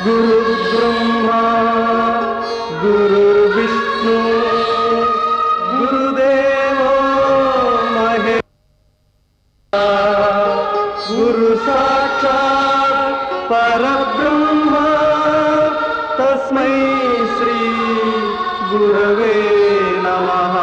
గురుర్బ్రహ్మా గురుర్విష్ణు గురుదేవో మహే గురు సాక్షాత్ పరబ్రహ్మ తస్మై శ్రీ గురవే నమః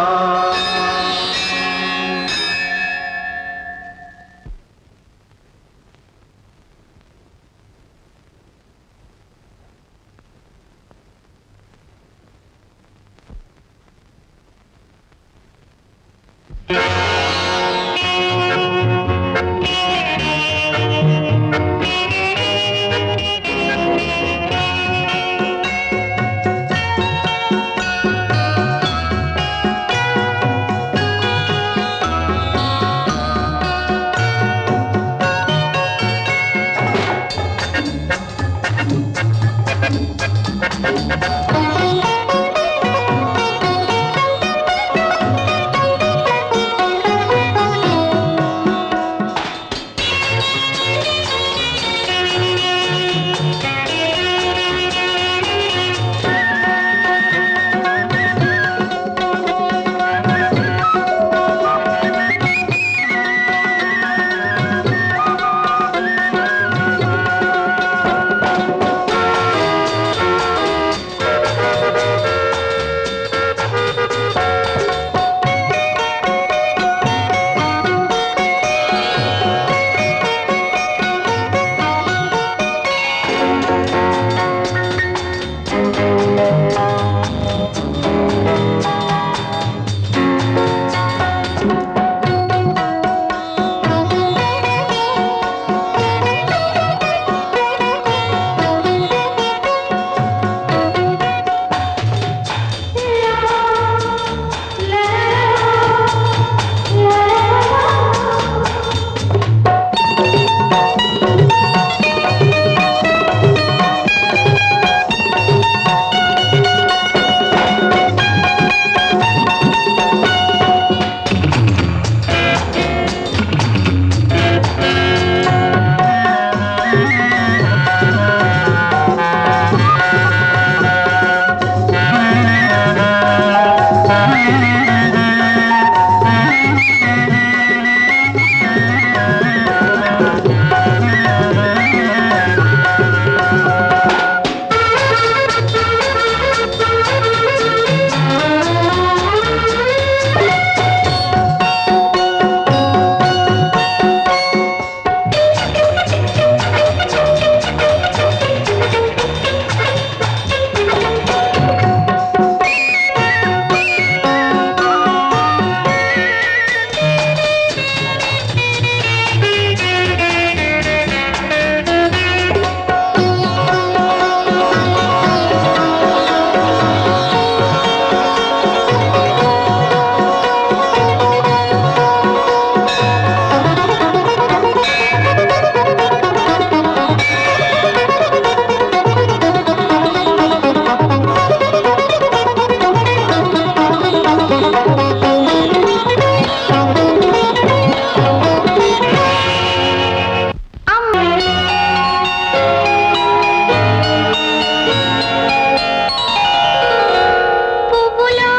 పువ్వులో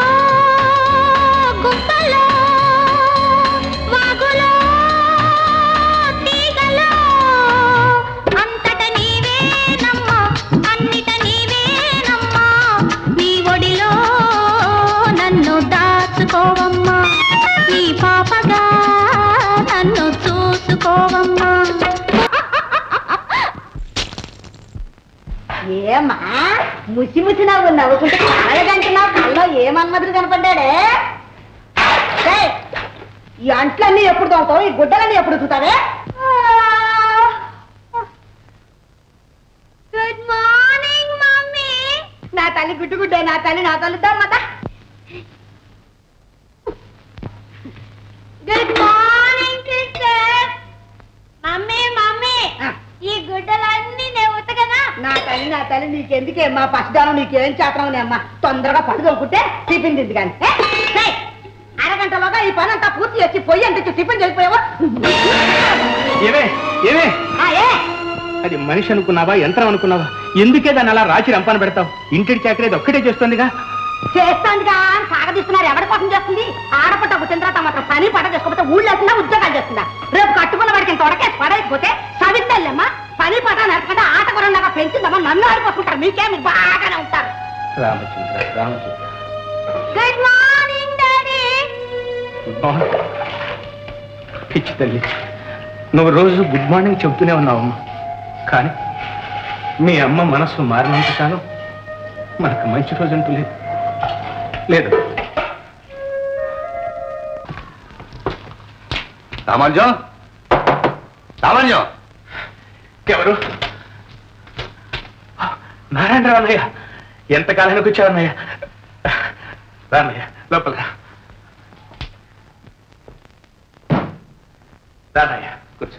గుప్పలో వాగులో తీగలో అంతట నీవేనమ్మా అన్నిట నీవేనమ్మా నీ ఒడిలో నన్ను దాచుకోవమ్మా నీ పాపగా నన్ను చూసుకోవమ్మా ఏమా ముసి ముసి నవ్వు నవ్వుకుంటే కలగంటున్నావు కల్లో ఏమన్మదులు కనపడ్డాడే ఏయ్, ఈ అంట్లన్నీ ఎప్పుడు తోముతావు ఈ గుడ్డలన్నీ ఎప్పుడు ఉతుకుతావే గుడ్ మార్నింగ్ మమ్మీ నా తల్లి గుడ్డు గుడ్డే నా తల్లి నా తల్లి దమ్మత good morning sister mummy mummy ఆ. ఈ గుడ్డలన్నీ నేను ఉతకనా నా తల్లి నా తల్లి నీకెందుకే మా పసిదానం నీకేం చేతనం అమ్మా తొందరగా పడు తోముకుంటే టిఫిన్ తింది కానీ అరగంటలోగా ఈ పని అంతా పూర్తి చేసి పొయ్యి అంత టిఫిన్ చేసిపోయావా ఏమే ఏమే ఆ, ఏ అది మనిషి అనుకున్నావా యంత్రం అనుకున్నావా ఎందుకే దాన్ని అలా రాచి రంపాన పెడతావు ఇంటి చాకరీ అది ఒక్కటే చేస్తుందిగా చేస్తాందిగా అని సాగదీస్తున్నారు ఎవరి కోసం చేస్తుంది ఆడపట్ట పుట్టిన తర్వాత మాత్రం పని పట చేసుకోకపోతే ఊళ్ళో వేస్తుందా ఉద్యోగాలు చేస్తుందా రేపు కట్టుకున్న వాడికి తొడకేసి పడేసిపోతే సవితల్లమ్మా పని పట నడకుండా ఆట కొరంగా పెంచిందమ్మా నన్ను ఆడిపోసుకుంటారు మీకే మీరు బాగానే ఉంటారు Ramachandra Ramachandra good morning daddy good morning పిచ్చి తల్లి నువ్వు రోజు గుడ్ మార్నింగ్ చెబుతూనే ఉన్నావమ్మా కానీ మీ అమ్మ మనస్సు మారినంత కాలం మనకు మంచి రోజు అంటూ లేదు లేదు రామాంజం రామాంజం ఎవరు నారాయణరావు అన్నయ్య ఎంతకాలానికి వచ్చావు అన్నయ్య రాన్నయ్య లోపల రా. రాన్నయ్య కూర్చో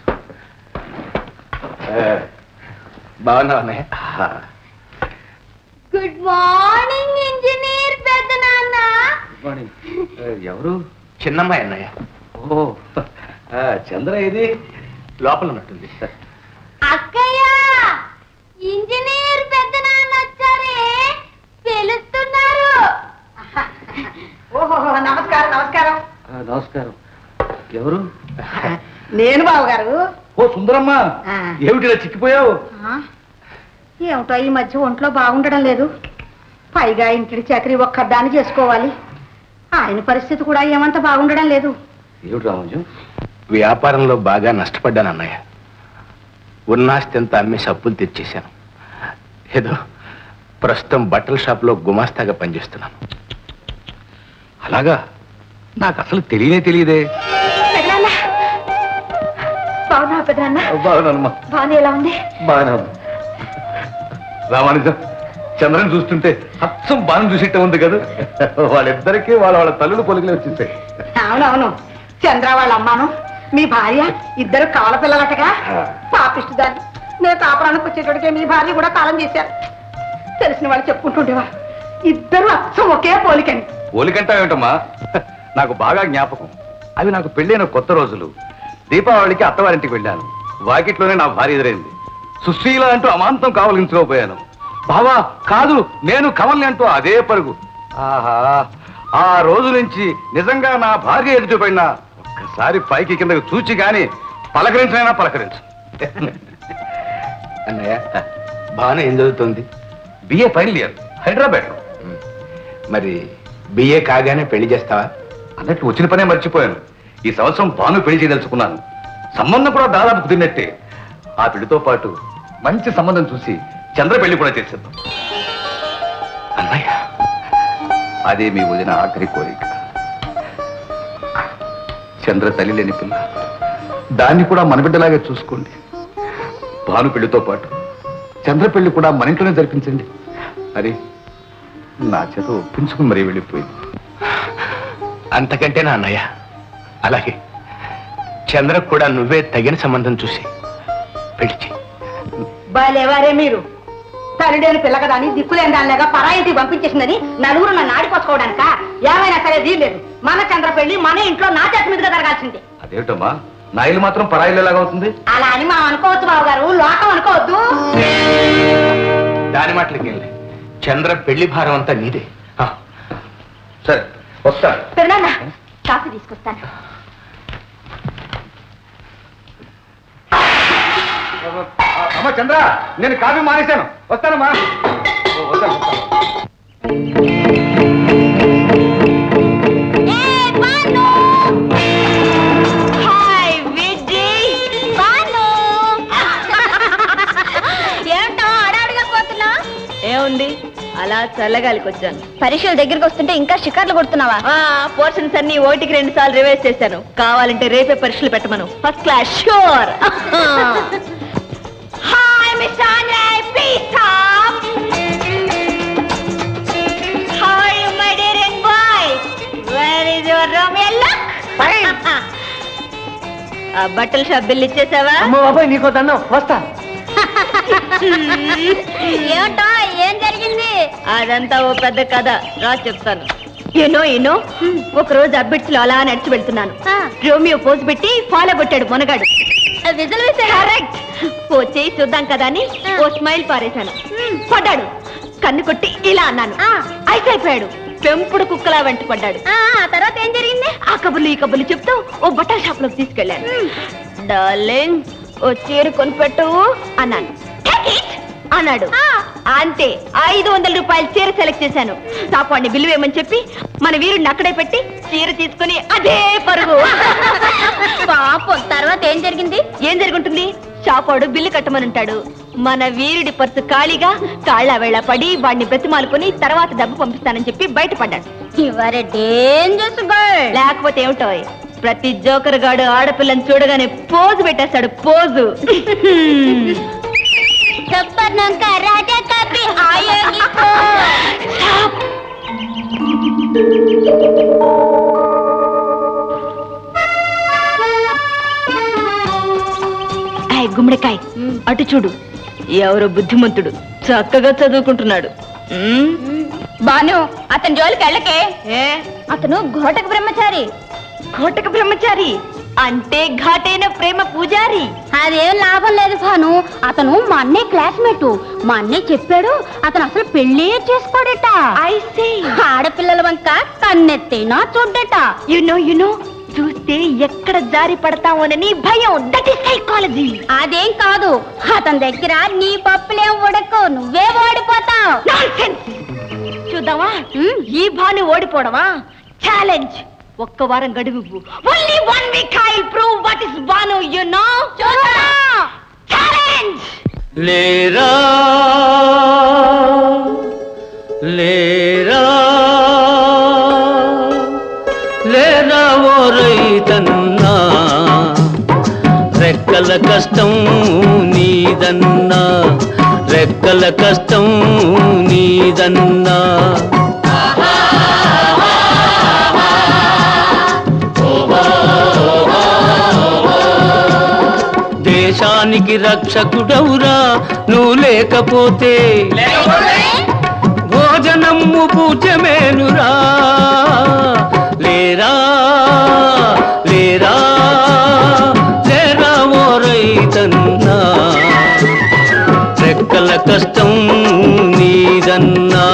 ఏ, బాగున్నావు అన్నయ్య గుడ్ మార్నింగ్ ఇంజనీర్ పెద్ద నాన్న గుడ్ మార్నింగ్ ఎవరు చిన్నమ్మాయి అన్నయ్య ఓ ఆ, చంద్ర ఇది లోపల ఉన్నట్టుంది అక్కయ్య ఇంజనీర్ పెద్ద నాన్న వచ్చారే పిలుస్తున్నారు ఓహో నమస్కారం నమస్కారం ఆ, నమస్కారం ఎవరు నేను బాబు గారు ఓ సుందరమ్మ ఆ. ఏమిటిలా చిక్కిపోయావు ఏమిటో ఈ మధ్య ఒంట్లో బాగుండడం లేదు పైగా ఇంటికి చాకరీ ఒక్కదాన్ని చేసుకోవాలి ఆయన పరిస్థితి కూడా ఏమంత బాగుండడం లేదు ఏమిటి రామాంజం వ్యాపారంలో బాగా నష్టపడ్డాను అన్నయ్య ఉన్నాస్తి అంతా అమ్మేసి అప్పులు తెచ్చేశాను ఏదో ప్రస్తుతం బట్టల షాప్లో గుమాస్తాగా పనిచేస్తున్నాను అలాగా నాకు అసలు తెలియనే తెలియదే పెద్దనాన్న బాగున్నా పెద్దనాన్న బాగున్నానమ్మా బాగుంది ఎలా ఉంది బాగానే ఉంది రామానుజం చంద్రని చూస్తుంటే అచ్చం బాణం చూసిట్టే ఉంది కదా వాళ్ళిద్దరికీ వాళ్ళ వాళ్ళ తల్లులు పొలికలు వచ్చేసాయి అవునవును చంద్ర వాళ్ళ అమ్మాను మీ భార్య ఇద్దరు కాల పిల్లలటగా పాపిస్తుదాన్ని నేను కాపురానికి వచ్చేటోడికే మీ భార్య కూడా కాలం చేశారు తెలిసిన వాళ్ళు చెప్పుకుంటుండేవా ఇద్దరు అచ్చం ఒకే పోలికని పోలికంటా ఏమిటమ్మా నాకు బాగా జ్ఞాపకం అవి నాకు పెళ్ళైన కొత్త రోజులు దీపావళికి అత్తవారింటికి వెళ్ళాను వాకిట్లోనే నా భార్య ఎదురైంది సుశీల అంటూ అమాంతం కావలించుకోపోయాను బావా కాదు నేను కమల్ని అంటూ అదే పరుగు ఆహా ఆ రోజు నుంచి నిజంగా నా భార్య ఎదుటి పడినా ఒక్కసారి పైకి కిందకు చూచి గాని పలకరించినైనా పలకరించు అన్నయ్య బాగానే ఏం చదువుతుంది బిఏ ఫైనల్ ఇయర్ హైదరాబాద్ మరి బిఏ కాగానే పెళ్లి చేస్తావా అన్నట్లు వచ్చిన పనే మర్చిపోయాను ఈ సంవత్సరం భాను పెళ్లి చేయదలుచుకున్నాను సంబంధం కూడా దాదాపు కుదిరినట్టే ఆ పెళ్లితో పాటు మంచి సంబంధం చూసి చంద్ర పెళ్లి కూడా చేసేద్దాం అన్నయ్య అదే మీ వదిన ఆఖరి కోరిక చంద్ర తల్లి లేని పిల్ల దాన్ని కూడా మన బిడ్డలాగే చూసుకోండి భాను పెళ్లితో పాటు చంద్ర పెళ్లి కూడా మన ఇంట్లోనే జరిపించండి అది నా చేత ఒప్పించుకుని మరీ వెళ్ళిపోయింది అంతకంటే నా అన్నయ్య అలాగే చంద్రకు కూడా నువ్వే తగిన సంబంధం చూసి పెళ్లి చెయ్యి. బాలేవారే మీరు తల్లిడేని పిల్ల కదా అని దిక్కులేని దానిలాగా పరాయింటికి పంపించేసిందని నలుగురు నన్ను ఆడిపోసుకోవడానిక ఏమైనా సరే వీల్లేదు మన చంద్ర పెళ్లి మన ఇంట్లో నా చేతి మీదుగా జరగాల్సింది అదేమిటమ్మా నా ఇల్లు మాత్రం పరాయిలు ఎలాగా అవుతుంది అలా అని మనం అనుకోవచ్చు బాబు గారు లోకం అనుకోవద్దు దాని మాటలకి వెళ్ళి చంద్ర పెళ్లి భారం అంతా నీదే ఆ, సరే వస్తా పెద్దనాన్న కాఫీ తీసుకొస్తాను అమ్మ చంద్ర నేను కాఫీ మానేశాను వస్తానమ్మా ఓ, వస్తాను వస్తాను హాయ్ విడ్డి బాను ఏమిటో అడావిడిగా పోతున్నా ఏముంది అలా చల్లగాలికి వచ్చాను పరీక్షల దగ్గరికి వస్తుంటే ఇంకా షికార్లు కొడుతున్నావా ఆ పోర్షన్స్ అన్ని ఒకటికి రెండు సార్లు రివైజ్ చేశాను కావాలంటే రేపే పరీక్షలు పెట్టమను first class sure hi miss ఆంజయ్ please stop hi my dear young boy where is your room yellow ఆ బట్టల షాప్ బిల్ ఇచ్చేసావా బాబాయ్ నీకో దండం వస్తా ఏమిటో ఏం జరిగింది అదంతా ఓ పెద్ద కథ రా చెప్తాను యూనో యూనో ఒక రోజు అబ్బిడ్స్లో అలా నడిచి వెళ్తున్నాను ఆ. రోమియో పోజు పెట్టి ఫాలో కొట్టాడు మునగాడు విజులు వేసాడు కరెక్ట్ ఓ చేయి చూద్దాం కదా అని ఓ స్మైల్ పారేశాను పడ్డాడు కన్ను కొట్టి ఇలా అన్నాను ఐస్ అయిపోయాడు పెంపుడు కుక్కలా వెంట పడ్డాడు తర్వాత ఏం జరిగింది ఆ కబుర్లు ఈ కబుర్లు చెప్తూ ఓ బట్టల షాప్ లోకి తీసుకెళ్ళాను డార్లింగ్ ఓ చీర కొనిపెట్టు అన్నాను "Take it" అన్నాడు అంతే ఐదు వందల రూపాయల చీర సెలెక్ట్ చేశాను షాప్ బిల్లు వేయమని చెప్పి మన వీరుడిని అక్కడే పెట్టి చీర తీసుకుని అదే పరుగు పాపం తర్వాత ఏం జరిగింది ఏం జరుగుంటుంది షాప్ వాడు బిల్లు కట్టమని ఉంటాడు మన వీరుడి పర్సు ఖాళీగా కాళ్ళ వేళ పడి వాడిని బ్రతిమాలుకొని తర్వాత డబ్బు పంపిస్తానని చెప్పి బయటపడ్డాడు యువర్ డేంజరస్ గర్ల్ లేకపోతే ఏమిటో ప్రతి జోకర్ గాడు ఆడపిల్లని చూడగానే పోజు పెట్టేస్తాడు పోజు చెప్పన్నాక రాజా కాపీ ఆయోగికో ఏయ్, గుమ్మడికాయ్ అటు చూడు ఎవరో బుద్ధిమంతుడు చక్కగా చదువుకుంటున్నాడు ఉమ్, బాను అతని జోలికి వెళ్ళకే ఏ అతను ఘోటక బ్రహ్మచారి కోటక బ్రహ్మచారి అంటే ఘాటైన ప్రేమ పూజారి అదేం లాభం లేదు భాను అతను మా అన్నయ్య క్లాస్మేట్ మా అన్నయ్య చెప్పాడు అతను అసలు పెళ్ళే చేసుకోడట ఐ సే ఆడపిల్లల వంక కన్నెత్తైనా చూడ్డట యు నో యు నో చూస్తే ఎక్కడ జారి పడతామోనని భయం దట్ ఇస్ సైకాలజీ అదేం కాదు అతని దగ్గర నీ పప్పులేం ఉడకు నువ్వే ఓడిపోతావు చూద్దామా మ్మ్. ఈ భాను ఓడిపోవడమా ఛాలెంజ్ ఒక్క వారం గడువు only one week I prove what is Bhanu you know challenge లేరా లేరా లేరా ఓ రైతన్నా రెక్కల కష్టం నీదన్నా రెక్కల కష్టం నీదన్నా దేశానికి రక్షకుడవురా నువ్వు లేకపోతే భోజనము పూజమేనురా లేరా లేరా లేరా ఓ రైతన్నా రెక్కల కష్టం నీదన్నా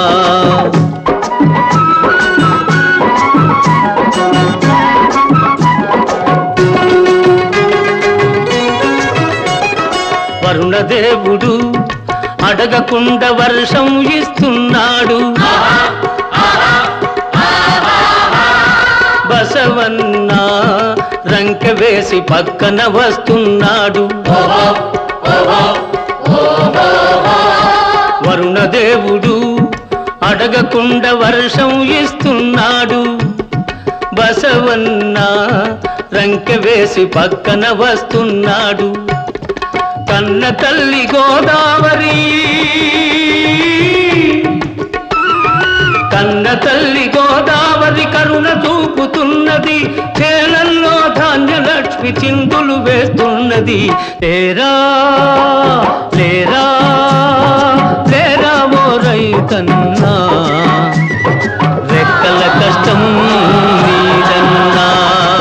వరుణదేవుడు అడగకుండా వర్షం ఇస్తున్నాడు బసవన్న రంక వేసి పక్కన వస్తున్నాడు వరుణదేవుడు అడగకుండా వర్షం ఇస్తున్నాడు బసవన్న రంక వేసి పక్కన వస్తున్నాడు కన్న తల్లి గోదావరి కన్న తల్లి గోదావరి కరుణ చూపుతున్నది చేలల్లో ధాన్యలక్ష్మి చిందులు వేస్తున్నది లేరా లేరా లేరా ఓ రైతన్నా రెక్కల కష్టం నీదన్నా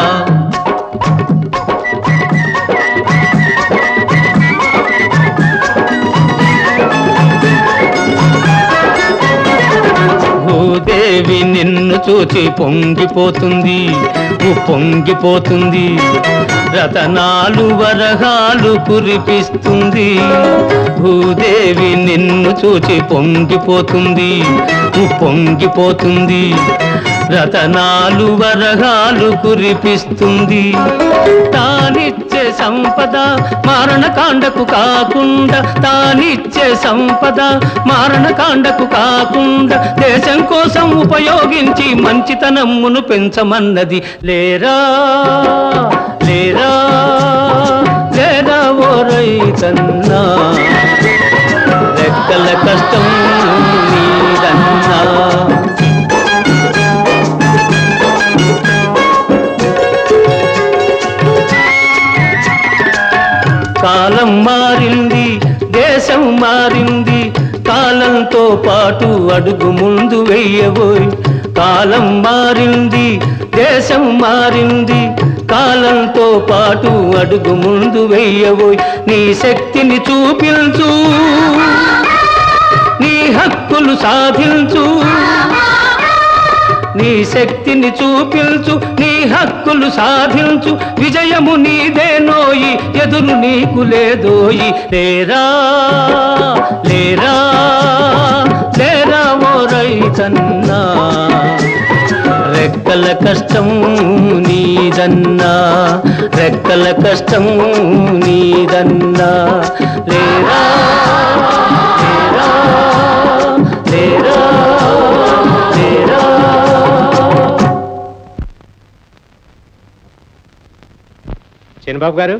భూదేవి నిన్ను చూచి పొంగిపోతుంది ఉ పొంగిపోతుంది రతనాలు వరహాలు కురిపిస్తుంది భూదేవి నిన్ను చూచి పొంగిపోతుంది ఉ పొంగిపోతుంది రతనాలు వరహాలు కురిపిస్తుంది తానిచ్చే సంపద మారణకాండకు కాకుండా తానిచ్చే సంపద మారణకాండకు కాకుండా దేశం కోసం ఉపయోగించి మంచితనమ్మును పెంచమన్నది లేరా లేరా లేరా ఓ రైతన్నా రెక్కల కష్టం నీదన్నా కాలం మారింది దేశం మారింది కాలంతో పాటు అడుగు ముందు వెయ్యబోయ్ కాలం మారింది దేశం మారింది కాలంతో పాటు అడుగు ముందు వెయ్యబోయ్ నీ శక్తిని చూపించు నీ హక్కులు సాధించు నీ శక్తిని చూపించు నీ హక్కులు సాధించు విజయము నీదేనోయి ఎదురు నీకు లేదోయి లేరా లేరా లేరా ఓ రైతన్నా రెక్కల కష్టం నీదన్నా రెక్కల కష్టం నీదన్నా లేరా లేరా లేరా లేరా చిన్నబాబు గారు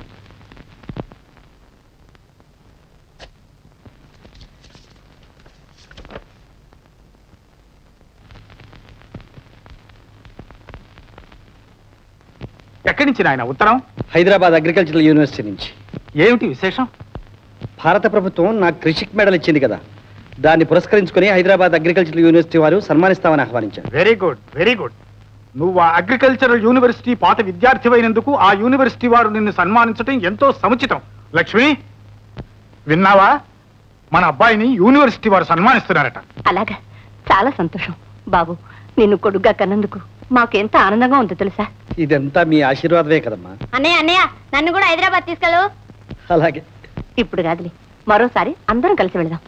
ఎక్కడి నుంచి నాయన ఉత్తరం హైదరాబాద్ అగ్రికల్చరల్ యూనివర్సిటీ నుంచి ఏమిటి విశేషం భారత ప్రభుత్వం నాకు కృషిక్ మెడల్ ఇచ్చింది కదా దాన్ని పురస్కరించుకొని హైదరాబాద్ అగ్రికల్చరల్ యూనివర్సిటీ వారు సన్మానిస్తామని ఆహ్వానించారు వెరీ గుడ్ వెరీ గుడ్ నువ్వు ఆ అగ్రికల్చరల్ యూనివర్సిటీ పాత విద్యార్థివైనందుకు ఆ యూనివర్సిటీ వారు నిన్ను సన్మానించడం ఎంతో సముచితం లక్ష్మి విన్నావా మన అబ్బాయిని యూనివర్సిటీ వారు సన్మానిస్తున్నారట అలాగా చాలా సంతోషం బాబు నిన్ను కొడుగ్గా కన్నందుకు మాకెంత ఆనందంగా ఉందో తెలుసా ఇదంతా మీ ఆశీర్వాదమే కదమ్మా అన్నయ్య అన్నయ్య నన్ను కూడా హైదరాబాద్ తీసుకెళ్ళు అలాగే ఇప్పుడు కాదులే మరోసారి అందరం కలిసి వెళదాం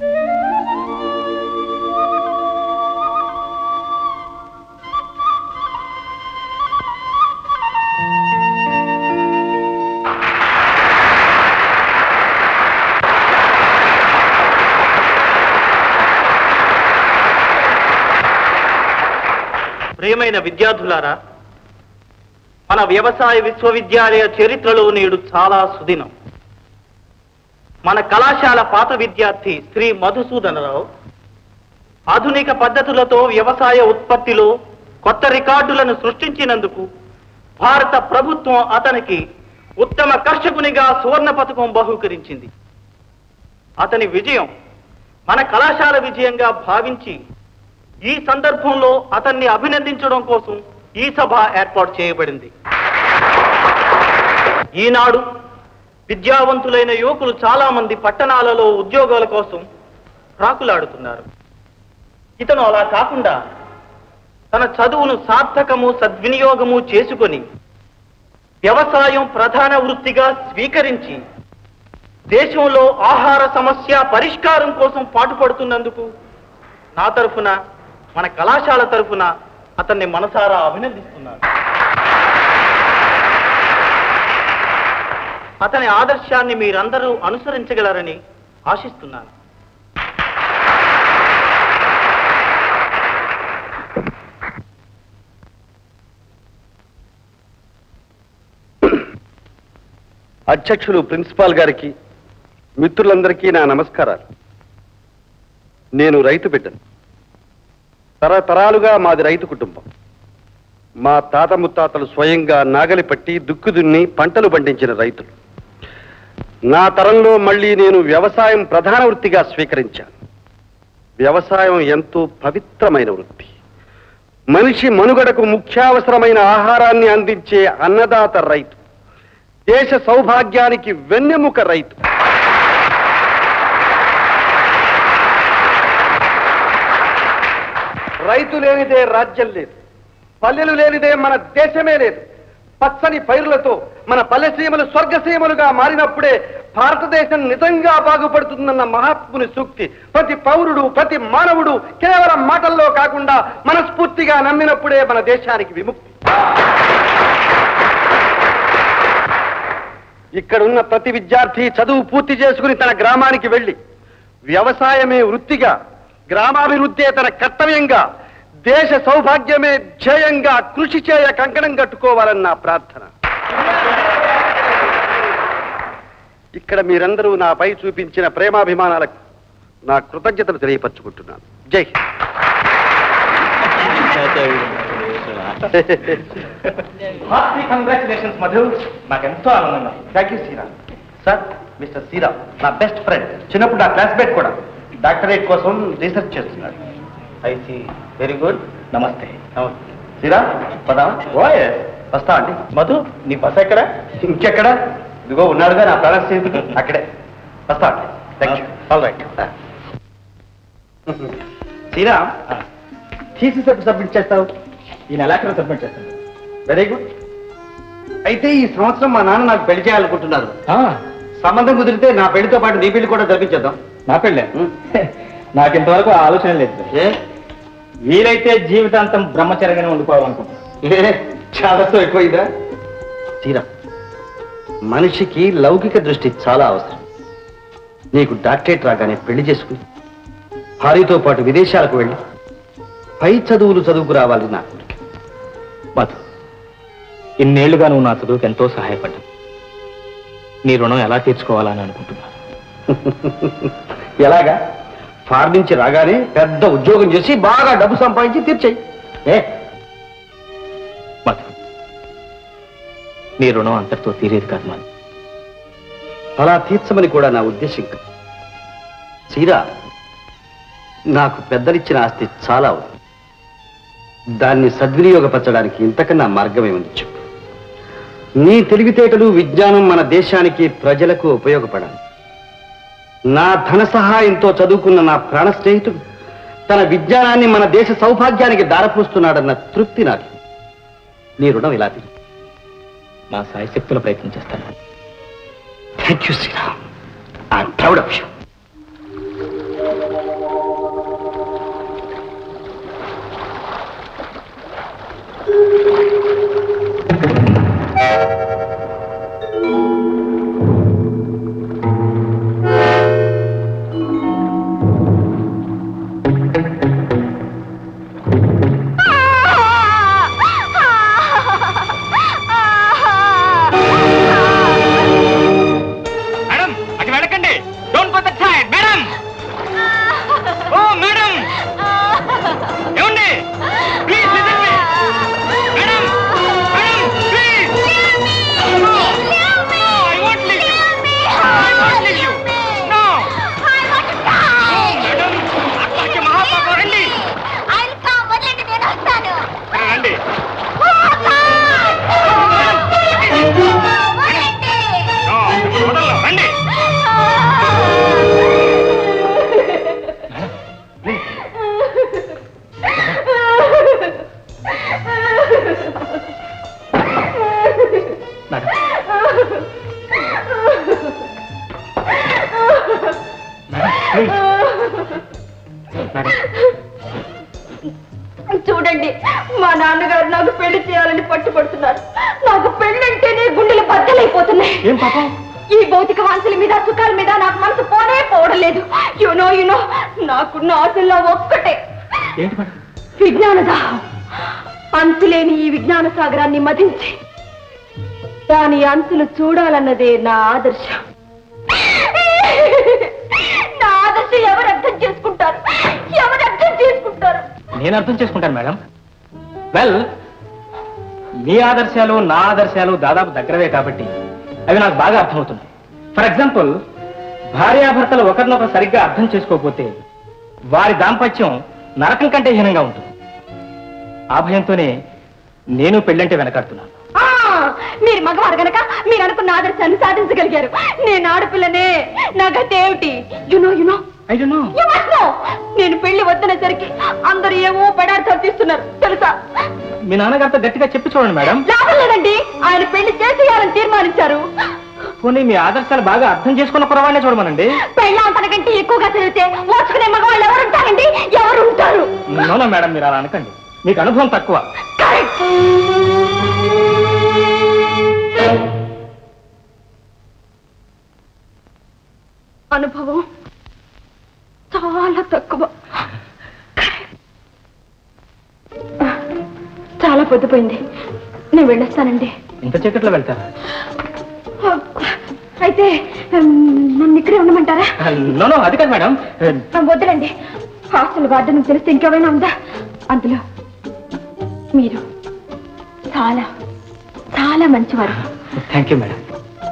ప్రియమైన విద్యార్థులారా మన వ్యవసాయ విశ్వవిద్యాలయ చరిత్రలో నేడు చాలా సుదినం మన కళాశాల పాత విద్యార్థి శ్రీ మధుసూదనరావు ఆధునిక పద్ధతులతో వ్యవసాయ ఉత్పత్తిలో కొత్త రికార్డులను సృష్టించినందుకు భారత ప్రభుత్వం అతనికి ఉత్తమ కర్షకునిగా సువర్ణ పథకం బహూకరించింది అతని విజయం మన కళాశాల విజయంగా భావించి ఈ సందర్భంలో అతన్ని అభినందించడం కోసం ఈ సభ ఏర్పాటు చేయబడింది ఈనాడు విద్యావంతులైన యువకులు చాలా మంది పట్టణాలలో ఉద్యోగాల కోసం రాకులాడుతున్నారు ఇతను అలా కాకుండా తన చదువును సార్థకము సద్వినియోగము చేసుకొని వ్యవసాయం ప్రధాన వృత్తిగా స్వీకరించి దేశంలో ఆహార సమస్య పరిష్కారం కోసం పాటుపడుతున్నందుకు నా తరఫున మన కళాశాల తరఫున అతన్ని మనసారా అభినందిస్తున్నాను అతని ఆదర్శాన్ని మీరందరూ అనుసరించగలరని ఆశిస్తున్నాను అధ్యక్షులు ప్రిన్సిపాల్ గారికి మిత్రులందరికీ నా నమస్కారాలు నేను రైతు బిడ్డను తరతరాలుగా మాది రైతు కుటుంబం మా తాత ముత్తాతలు స్వయంగా నాగలి పట్టి దుక్కు దున్ని పంటలు పండించిన రైతులు నా తరంలో మళ్ళీ నేను వ్యవసాయం ప్రధాన వృత్తిగా స్వీకరించాను వ్యవసాయం ఎంతో పవిత్రమైన వృత్తి మనిషి మనుగడకు ముఖ్యావసరమైన ఆహారాన్ని అందించే అన్నదాత రైతు దేశ సౌభాగ్యానికి వెన్నెముక రైతు రైతు లేనిదే రాజ్యం లేదు పల్లెలు లేనిదే మన దేశమే లేదు పచ్చని పైరులతో మన పల్లెసీమలు స్వర్గసీమలుగా మారినప్పుడే భారతదేశం నిజంగా బాగుపడుతుందన్న మహాత్ముని సూక్తి ప్రతి పౌరుడు ప్రతి మానవుడు కేవలం మాటల్లో కాకుండా మనస్ఫూర్తిగా నమ్మినప్పుడే మన దేశానికి విముక్తి ఇక్కడున్న ప్రతి విద్యార్థి చదువు పూర్తి చేసుకుని తన గ్రామానికి వెళ్ళి వ్యవసాయమే వృత్తిగా గ్రామాభివృద్ధే తన కర్తవ్యంగా దేశ సౌభాగ్యమే ధ్యేయంగా కృషి చేయ కంకణం కట్టుకోవాలని నా ప్రార్థన ఇక్కడ మీరందరూ నాపై చూపించిన ప్రేమాభిమానాలకు నా కృతజ్ఞతలు తెలియపరచుకుంటున్నాను జై హార్టీ కంగ్రాచులేషన్స్ మధు నాకెంతో ఆనందంగా thank you Sriram sir mister Sriram నా బెస్ట్ ఫ్రెండ్ చిన్నప్పుడు నా క్లాస్మేట్ కూడా డాక్టరేట్ కోసం రీసెర్చ్ చేస్తున్నాడు ఐ సి వెరీ గుడ్ నమస్తే నమస్తే శ్రీరామ్ పదా ఓ వస్తా అండి మధు నీ బస్ ఎక్కడ ఇంకెక్కడ ఇదిగో ఉన్నాడుగా నా ప్రాణ స్నేహితుడు అక్కడే వస్తా అండి thank you all right Sriram thesis ఎప్పుడు సబ్మిట్ చేస్తావు ఈ నెలాఖరు సబ్మిట్ చేస్తాను వెరీ గుడ్ అయితే ఈ సంవత్సరం మా నాన్న నాకు పెళ్లి చేయాలనుకుంటున్నారు ఆ, సంబంధం కుదిరితే నా పెళ్లితో పాటు నీ పెళ్లి కూడా జరిపించేద్దాం నా పెళ్ళే నాకు ఇంతవరకు ఆ ఆలోచన లేదు ఏ వీలైతే జీవితాంతం బ్రహ్మచర్యగానే ఉండిపోవాలనుకుంటున్నాను ఏ చాలా ఎక్కువైందా శ్రీరామ్ మనిషికి లౌకిక దృష్టి చాలా అవసరం నీకు డాక్టరేట్ రాగానే పెళ్లి చేసుకుని భార్యతో పాటు విదేశాలకు వెళ్ళి పై చదువులు చదువుకు రావాలి నా కోరిక మధు ఇన్నేళ్లుగా నువ్వు నా చదువుకు ఎంతో సహాయపడ్డావు నీ రుణం ఎలా తీర్చుకోవాలని అనుకుంటున్నాను ఎలాగా ఫార్ నుంచి రాగానే పెద్ద ఉద్యోగం చేసి బాగా డబ్బు సంపాదించి తీర్చేయి ఏ మధు నీ రుణం అంతటితో తీరేది కాదు మధు అలా తీర్చమని కూడా నా ఉద్దేశం కాదు సీరా నాకు పెద్దలిచ్చిన ఆస్తి చాలా ఉంది దాన్ని సద్వినియోగపరచడానికి ఇంతకన్నా మార్గమే ఉంది చెప్పు నీ తెలివితేటలు విజ్ఞానం మన దేశానికి ప్రజలకు ఉపయోగపడాలి నా ధన సహాయంతో చదువుకున్న నా ప్రాణ స్నేహితుడు తన విజ్ఞానాన్ని మన దేశ సౌభాగ్యానికి దారపోస్తున్నాడన్న తృప్తి నాకు నీ రుణం ఇలా తీరు నా సాయశక్తుల ప్రయత్నం చేస్తాను thank you Sriram I'm proud of you madam అటు వెళ్ళకండి don't go that side madam oh madam ఏమండి please listen me madam madam please no I want leave you I want leave you no madam అక్కడికి మహాపాపం రండి రండి no మిమ్మల్ని వదలను రండి మేడం మేడం ప్లీజ్ మేడం చూడండి మా నాన్నగారు నాకు పెళ్లి చేయాలని పట్టుపడుతున్నారు నాకు పెళ్ళంటేనే గుండెలు బద్దలైపోతున్నాయి ఏం పాపం ఈ భౌతిక వాంఛల మీద సుఖాల మీద నాకు మనసు పోనే పోవడం లేదు యునో యునో నాకున్న ఆశల్లో ఒక్కటే ఏంటి మేడం విజ్ఞాన దాహం అంతులేని ఈ విజ్ఞాన సాగరాన్ని మదించి దాని అంతులు చూడాలన్నదే నా ఆదర్శం నా ఆదర్శం ఎవరు అర్థం చేసుకుంటారు ఎవరు అర్థం చేసుకుంటారు నేను అర్థం చేసుకుంటాను మేడం వెల్ మీ ఆదర్శాలు నా ఆదర్శాలు దాదాపు దగ్గరవే కాబట్టి అవి నాకు బాగా అర్థమవుతున్నాయి ఫర్ ఎగ్జాంపుల్ భార్యాభర్తలు ఒకరినొకరు సరిగ్గా అర్థం చేసుకోకపోతే వారి దాంపత్యం నరకం కంటే హీనంగా ఉంటుంది ఆ భయంతోనే నేను పెళ్ళంటే వెనకాడుతున్నాను ఆ, మీరు మగవారు గనక మీరు అనుకున్న ఆదర్శాన్ని సాధించగలిగారు నేను ఆడపిల్లనే నా గతి ఏమిటి you know you know I don't know You must know. నేను పెళ్లి వద్దనేసరికి అందరూ ఏమో పెడార్థాలు తీస్తున్నారు తెలుసా మీ నాన్నగారితో గట్టిగా చెప్పి చూడండి మేడం లాభం లేదండి ఆయన పెళ్లి చేసేయాలని తీర్మానించారు పోనీ మీ ఆదర్శాలు బాగా అర్థం చేసుకున్న కురవాడినే చూడమనండి పెళ్ళాం కంటే ఎక్కువగా చదివితే మోసుకునే మగవాళ్ళు ఎవరుంటారండి ఎవరుంటారు నోనా మేడం మీరు అలా అనకండి మీకు అనుభవం తక్కువ కరెక్ట్ అనుభవం చాలా తక్కువ చాలా పొద్దుపోయింది నేను వెళ్ళొస్తానండి ఇంత చీకట్లో వెళ్తారా అయితే నన్ను ఇక్కడే ఉండమంటారా నో నో అది కాదు మేడం వద్దులండి హాస్టల్ వార్డెన్ తెలిస్తే ఇంకేమైనా ఉందా అందులో మీరు చాలా చాలా మంచివారు థ్యాంక్ యూ మేడం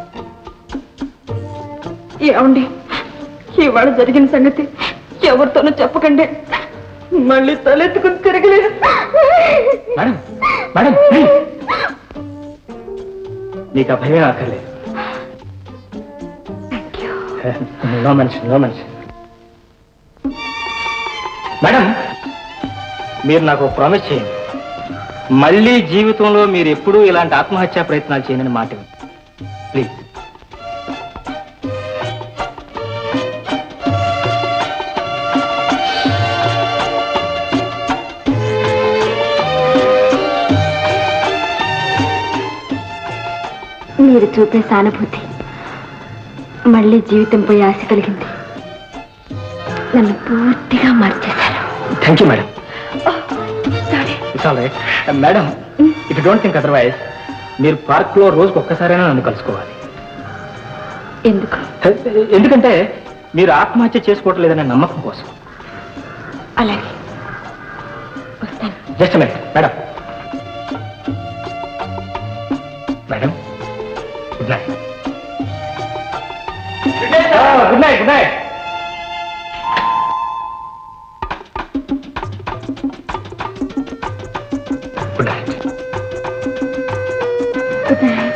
ఏమండి ఇవాళ జరిగిన సంగతి ఎవరితోనూ చెప్పకండి మళ్ళీ తలెత్తుకుని తిరగలేదు మేడం మేడం ప్లీజ్ నీకు ఆ భయమే అక్కర్లేదు no mention no mention madam మీరు నాకు ప్రామిస్ చేయండి మళ్ళీ జీవితంలో మీరు ఎప్పుడూ ఇలాంటి ఆత్మహత్యా ప్రయత్నాలు చేయనని మాట ఇవ్వండి. ప్లీజ్ మీరు చూపే సానుభూతి మళ్ళీ జీవితంపై ఆశ కలిగింది నన్ను పూర్తిగా మార్చేశారు thank you madam it's all right madam if don't think otherwise మీరు పార్క్ లో రోజుకు ఒక్కసారైనా నన్ను కలుసుకోవాలి ఎందుకు ఎందుకంటే మీరు ఆత్మహత్య చేసుకోవటం లేదనే నమ్మకం కోసం అలాగే వస్తాను just minute madam madam good night good night good night good night good night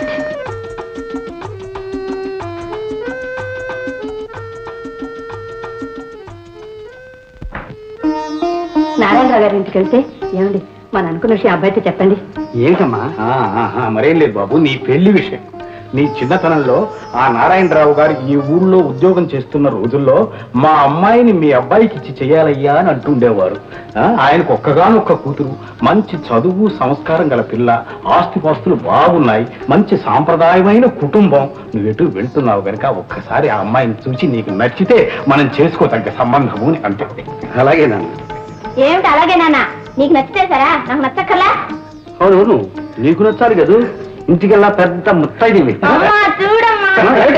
Narayanarao గారి ఇంటికి వెళ్తే ఏమండి మన అనుకున్న విషయం అబ్బాయితో చెప్పండి ఏంటమ్మా మరేం లేదు బాబు నీ పెళ్లి విషయం నీ చిన్నతనంలో ఆ నారాయణరావు గారు ఈ ఊళ్ళో ఉద్యోగం చేస్తున్న రోజుల్లో మా అమ్మాయిని మీ అబ్బాయికి ఇచ్చి చెయ్యాలయ్యా అని అంటుండేవారు ఆ, ఆయనకు ఒక్కగానొక్క కూతురు మంచి చదువు సంస్కారం గల పిల్ల ఆస్తిపాస్తులు బాగున్నాయి మంచి సాంప్రదాయమైన కుటుంబం నువ్వెటు వెళ్తున్నావు గనక ఒక్కసారి ఆ అమ్మాయిని చూసి నీకు నచ్చితే మనం చేసుకోదగ్గ సంబంధము అని అంటే అలాగే నాన్న ఏమిటి అలాగే నాన్న నీకు నచ్చితే సరా నాకు నచ్చక్కర్లా అవును నీకు నచ్చాలి కదూ ఇంటికెళ్ళా పెద్ద ముత్తైదివి చూడమ్మా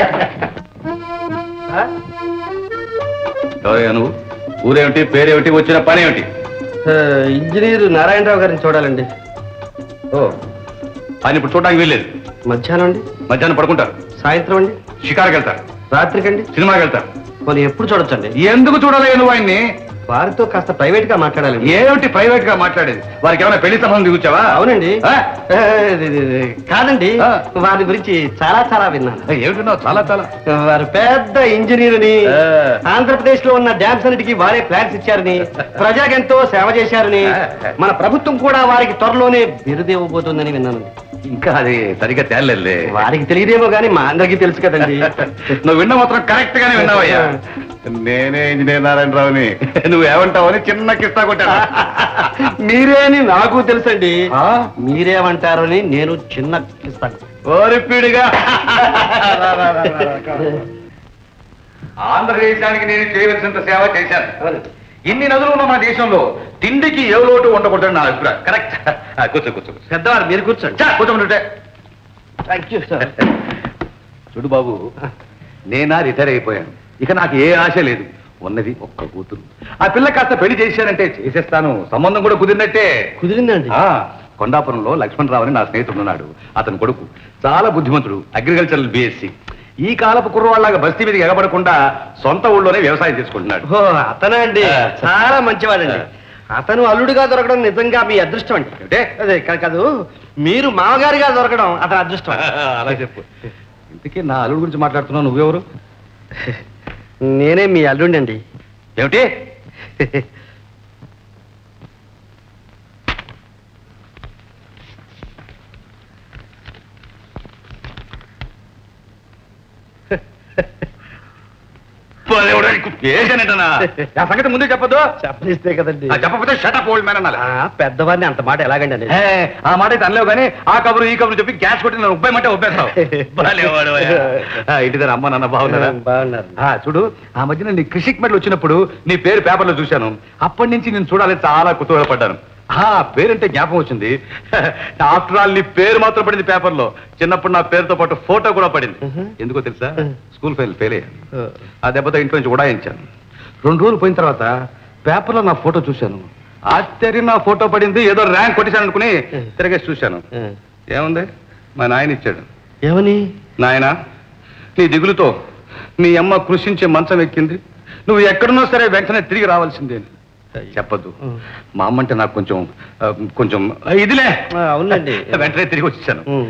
ఎవరయ్యా నువ్వు ఊరేమిటి పేరేమిటి వచ్చిన పని ఏమిటి ఇంజనీర్ నారాయణరావు గారిని చూడాలండి ఓ ఆయన ఇప్పుడు చూడడానికి వెళ్ళలేదు మధ్యాహ్నం అండి మధ్యాహ్నం పడుకుంటారు సాయంత్రం అండి షికార్కి వెళ్తారు రాత్రికండి సినిమాకి వెళ్తారు మరి ఎప్పుడు చూడొచ్చండి ఎందుకు చూడాలి నువ్వు ఆయన్ని వారితో కాస్త ప్రైవేట్ గా మాట్లాడాలండి ఏమిటి ప్రైవేట్ గా మాట్లాడేది వారికి ఏమైనా పెళ్లి సంబంధం దిగుచ్చావా అవునండి ఆ? ఏ, ఇది, ఇది, ఇది, కాదండి ఆ. వారి గురించి చాలా చాలా విన్నాను ఏమిటున్నావు చాలా చాలా వారు పెద్ద ఇంజనీర్ అని ఆ. ఆంధ్రప్రదేశ్ లో ఉన్న డ్యామ్స్ అన్నిటికీ వారే ప్లాన్స్ ఇచ్చారని ప్రజాకెంతో సేవ చేశారని మన ప్రభుత్వం కూడా వారికి త్వరలోనే బిరుదు ఇవ్వబోతుందని విన్నాను ఇంకా అది సరిగ్గా తేలలే వారికి తెలియదేమో కానీ మా అందరికీ తెలుసు కదండి నువ్వు విన్న మాత్రం కరెక్ట్ గానే విన్నావయ్యా నేనే ఇంజనీర్ నారాయణరావుని నువ్వు ఏమంటావు అని చిన్న కిస్తా కొట్టాను మీరే అని నాకు తెలుసండి ఆ? మీరేమంటారని నేను చిన్న ఇస్తాను ఓరిపిడిగా ఆంధ్రదేశానికి నేను చేయవలసినంత సేవ చేశాను ఇన్ని నదులు ఉన్న మన దేశంలో తిండికి ఏ లోటు ఉండకూడదని నా అభిప్రాయం కరెక్ట్ కూర్చో కూర్చో కూర్చో. పెద్దవారు మీరు కూర్చోండి చా, కూర్చోమంటుంటే థ్యాంక్ యూ సార్ చూడు బాబు నేనా రిటైర్ అయిపోయాను ఇక నాకు ఏ ఆశ లేదు ఉన్నది ఒక్క కూతురు ఆ పిల్ల కాస్త పెళ్లి చేశానంటే చేసేస్తాను సంబంధం కూడా కుదిరినట్టే కుదిరిందండి ఆ కొండాపురంలో లక్ష్మణరావు అని నా స్నేహితుడు ఉన్నాడు అతని కొడుకు చాలా బుద్ధిమంతుడు అగ్రికల్చరల్ బిఎస్సి ఈ కాలపు కుర్రవాళ్ళగా బస్తీ మీదకి ఎగబడకుండా సొంత ఊళ్ళోనే వ్యవసాయం చేసుకుంటున్నాడు ఓ అతనే అండి చాలా మంచివాడండి అతను అల్లుడిగా దొరకడం నిజంగా మీ అదృష్టం అండి ఏమిటే? అదే కా- కాదు మీరు మామగారిగా దొరకడం అతని అదృష్టం అలా చెప్పు ఇంతకీ నా అల్లుడు గురించి మాట్లాడుతున్నావు నువ్వెవరు నేనే మీ అల్లుండి అండి ఏమిటి ఏంటనేటనా ఆ సంగతి ముందే చెప్పదు చెప్పనిస్తే కదండి చెప్పకపోతే షటప్ ఓల్డ్ మ్యాన్ అనాలి ఆ, పెద్దవారిని అంత మాట ఎలాగండి అనేది ఏ, ఆ మాట అయితే అనలేవు కానీ ఆ కబురు ఈ కబురు చెప్పి గ్యాస్ కొట్టి నేను ఉబ్బేయమంటే ఉబ్బేస్తావు భలేవాడు అయ్యా. ఆ, ఇంటి దగ్గర అమ్మ నాన్న బాగున్నారా బాగున్నారు ఆ, చూడు ఆ మధ్యన నీ కృషిక్ మెడల్ వచ్చినప్పుడు నీ పేరు పేపర్లో చూశాను అప్పటి నుంచి నేను చూడాలని చాలా కుతూహలపడ్డాను ఆ పేరంటే జ్ఞాపకం వచ్చింది ఆఫ్టర్ ఆల్ నీ పేరు మాత్రం పడింది పేపర్లో చిన్నప్పుడు నా పేరుతో పాటు ఫోటో కూడా పడింది ఎందుకో తెలుసా స్కూల్ ఫెయిల్ ఫెయిల్ అయ్యాను ఆ దెబ్బతో ఇంట్లో నుంచి ఉడాయించాను రెండు రోజులు పోయిన తర్వాత పేపర్లో నా ఫోటో చూశాను ఆశ్చర్యం నా ఫోటో పడింది ఏదో ర్యాంక్ కొట్టేశాను అనుకుని తిరగేసి చూశాను ఏముంది మా నాయన ఇచ్చాడు ఏమని నాయన నీ దిగులుతో నీ అమ్మ కృషించే మంచం ఎక్కింది నువ్వు ఎక్కడున్నా సరే వెంటనే తిరిగి రావాల్సిందే చెప్పద్దు మా అమ్మ అంటే నాకు కొంచెం ఆ, కొంచెం ఆ, ఇదిలే ఆ, అవునండి వెంటనే తిరిగి వచ్చేసాను ఉమ్.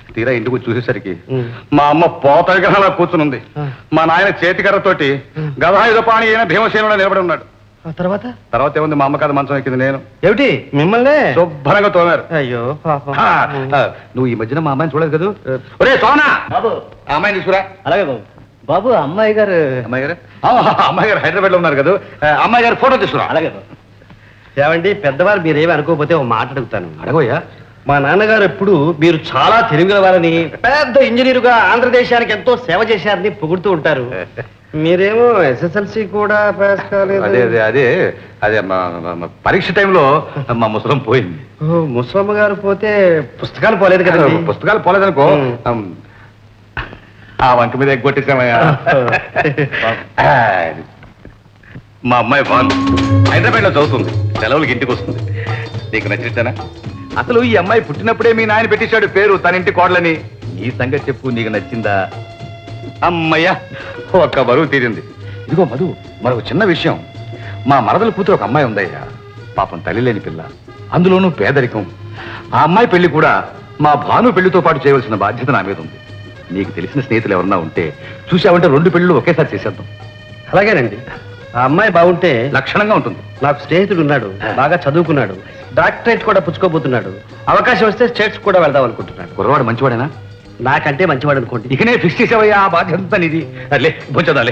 తీరా ఇంటికి వచ్చి చూసేసరికి మా అమ్మ పోతగహలా కూర్చునుంది మా నాయన చేతికర్రతోటి గదాయుధ పాణి అయిన భీమసేనుడు నిలబడి ఉన్నాడు తర్వాత తర్వాత ఏముంది మా అమ్మ కథ మంచం ఎక్కింది నేను ఏమిటి మిమ్మల్నే శుభ్రంగా తోమారు అయ్యో పాపం ఆ, ఆ, నువ్వు ఈ మధ్యన మా అమ్మాయిని చూడలేదు కదా ఒరే సోనా బాబు ఆ అమ్మాయిని తీసుకురా అలాగే బాబు బాబు అమ్మాయి గారు అమ్మాయి గారు ఆ, అమ్మాయి గారు హైదరాబాద్ లో ఉన్నారు కదా ఆ, అమ్మాయి గారు ఫోటో తీసుకురా అలాగే బాబు ఏమండి పెద్దవారు మీరేమి అనుకోకపోతే ఒక మాట అడుగుతాను అడగోయ్యా మా నాన్నగారు ఎప్పుడు మీరు చాలా తెలివిగలవారని పెద్ద ఇంజనీరుగా ఆంధ్రదేశానికి ఎంతో సేవ చేశారని పొగుడుతూ ఉంటారు మీరేమో ఎస్ఎస్ఎల్సి కూడా పాస్ కాలేదు అదే అదే అదే అదే మా మా- మా పరీక్ష టైంలో మా ముసలం పోయింది ఓ, ముసలమ్మ గారు పోతే పుస్తకాలు పోలేదు కదండి పుస్తకాలు పోలేదనుకో ఉమ్. అమ్, ఆ వంక మీద ఎగ్గొట్టేసామయ్యా ఆ, మా అమ్మాయి బాగుంది హైదరాబాద్ లో చదువుతుంది సెలవులకి ఇంటికి వస్తుంది నీకు నచ్చితేనా అసలు ఈ అమ్మాయి పుట్టినప్పుడే మీ నాయన పెట్టేశాడు పేరు తన ఇంటి కోడలని ఈ సంగతి చెప్పు నీకు నచ్చిందా అమ్మయ్యా ఒక్క బరువు తీరింది ఇదిగో మధు మరొక చిన్న విషయం మా మరదల కూతురు ఒక అమ్మాయి ఉందయ్యా పాపం తల్లి లేని పిల్ల అందులోనూ పేదరికం ఆ అమ్మాయి పెళ్లి కూడా మా భాను పెళ్లితో పాటు చేయవలసిన బాధ్యత నా మీద ఉంది నీకు తెలిసిన స్నేహితులు ఎవరన్నా ఉంటే చూసావంటే రెండు పెళ్లిళ్ళు ఒకేసారి చేసేద్దాం అలాగేనండి ఆ అమ్మాయి బాగుంటే లక్షణంగా ఉంటుంది నాకు స్నేహితుడు ఉన్నాడు బాగా చదువుకున్నాడు డాక్టరేట్ కూడా పుచ్చుకోబోతున్నాడు అవకాశం వస్తే స్టేట్స్ కూడా వెళ్దాం అనుకుంటున్నాడు కుర్రవాడు మంచివాడేనా నాకంటే మంచివాడు అనుకోండి ఇకనే ఫిక్స్ చేసావయ్యా ఆ బాధ్యత అంతా నీది లే బొచ్చదాలే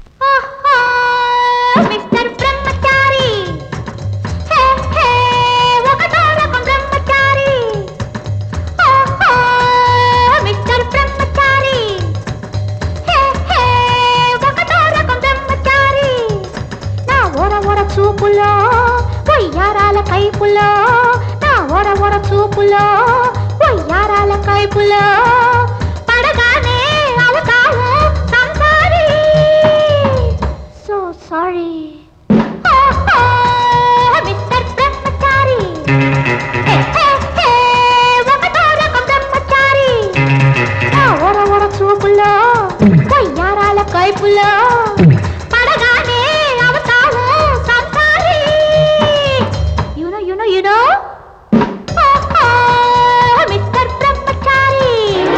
మిస్టర్ బ్రహ్మచారి హే హే ఒకటో రకం బ్రహ్మచారి ఓహో మిస్టర్ బ్రహ్మచారి హే హే ఒకటో రకం బ్రహ్మచారి నా ఓర ఓర చూపులో వయ్యారాల కైపులో నా ఓర ఓర చూపులో వయ్యారాల కైపులో పడగానే అవుతావు సంసారి సో సారీ మిస్టర్ బ్రహ్మచారి హే, హే, హే, ఒకటో రకం బ్రహ్మచారి నా ఓర ఓర చూపులో వయ్యారాల కైపులో పడగానే అవుతావు సంసారి యునో యునో యునో మిస్టర్ బ్రహ్మచారి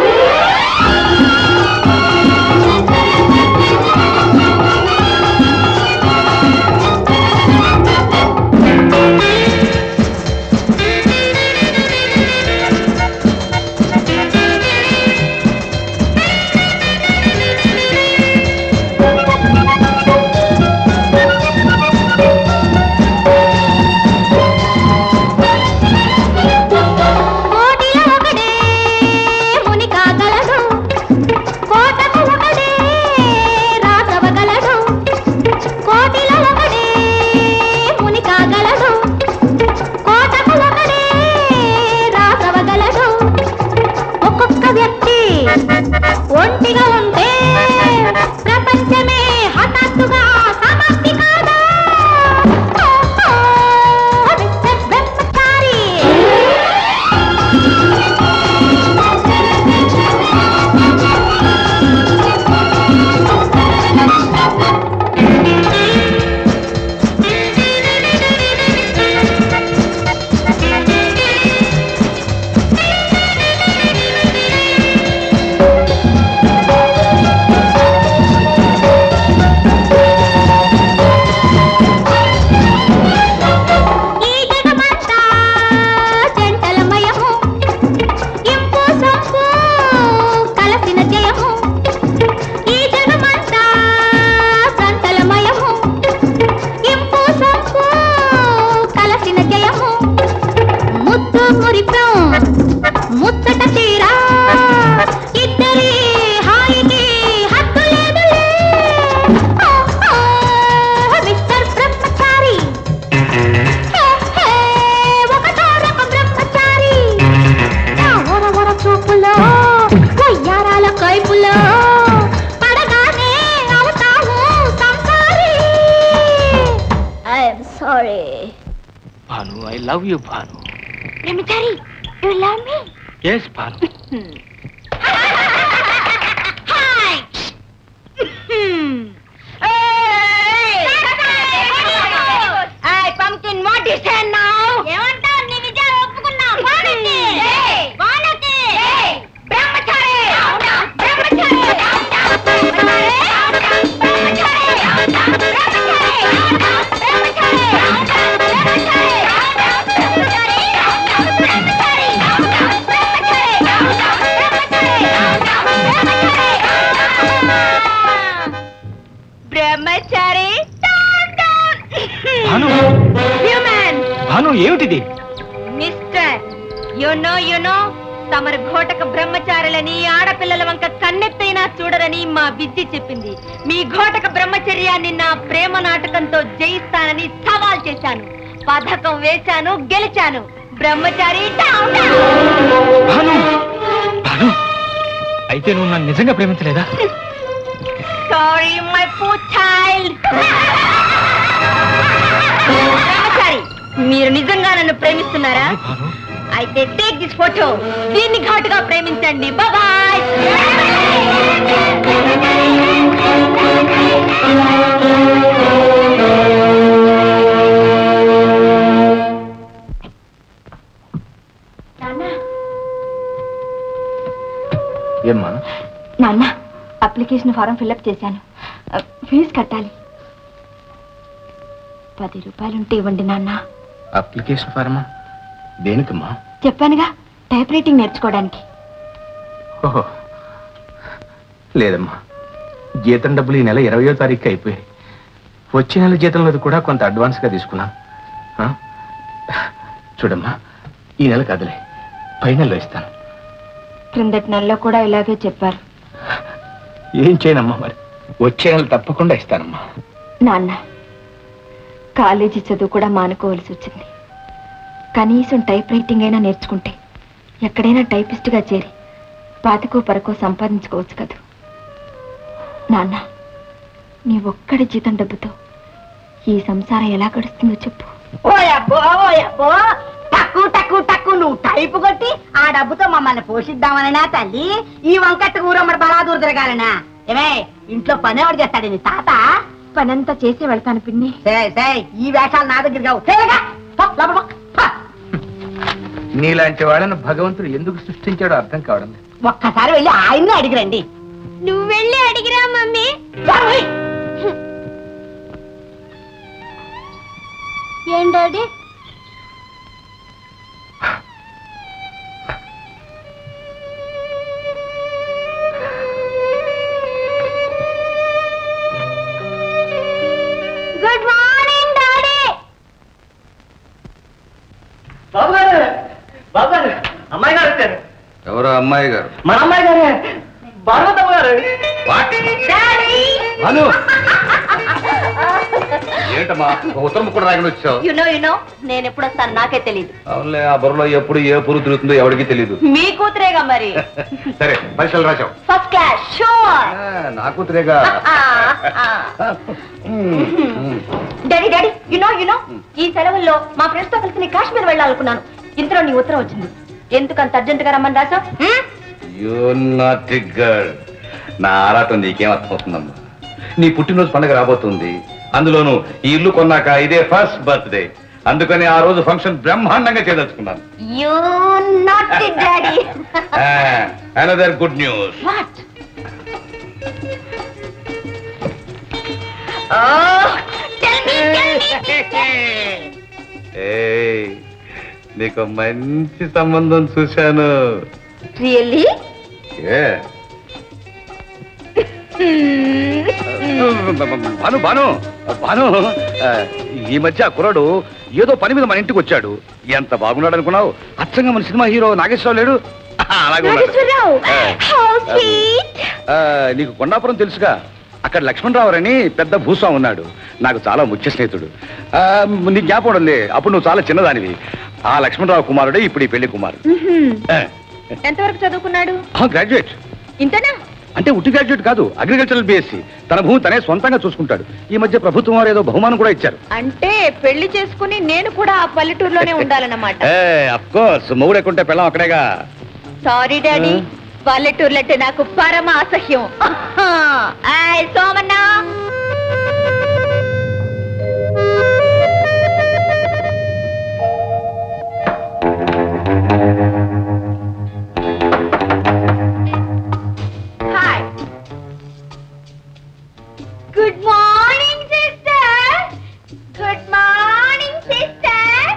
కోటిలో ఒకడే ముని కాగలడు కోటకు ఒకడే రాసవగలడు కోటిలో ఒకడే ముని కాగలడు కోటకు ఒకడే రాసవగలడు ఒక్కొక్క వ్యక్తి ఒంటిగా ఉంటే ప్రపంచమే హఠాత్తుగా సమాప్తి కాదా ఓహో, మిస్టర్ బ్రహ్మచారి ఈ జగమంతా జంటలమయము ఇంపు సొంపు కలసిన జయము ఈ జగమంతా జంటలమయము ఇంపు సొంపు కలసిన జయము ముద్దు మురిపం ముచ్చట తీరా ఇద్దరి హాయికి హద్దు లేదులే ఓహో, మిస్టర్ బ్రహ్మచారి హే, హే, ఒకటో రకం బ్రహ్మచారి నా ఓర ఓర చూపులో వయ్యారాల కైపులో పడగానే అవుతావు సంసారి I'm sorry Bhanu I love you Bhanu బ్రహ్మచారి you love me yes Bhanu hi Hey, pumpkin, what is that now? ఏమంటావు నీ విజయాలు ఒప్పుకున్నా వానకి వానకి బ్రహ్మ ఏమిటిది మిస్టర్ యునో యునో తమరు ఘోటక బ్రహ్మచారులని ఆడపిల్లల వంక కన్నెత్తైనా చూడరని మా విద్య చెప్పింది మీ ఘోటక బ్రహ్మచర్యాన్ని నా ప్రేమ నాటకంతో జయిస్తానని సవాల్ చేశాను పథకం వేశాను గెలిచాను బ్రహ్మచారి down, down. భాను భాను అయితే నువ్వు నన్ను నిజంగా ప్రేమించలేదా సారీ మై పూర్ చైల్డ్ బ్రహ్మచారి మీరు నిజంగా నన్ను ప్రేమిస్తున్నారా భాను అయితే టేక్ దిస్ ఫోటో దీన్ని ఘాటుగా ప్రేమించండి బాయ్ ఏమ్మా నాన్న అప్లికేషన్ ఫారం ఫిల్అప్ చేశాను ఫీజు కట్టాలి పది రూపాయలుంటే ఇవ్వండి నాన్న అప్లికేషన్ ఫార్మా దేనికమ్మా చెప్పానుగా టైప్ రైటింగ్ నేర్చుకోవడానికి ఓహో లేదమ్మా జీతం డబ్బులు ఈ నెల ఇరవయో తారీఖు అయిపోయాయి వచ్చే నెల జీతంలో కూడా కొంత అడ్వాన్స్గా తీసుకున్నాను ఆ? చూడమ్మా ఈ నెల కాదులే పై నెలలో ఇస్తాను క్రిందటి నెలలో కూడా ఇలాగే చెప్పారు ఏం చేయనమ్మా మరి వచ్చే నెల తప్పకుండా ఇస్తానమ్మా నాన్న కాలేజీ చదువు కూడా మానుకోవాల్సి వచ్చింది కనీసం టైప్ రైటింగ్ అయినా నేర్చుకుంటే ఎక్కడైనా టైపిస్ట్గా చేరి పాతికో పరకో సంపాదించుకోవచ్చు కదా నాన్న నీ ఒక్కడి జీతం డబ్బుతో ఈ సంసారం ఎలా గడుస్తుందో చెప్పు ఓయబ్బో ఓయబ్బో టక్కు టక్కు టక్కు నువ్వు టైపు కొట్టి ఆ డబ్బుతో మమ్మల్ని పోషిద్దామననా తల్లి ఈ వంకట్టు ఊరమ్మడి బలాదూరు తిరగాలనా ఏమే ఇంట్లో పని ఎవడు చేస్తాడు నీ తాత పనంతా చేసి వెళ్తాను పిన్ని సే సే ఈ వేషాలు నా దగ్గర కావు సేగా నీలాంటి వాళ్ళను భగవంతుడు ఎందుకు సృష్టించాడో అర్థం కావడం లేదు ఒక్కసారి వెళ్ళి ఆయన్ని అడిగిరండి నువ్వు వెళ్ళి అడిగిరా మమ్మీ ఏం డాడీ గుడ్ మార్నింగ్ డాడీ బాబు గారు బాబు గారు అమ్మాయి గారు వచ్చారు ఎవరో అమ్మాయి గారు మన అమ్మాయి గారే భారతమ్మ గారు భాను ఏంటమ్మా ఒక ఉత్తరం కూడా రాగిన వచ్చావు యు నో యు నో నేను ఎప్పుడు వస్తాను నాకే తెలియదు అవునులే ఆ బుర్రలో ఎప్పుడు ఏ పురుగు తిరుగుతుందో ఎవరికి తెలియదు మీ కూతురేగా మరి సరే పరీక్షలు రాశావు ఫస్ట్ క్లాస్ షూర్ ఆ, నా కూతురేగా daddy daddy you know you know ఈ సెలవుల్లో మా ఫ్రెండ్స్ తో కలిసి నేను కాశ్మీర్ వెళ్ళాలనుకున్నాను ఇంతలో నీ ఉత్తరం వచ్చింది ఎందుకంత అర్జెంట్ గా రమ్మని రాసా యూ నాట్ గర్ల్ నా ఆరాటం నీకేం అర్థమవుతుందమ్మా నీ పుట్టినరోజు పండుగ రాబోతుంది అందులోను ఈ ఇల్లు కొన్నాక ఇదే ఫస్ట్ బర్త్డే అందుకని ఆ రోజు ఫంక్షన్ బ్రహ్మాండంగా చేయదలుచుకున్నాను you not daddy another good news what Oh, tell me, tell me. నీకు మంచి సంబంధం చూశాను Really? ఏ భాను భాను భాను ఆ, ఈ మధ్య ఆ కుర్రాడు ఏదో పని మీద మన ఇంటికి వచ్చాడు ఎంత బాగున్నాడు అనుకున్నావు అచ్చంగా మన సినిమా హీరో నాగేశ్వరరావు లేడు అలాగే ఉన్నాడు. నాగేశ్వరరావు ఆ, how sweet. ఆ, నీకు కొండాపురం తెలుసుగా అక్కడ లక్ష్మణరావు అని పెద్ద భూస్వామి ఉన్నాడు నాకు చాలా ముఖ్య స్నేహితుడు ఆ, నీకు జ్ఞాపకం ఉంది అప్పుడు నువ్వు చాలా చిన్నదానివి ఆ లక్ష్మణరావు కుమారుడే ఇప్పుడు ఈ పెళ్లి కుమారుడు Mhm. ఆ, ఎంతవరకు చదువుకున్నాడు ఆ, గ్రాడ్యుయేట్ ఇంతనా అంటే ఉట్టి గ్రాడ్యుయేట్ కాదు అగ్రికల్చరల్ బిఎస్సి తన భూమి తనే సొంతంగా చూసుకుంటాడు ఈ మధ్య ప్రభుత్వం వారు ఏదో బహుమానం కూడా ఇచ్చారు అంటే పెళ్లి చేసుకుని నేను కూడా ఆ పల్లెటూరులోనే ఉండాలన్నమాట అఫ్ కోర్స్ మొగుడు ఎక్కుంటే పెళ్ళం అక్కడేగా సారీ డాడీ పల్లెటూర్లు అంటే నాకు పరమ అసహ్యం ఆయ్ Somanna hi good morning sister good morning sister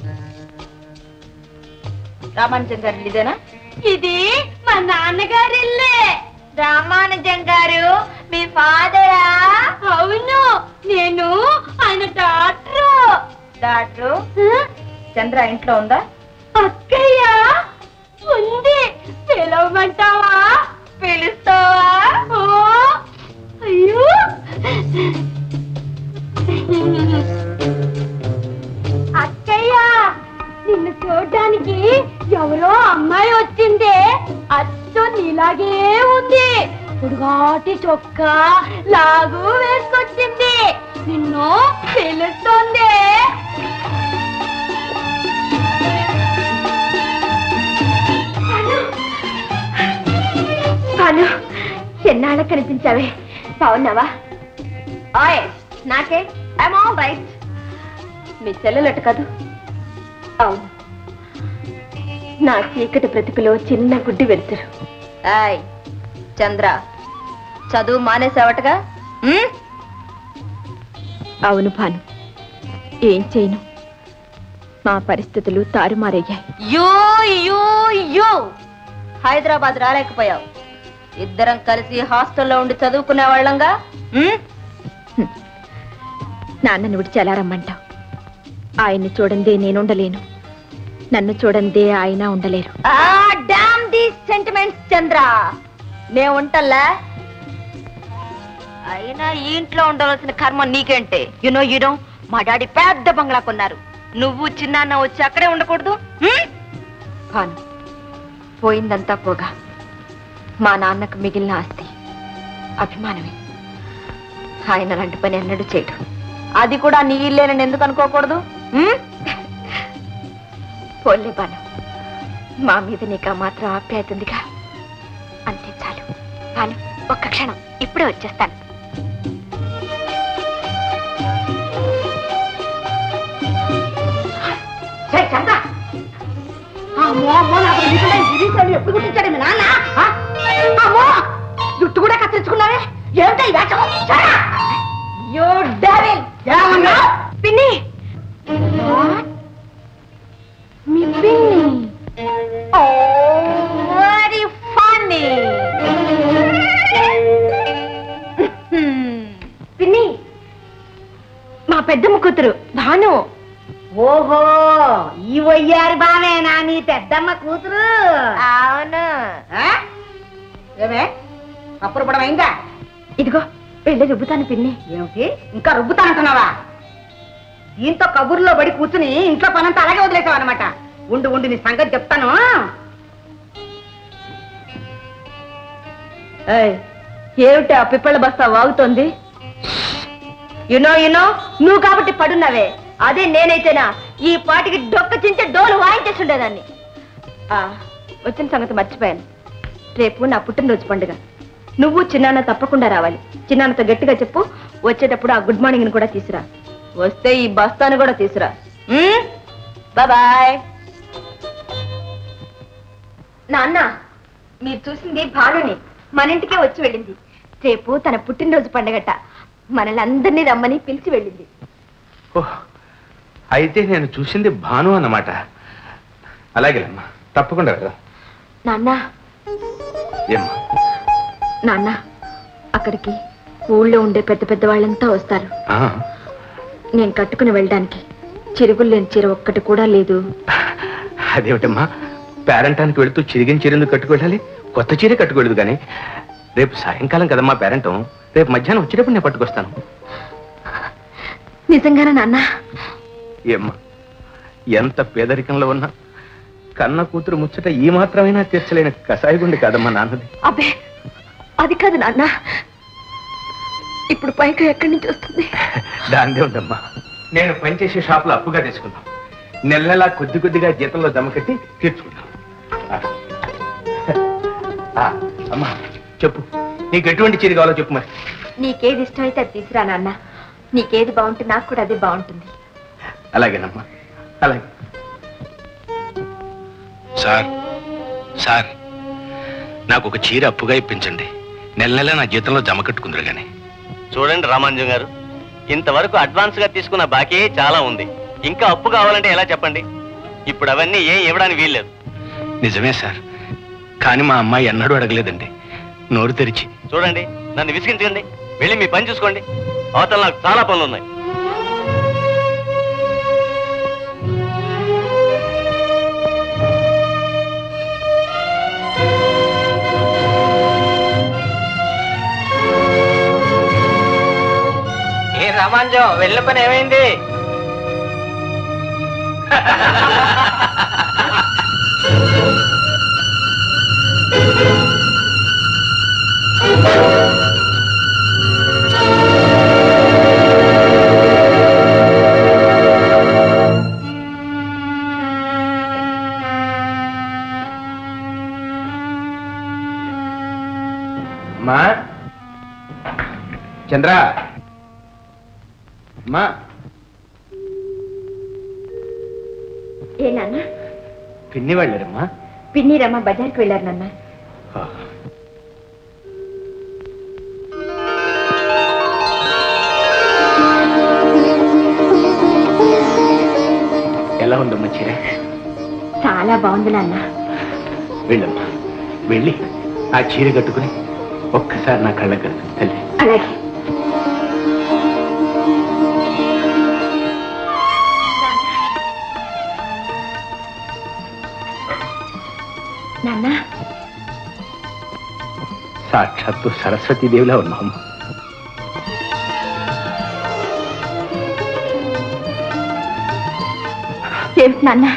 Ramanujam గారు ఇదేనా ఇది మా నాన్నగారి ఇల్లే రామానుజం గారు మీ ఫాదరా అవును నేను ఆయన డాక్టరు డాక్టరు చంద్ర ఇంట్లో ఉందా అక్కయ్య ఉంది పిలవమంటావా పిలుస్తావా ఓ, అయ్యో అక్కయ్య నిన్ను చూడడానికి ఎవరో అమ్మాయి వచ్చిందే అచ్చు నీలాగే ఉంది పొడుగాటి చొక్క లాగు వేసుకొచ్చింది నిన్ను పిలుస్తుంది భాను ఎన్నాళ్ళ కనిపించావే బాగున్నావా ఆయ్ నాకే ఐమ్ ఆల్ రైట్ మీ చెల్లెలట కాదు అవును నా చీకటి బ్రతుకులో చిన్న గుడ్డి వెలుతురు ఆయ్ చంద్ర చదువు మానేసావటగా ఉమ్? అవును భాను ఏం చేయను మా పరిస్థితులు తారుమారయ్యాయి యో యో యో హైదరాబాద్ రాలేకపోయావు ఇద్దరం కలిసి హాస్టల్లో ఉండి చదువుకునే వాళ్ళంగా నాన్నని విడిచి ఎలా రమ్మంటావు ఆయన్ని చూడందే నేనుండలేను నన్ను చూడందే ఆయన ఉండలేరు డామ్ ది సెంటిమెంట్స్ చంద్ర మేము ఉంటల్లా అయినా ఈ ఇంట్లో ఉండవలసిన కర్మ నీకేంటే యునో యూనో మా డాడీ పెద్ద బంగ్లా కొన్నారు నువ్వు చిన్నాన్న వచ్చి అక్కడే ఉండకూడదు హ్మ్? కాను పోయిందంతా పోగా మా నాన్నకు మిగిలిన ఆస్తి అభిమానమే ఆయన అలాంటి పని ఎన్నడూ చేయడు అది కూడా నీ ఇల్లేనని ఎందుకు అనుకోకూడదు హ్మ్? పోలే బాను మా మీద నీకు ఆ మాత్రం ఆప్యాయత ఉందిగా అంతే చాలు బాను ఒక్క క్షణం ఇప్పుడే వచ్చేస్తాను ఛే, చంద్ర అమ్మో అమ్మో నాకు తెలియకుండా ఈ గిరీశాలు ఎప్పుడు గుర్తించాడు మీ నాన్న ఆ? అమ్మో జుట్టు కూడా కత్తిరించుకున్నావే ఏమిటా ఈ వేషం చరా! యో డెవిల్ ఏమన్నా పిన్ని మీ పిన్ని ఓ వెరీ ఫన్నీ పిన్ని మా పెద్దమ్మ కూతురు భాను ఓహో ఈ వయ్యారి బావేనా నీ పెద్దమ్మ కూతురు అవును ఆ? ఏమే అప్పుడుపడం అయిందా ఇదిగో వెళ్ళి రుబ్బుతాను పిన్ని ఏమిటి ఇంకా రుబ్బుతానంటున్నావా దీంతో కబుర్లో పడి కూర్చుని ఇంట్లో పనంతా అలాగే వదిలేసావు అనమాట ఉండు ఉండు నీ సంగతి చెప్తాను ఏయ్, ఏమిటి ఆ పిప్పళ్ళ బస్తా వాగుతోంది యునో యునో నువ్వు కాబట్టి పడున్నావే అదే నేనైతేనా ఈ పాటికి డొక్క చించే డోలు వాయించేసి ఉండేదాన్ని ఆ, వచ్చిన సంగతి మర్చిపోయాను రేపు నా పుట్టినరోజు పండుగ నువ్వు చిన్నాన్న తప్పకుండా రావాలి చిన్నాన్నతో గట్టిగా చెప్పు వచ్చేటప్పుడు ఆ గుడ్ మార్నింగ్ కూడా తీసురా వస్తే ఈ బస్తాను కూడా తీసురా బాయ్ నాన్న మీరు చూసింది భానుని మన ఇంటికే వచ్చి వెళ్ళింది రేపు తన పుట్టినరోజు పండగట మనల్ని అందరినీ రమ్మని పిలిచి వెళ్ళింది ఓహ్ అయితే నేను చూసింది భాను అన్నమాట అలాగేలమ్మా తప్పకుండా వెళ్దాం నాన్న ఏమ్మా నాన్న అక్కడికి ఊళ్ళో ఉండే పెద్ద పెద్ద వాళ్ళంతా వస్తారు ఆ, నేను కట్టుకుని వెళ్ళడానికి చిరుగులు లేని చీర ఒక్కటి కూడా లేదు అదేమిటమ్మా పేరంటానికి వెళుతూ చిరిగిన చీర ఎందుకు కట్టుకెళ్ళాలి కొత్త చీర కట్టుకోలేదు కానీ రేపు సాయంకాలం కదమ్మా పేరంటం రేపు మధ్యాహ్నం వచ్చేటప్పుడు నేను పట్టుకొస్తాను నిజంగానా నాన్న ఏమ్మా ఎంత పేదరికంలో ఉన్నా కన్న కూతురు ముచ్చట ఈ మాత్రమైనా తీర్చలేని కసాయి గుండి కాదమ్మా నాన్నది అబ్బే అది కాదు నాన్న ఇప్పుడు పైకి ఎక్కడి నుంచి వస్తుంది దాందే ఉందమ్మా నేను పనిచేసే షాపులో అప్పుగా తీసుకుందాం నెల నెలా కొద్ది కొద్దిగా జీతంలో జమ కట్టి తీర్చుకుందాం ఆ. ఆ, అమ్మా చెప్పు నీకు ఎటువంటి చీర కావాలో చెప్పు మరి నీకేది ఇష్టమైతే అది తీసురా నాన్న నీకేది బాగుంటే నాకు కూడా అదే బాగుంటుంది అలాగేనమ్మా అలాగే సార్ సార్ నాకు ఒక చీర అప్పుగా ఇప్పించండి నెల నెల నా జీతంలో జమ కట్టుకుందరు కానీ చూడండి రామాంజం గారు ఇంతవరకు అడ్వాన్స్ గా తీసుకున్న బాకీ చాలా ఉంది ఇంకా అప్పు కావాలంటే ఎలా చెప్పండి ఇప్పుడు అవన్నీ ఏం ఇవ్వడానికి వీల్లేదు నిజమే సార్ కానీ మా అమ్మాయి ఎన్నడూ అడగలేదండి నోరు తెరిచి చూడండి నన్ను విసిగించండి వెళ్ళి మీ పని చూసుకోండి అవతల నాకు చాలా పనులు ఉన్నాయి రామాంజం వెళ్ళిన పని ఏమైంది మా చంద్ర మా ఏ నాన్న పిన్ని వెళ్ళారమ్మా పిన్ని రమ్మ బజార్కి వెళ్ళారు నాన్న ఎలా ఉందమ్మా చీర చాలా బాగుంది నాన్న వెళ్ళమ్మా వెళ్ళి ఆ చీర కట్టుకుని ఒక్కసారి నా కళ్ళ కలుగు తల్లి అలాగే నాన్న సాక్షాత్తు సరస్వతీదేవిలా ఉన్నాము ఏమిటి నాన్న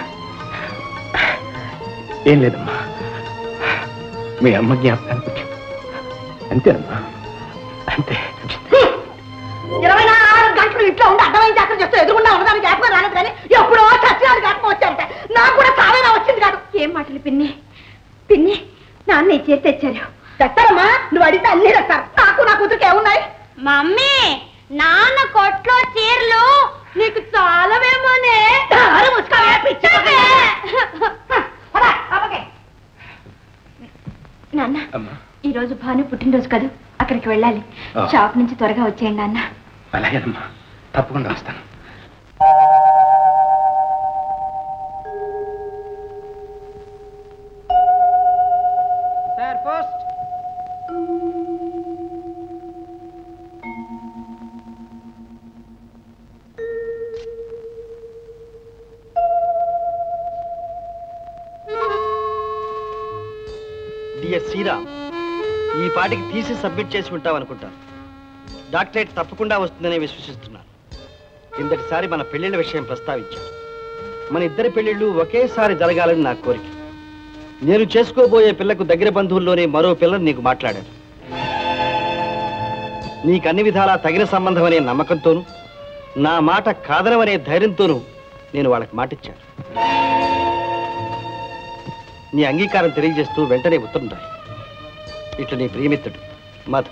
ఏం లేదమ్మా మీ అమ్మ జ్ఞాపకానికి వచ్చి అంతేనమ్మా అంతే ఇరవై నాలుగు గంటలు ఇంట్లో ఉండి అడ్డమైన జాతర చేస్తూ ఎదురుకుండా ఉన్నదానికి జ్ఞాపకం రాలేదు కానీ ఎప్పుడో చచ్చినాడు జ్ఞాపకం వచ్చారట నాకు కూడా చాలానే వచ్చింది కాదు ఏం మాటలు పిన్ని పిన్ని నాన్న ఈ చీర తెచ్చారు తెస్తారమ్మా నువ్వు అడిగితే అన్ని తెస్తారు నాకు నా కూతురికి ఏమున్నాయి మమ్మీ నాన్న కొట్లో చీరలు నీకు చాలవేమోనే దారి ముసుకోవే, పిచ్చావే. పద, అబ్బకే. నాన్న అమ్మా ఈ రోజు భాను పుట్టినరోజు కదా అక్కడికి వెళ్ళాలి ఆ. షాప్ నుంచి త్వరగా వచ్చేయండి నాన్న అలాగేనమ్మా తప్పకుండా వస్తాను డిఎస్ శ్రీరామ్ ఈ పాటికి తీసి సబ్మిట్ చేసి ఉంటావు అనుకుంటాను డాక్టరేట్ తప్పకుండా వస్తుందని విశ్వసిస్తున్నాను కిందటిసారి మన పెళ్లిళ్ళ విషయం ప్రస్తావించాను మన ఇద్దరి పెళ్లిళ్ళు ఒకేసారి జరగాలని నా కోరిక నేను చేసుకోబోయే పిల్లకు దగ్గర బంధువుల్లోనే మరో పిల్లని నీకు మాట్లాడాను నీకు అన్ని విధాలా తగిన సంబంధం అనే నమ్మకంతోనూ నా మాట కాదనమనే ధైర్యంతోనూ నేను వాళ్ళకి మాటిచ్చాను నీ అంగీకారం తెలియజేస్తూ వెంటనే ఉత్తరం రాయి ఇట్లు నీ ప్రియమిత్రుడు మధు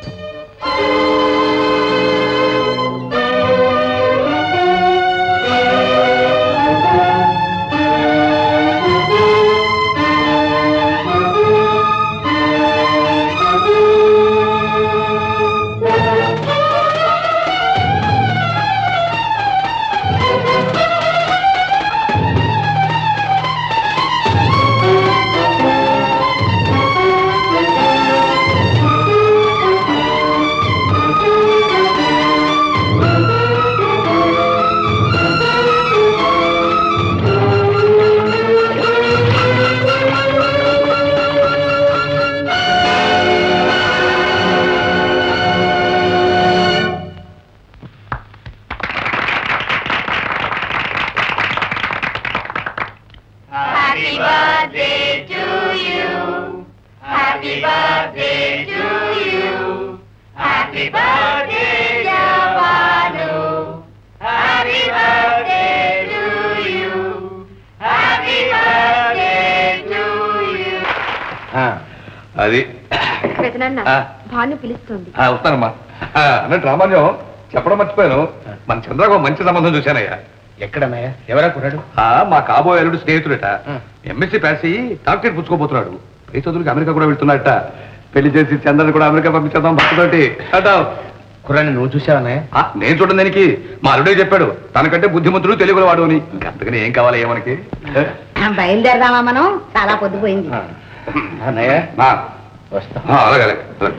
అది పెదనాన్న ఆ. భాను పిలుస్తుంది ఆ, వస్తానమ్మా ఆ, అన్నట్టు రామాన్యం చెప్పడం మర్చిపోయాను మన చంద్రకు ఒక మంచి సంబంధం చూశానయ్యా ఎక్కడన్నయ్యా ఎవరా కుర్రాడు ఆ, మా కాబోయే అల్లుడు స్నేహితుడట ఉం. ఎంఎస్సీ పాస్ అయ్యి డాక్టరేట్ పుచ్చుకోబోతున్నాడు పై చదువులకి అమెరికా కూడా వెళ్తున్నట్ట పెళ్లి చేసి చంద్రని కూడా అమెరికా పంపించేద్దాం భక్తుతోటి అంటావు కుర్రాన్ని నువ్వు చూసావన్నయ్య ఆ, నేను చూడండి దానికి మా అల్లుడే చెప్పాడు తనకంటే బుద్ధిమంతుడు తెలుగులో వాడు అని అంతకని ఏం కావాలి ఏమనకి బయలుదేరదామా మనం చాలా పొద్దుపోయింది అన్నయ్య ఆ, వస్తా ఆ, అలాగే అలాగే అలాగే.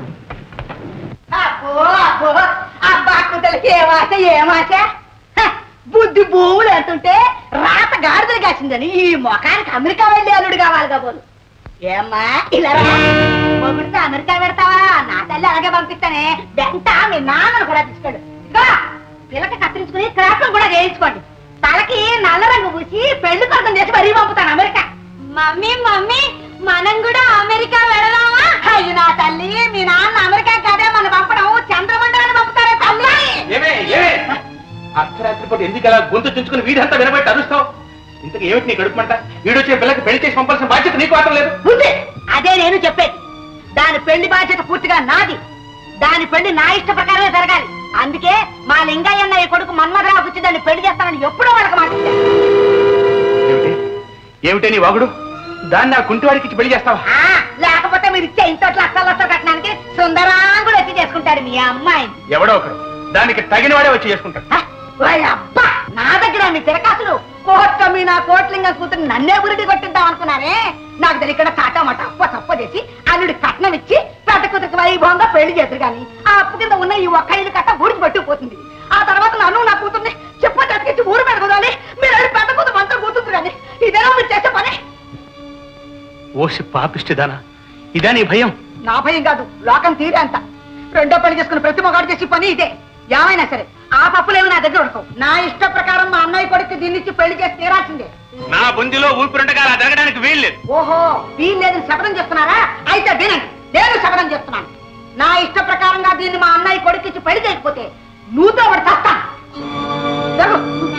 అబ్బో అబ్బో అబ్బా కుదలకి ఏమాశ ఏమాశ హ, బుద్ధి భూములు అంటుంటే రాత గాడిదలు కాసిందని ఈ మొఖానికి అమెరికా వెళ్ళి అల్లుడు కావాలి కాబోలు ఏమ్మా ఇలా రా. మొగుడితో అమెరికా పెడతావా నా తల్లి అలాగే పంపిస్తానే వెంట మీ నాన్నను కూడా తీసుకెళ్ళు ఇదిగో పిల్లకి కత్తిరించుకుని క్రాఫ్ట్ కూడా చేయించుకోండి తలకి నల్ల రంగు పూసి పెళ్లి కొడుకుని చేసి మరీ పంపుతాను అమెరికా మమ్మీ మమ్మీ మనం కూడా అమెరికా వెళదామా అయ్యో నా తల్లి మీ నాన్న అమెరికా కాదే మన పంపడం చంద్రమండలాన్ని పంపుతారే తల్లి ఏమే ఏమే అర్ధరాత్రి పూట ఎందుకు అలా గొంతు చుంచుకుని వీధంతా వినబట్టి అరుస్తావు ఇంతకు ఏమిటి నీ గడుపుమంట వీడొచ్చే పిల్లకి పెళ్లి చేసి పంపాల్సిన బాధ్యత నీకు మాత్రం లేదు ఉంది అదే నేను చెప్పేది దాని పెళ్లి బాధ్యత పూర్తిగా నాది దాని పెళ్లి నా ఇష్ట ప్రకారమే జరగాలి అందుకే మా లింగయ్య అన్నయ్య కొడుకు మన్మధరావు వచ్చి దాన్ని పెళ్లి చేస్తానని ఎప్పుడో వాళ్ళకి మాట ఇచ్చాను. ఏమిటి ఏమిటే నీ వాగుడు దాన్ని ఆ కుంటివాడికి ఇచ్చి పెళ్లి చేస్తావా ఆ లేకపోతే మీరు ఇచ్చే ఇంత లక్షల లక్ష కట్టడానికి సుందరాంగుడు వచ్చి చేసుకుంటాడు మీ అమ్మాయిని ఎవడో ఒకడు దానికి తగిన వాడే వచ్చి చేసుకుంటాడు హ, ఓయ్ అబ్బా నా దగ్గర మీ తిరకాసులు కోట్ల మీ నా కోట్లింగ కూతురు నన్నే బురిడి కొట్టిద్దాం అనుకున్నానే నాకు తెలియక ఇక్కడ కాటమాట అప్ప తప్ప చేసి అల్లుడి కట్నం ఇచ్చి పెద్ద కూతురికి వైభవంగా పెళ్లి చేద్దరు గాని ఆ అప్పు కింద ఉన్న ఈ ఒక్క ఇల్లు కట్ట ఊరికి పట్టుకుపోతుంది ఆ తర్వాత నన్ను నా కూతుర్ని చెప్ప చతికిచ్చి ఊరు పెట్టుకోవాలి మీరు వెళ్ళి పెద్ద కూతురు మంతా కూతుంది కానీ ఇదేనా మీరు చేసే పని ఓసి పాపిష్టిదానా ఇదా నీ భయం నా భయం కాదు లోకం తీరే అంత రెండో పెళ్లి చేసుకున్న ప్రతి మొగాడు చేసి పని ఇదే ఏమైనా సరే ఆ పప్పులేవి నా దగ్గర ఉడకవు నా ఇష్ట ప్రకారం మా అన్నయ్య కొడుకు దీన్నిచ్చి పెళ్లి చేసి తీరాల్సిందే నా బుందిలో ఊపిరుండగా అలా జరగడానికి వీల్లేదు ఓహో వీల్లేదని శపథం చేస్తున్నారా అయితే వినండి నేను శపథం చేస్తున్నాను నా ఇష్ట ప్రకారంగా దీన్ని మా అన్నయ్య కొడుకిచ్చి పెళ్లి చేయకపోతే నువ్వుతో వాడు చస్తాను జరుగు.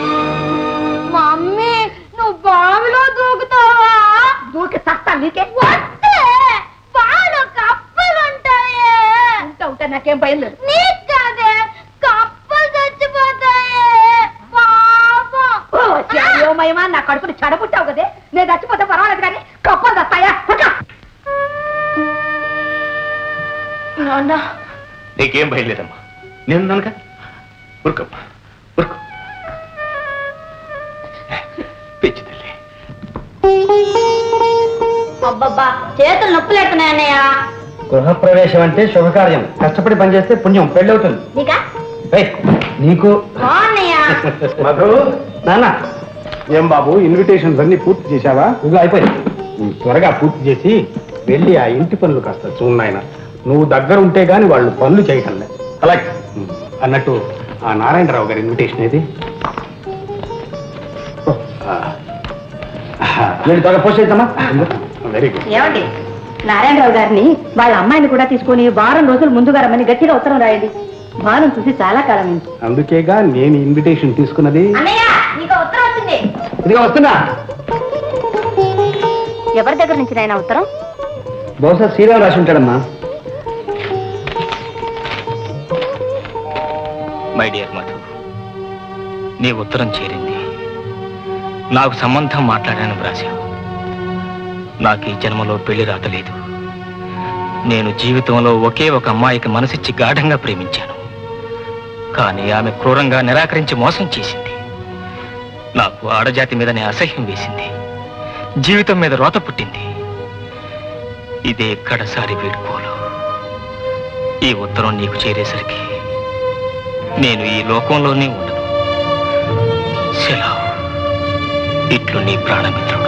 మమ్మీ నువ్వు బావిలో దూకుతావా దూకి చస్తాను నీకే వస్తే బావిలో కప్పలుంటాయే ఉంటా ఉంటా నాకేం భయం లేదు నీకు కాదే కప్పలు చచ్చిపోతాయే పాపం ఓ, అయ్యోమయమా నా కడుపుని చెడపుట్టావు కదే నేను చచ్చిపోతే పర్వాలేదు కానీ కప్పలు చస్తాయా పుట్ట. నాన్న నీకేం భయం లేదమ్మా నేను కనుక ఉరుకమ్మా ఉరుకు పిచ్చి తల్లి అబ్బబ్బా చేతులు నొప్పులు ఎడుతున్నాయి అన్నయ్య గృహప్రవేశం అంటే శుభకార్యం కష్టపడి పనిచేస్తే పుణ్యం పెళ్ళవుతుంది నీకా ఏయ్, నీకు బాగున్నాయా మధు నాన్న ఏం బాబు ఇన్విటేషన్స్ అన్ని పూర్తి చేశావా ఇదిగో అయిపోయింది ఉమ్, త్వరగా పూర్తి చేసి వెళ్ళి ఆ ఇంటి పనులు కాస్త చూన్నాయన నువ్వు దగ్గర ఉంటే గాని వాళ్ళు పనులు చేయటం లేదు అలాగే ఉమ్, అన్నట్టు ఆ నారాయణరావు గారి ఇన్విటేషన్ ఏది నేను త్వరగా పోస్ట్ చేద్దామా వెరీ గుడ్ ఏమండి నారాయణరావు గారిని వాళ్ళ అమ్మాయిని కూడా తీసుకొని వారం రోజులు ముందుగా రమ్మని గట్టిగా ఉత్తరం రాయండి భారం చూసి చాలా కాలం అయింది అందుకేగా నేను ఇన్విటేషన్ తీసుకున్నది అన్నయ్య నీకు ఉత్తరం వచ్చింది ఇదిగో వస్తున్నా ఎవరి దగ్గర నుంచి నాయన ఉత్తరం బహుశా శ్రీరామ్ రాసి ఉంటాడమ్మా మై డియర్ మధు నీ ఉత్తరం చేరింది నాకు సంబంధం మాట్లాడాను వ్రాశావు నాకు ఈ జన్మలో పెళ్లి రాతలేదు నేను జీవితంలో ఒకే ఒక అమ్మాయికి మనసిచ్చి గాఢంగా ప్రేమించాను కానీ ఆమె క్రూరంగా నిరాకరించి మోసం చేసింది నాకు ఆడజాతి మీదనే అసహ్యం వేసింది జీవితం మీద రోత పుట్టింది ఇదే కడసారి వీడ్కోలు ఈ ఉత్తరం నీకు చేరేసరికి నేను ఈ లోకంలోనే ఉండను సెలవు ఇట్లు నీ ప్రాణమిత్రుడు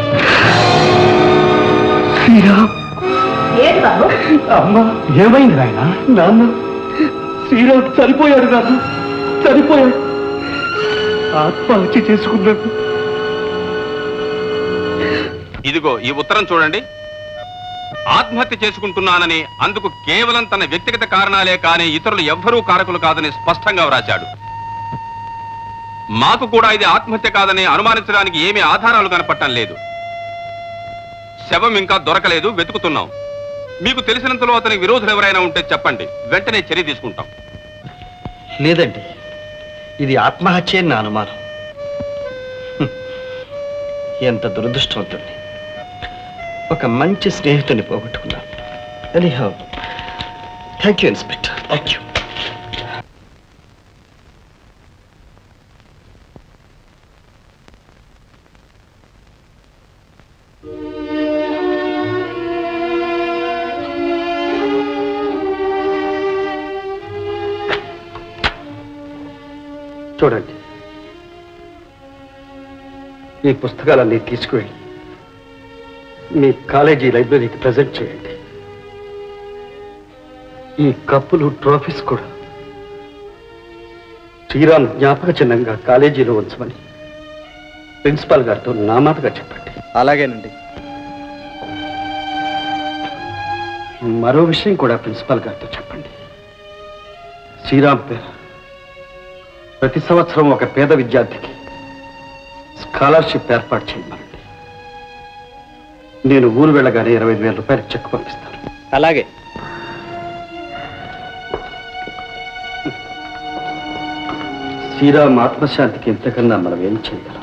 ఏంటి బాబు అమ్మా ఏమైంది నాయన నాన్న శ్రీరామ్ చనిపోయాడు నాన్న చనిపోయాడు ఆత్మహత్య చేసుకున్నాడు ఇదిగో ఈ ఉత్తరం చూడండి ఆత్మహత్య చేసుకుంటున్నానని అందుకు కేవలం తన వ్యక్తిగత కారణాలే కానీ ఇతరులు ఎవ్వరూ కారకులు కాదని స్పష్టంగా వ్రాశాడు మాకు కూడా ఇది ఆత్మహత్య కాదని అనుమానించడానికి ఏమీ ఆధారాలు కనపడటం లేదు శవం ఇంకా దొరకలేదు వెతుకుతున్నాం మీకు తెలిసినంతలో అతనికి విరోధులు ఎవరైనా ఉంటే చెప్పండి వెంటనే చర్య తీసుకుంటాం లేదండి ఇది ఆత్మహత్య అని నా అనుమానం హ్మ్. ఎంత దురదృష్టవంతుడిని ఒక మంచి స్నేహితుడిని పోగొట్టుకున్నాను anyhow thank you inspector thank you చూడండి ఈ పుస్తకాలన్నీ తీసుకువెళ్ళి మీ కాలేజీ లైబ్రరీకి ప్రజెంట్ చేయండి ఈ కప్పులు ట్రోఫీస్ కూడా శ్రీరామ్ జ్ఞాపక చిహ్నంగా కాలేజీలో ఉంచమని ప్రిన్సిపాల్ గారితో నా మాటగా చెప్పండి అలాగేనండి మరో విషయం కూడా ప్రిన్సిపాల్ గారితో చెప్పండి శ్రీరామ్ పేరు ప్రతి సంవత్సరం ఒక పేద విద్యార్థికి స్కాలర్షిప్ ఏర్పాటు చేయమనండి నేను ఊరు వెళ్ళగానే ఇరవై ఐదు వేల రూపాయలు చెక్ పంపిస్తాను అలాగే శ్రీరామ్ ఆత్మశాంతికి ఇంతకన్నా మనం ఏం చేయగలం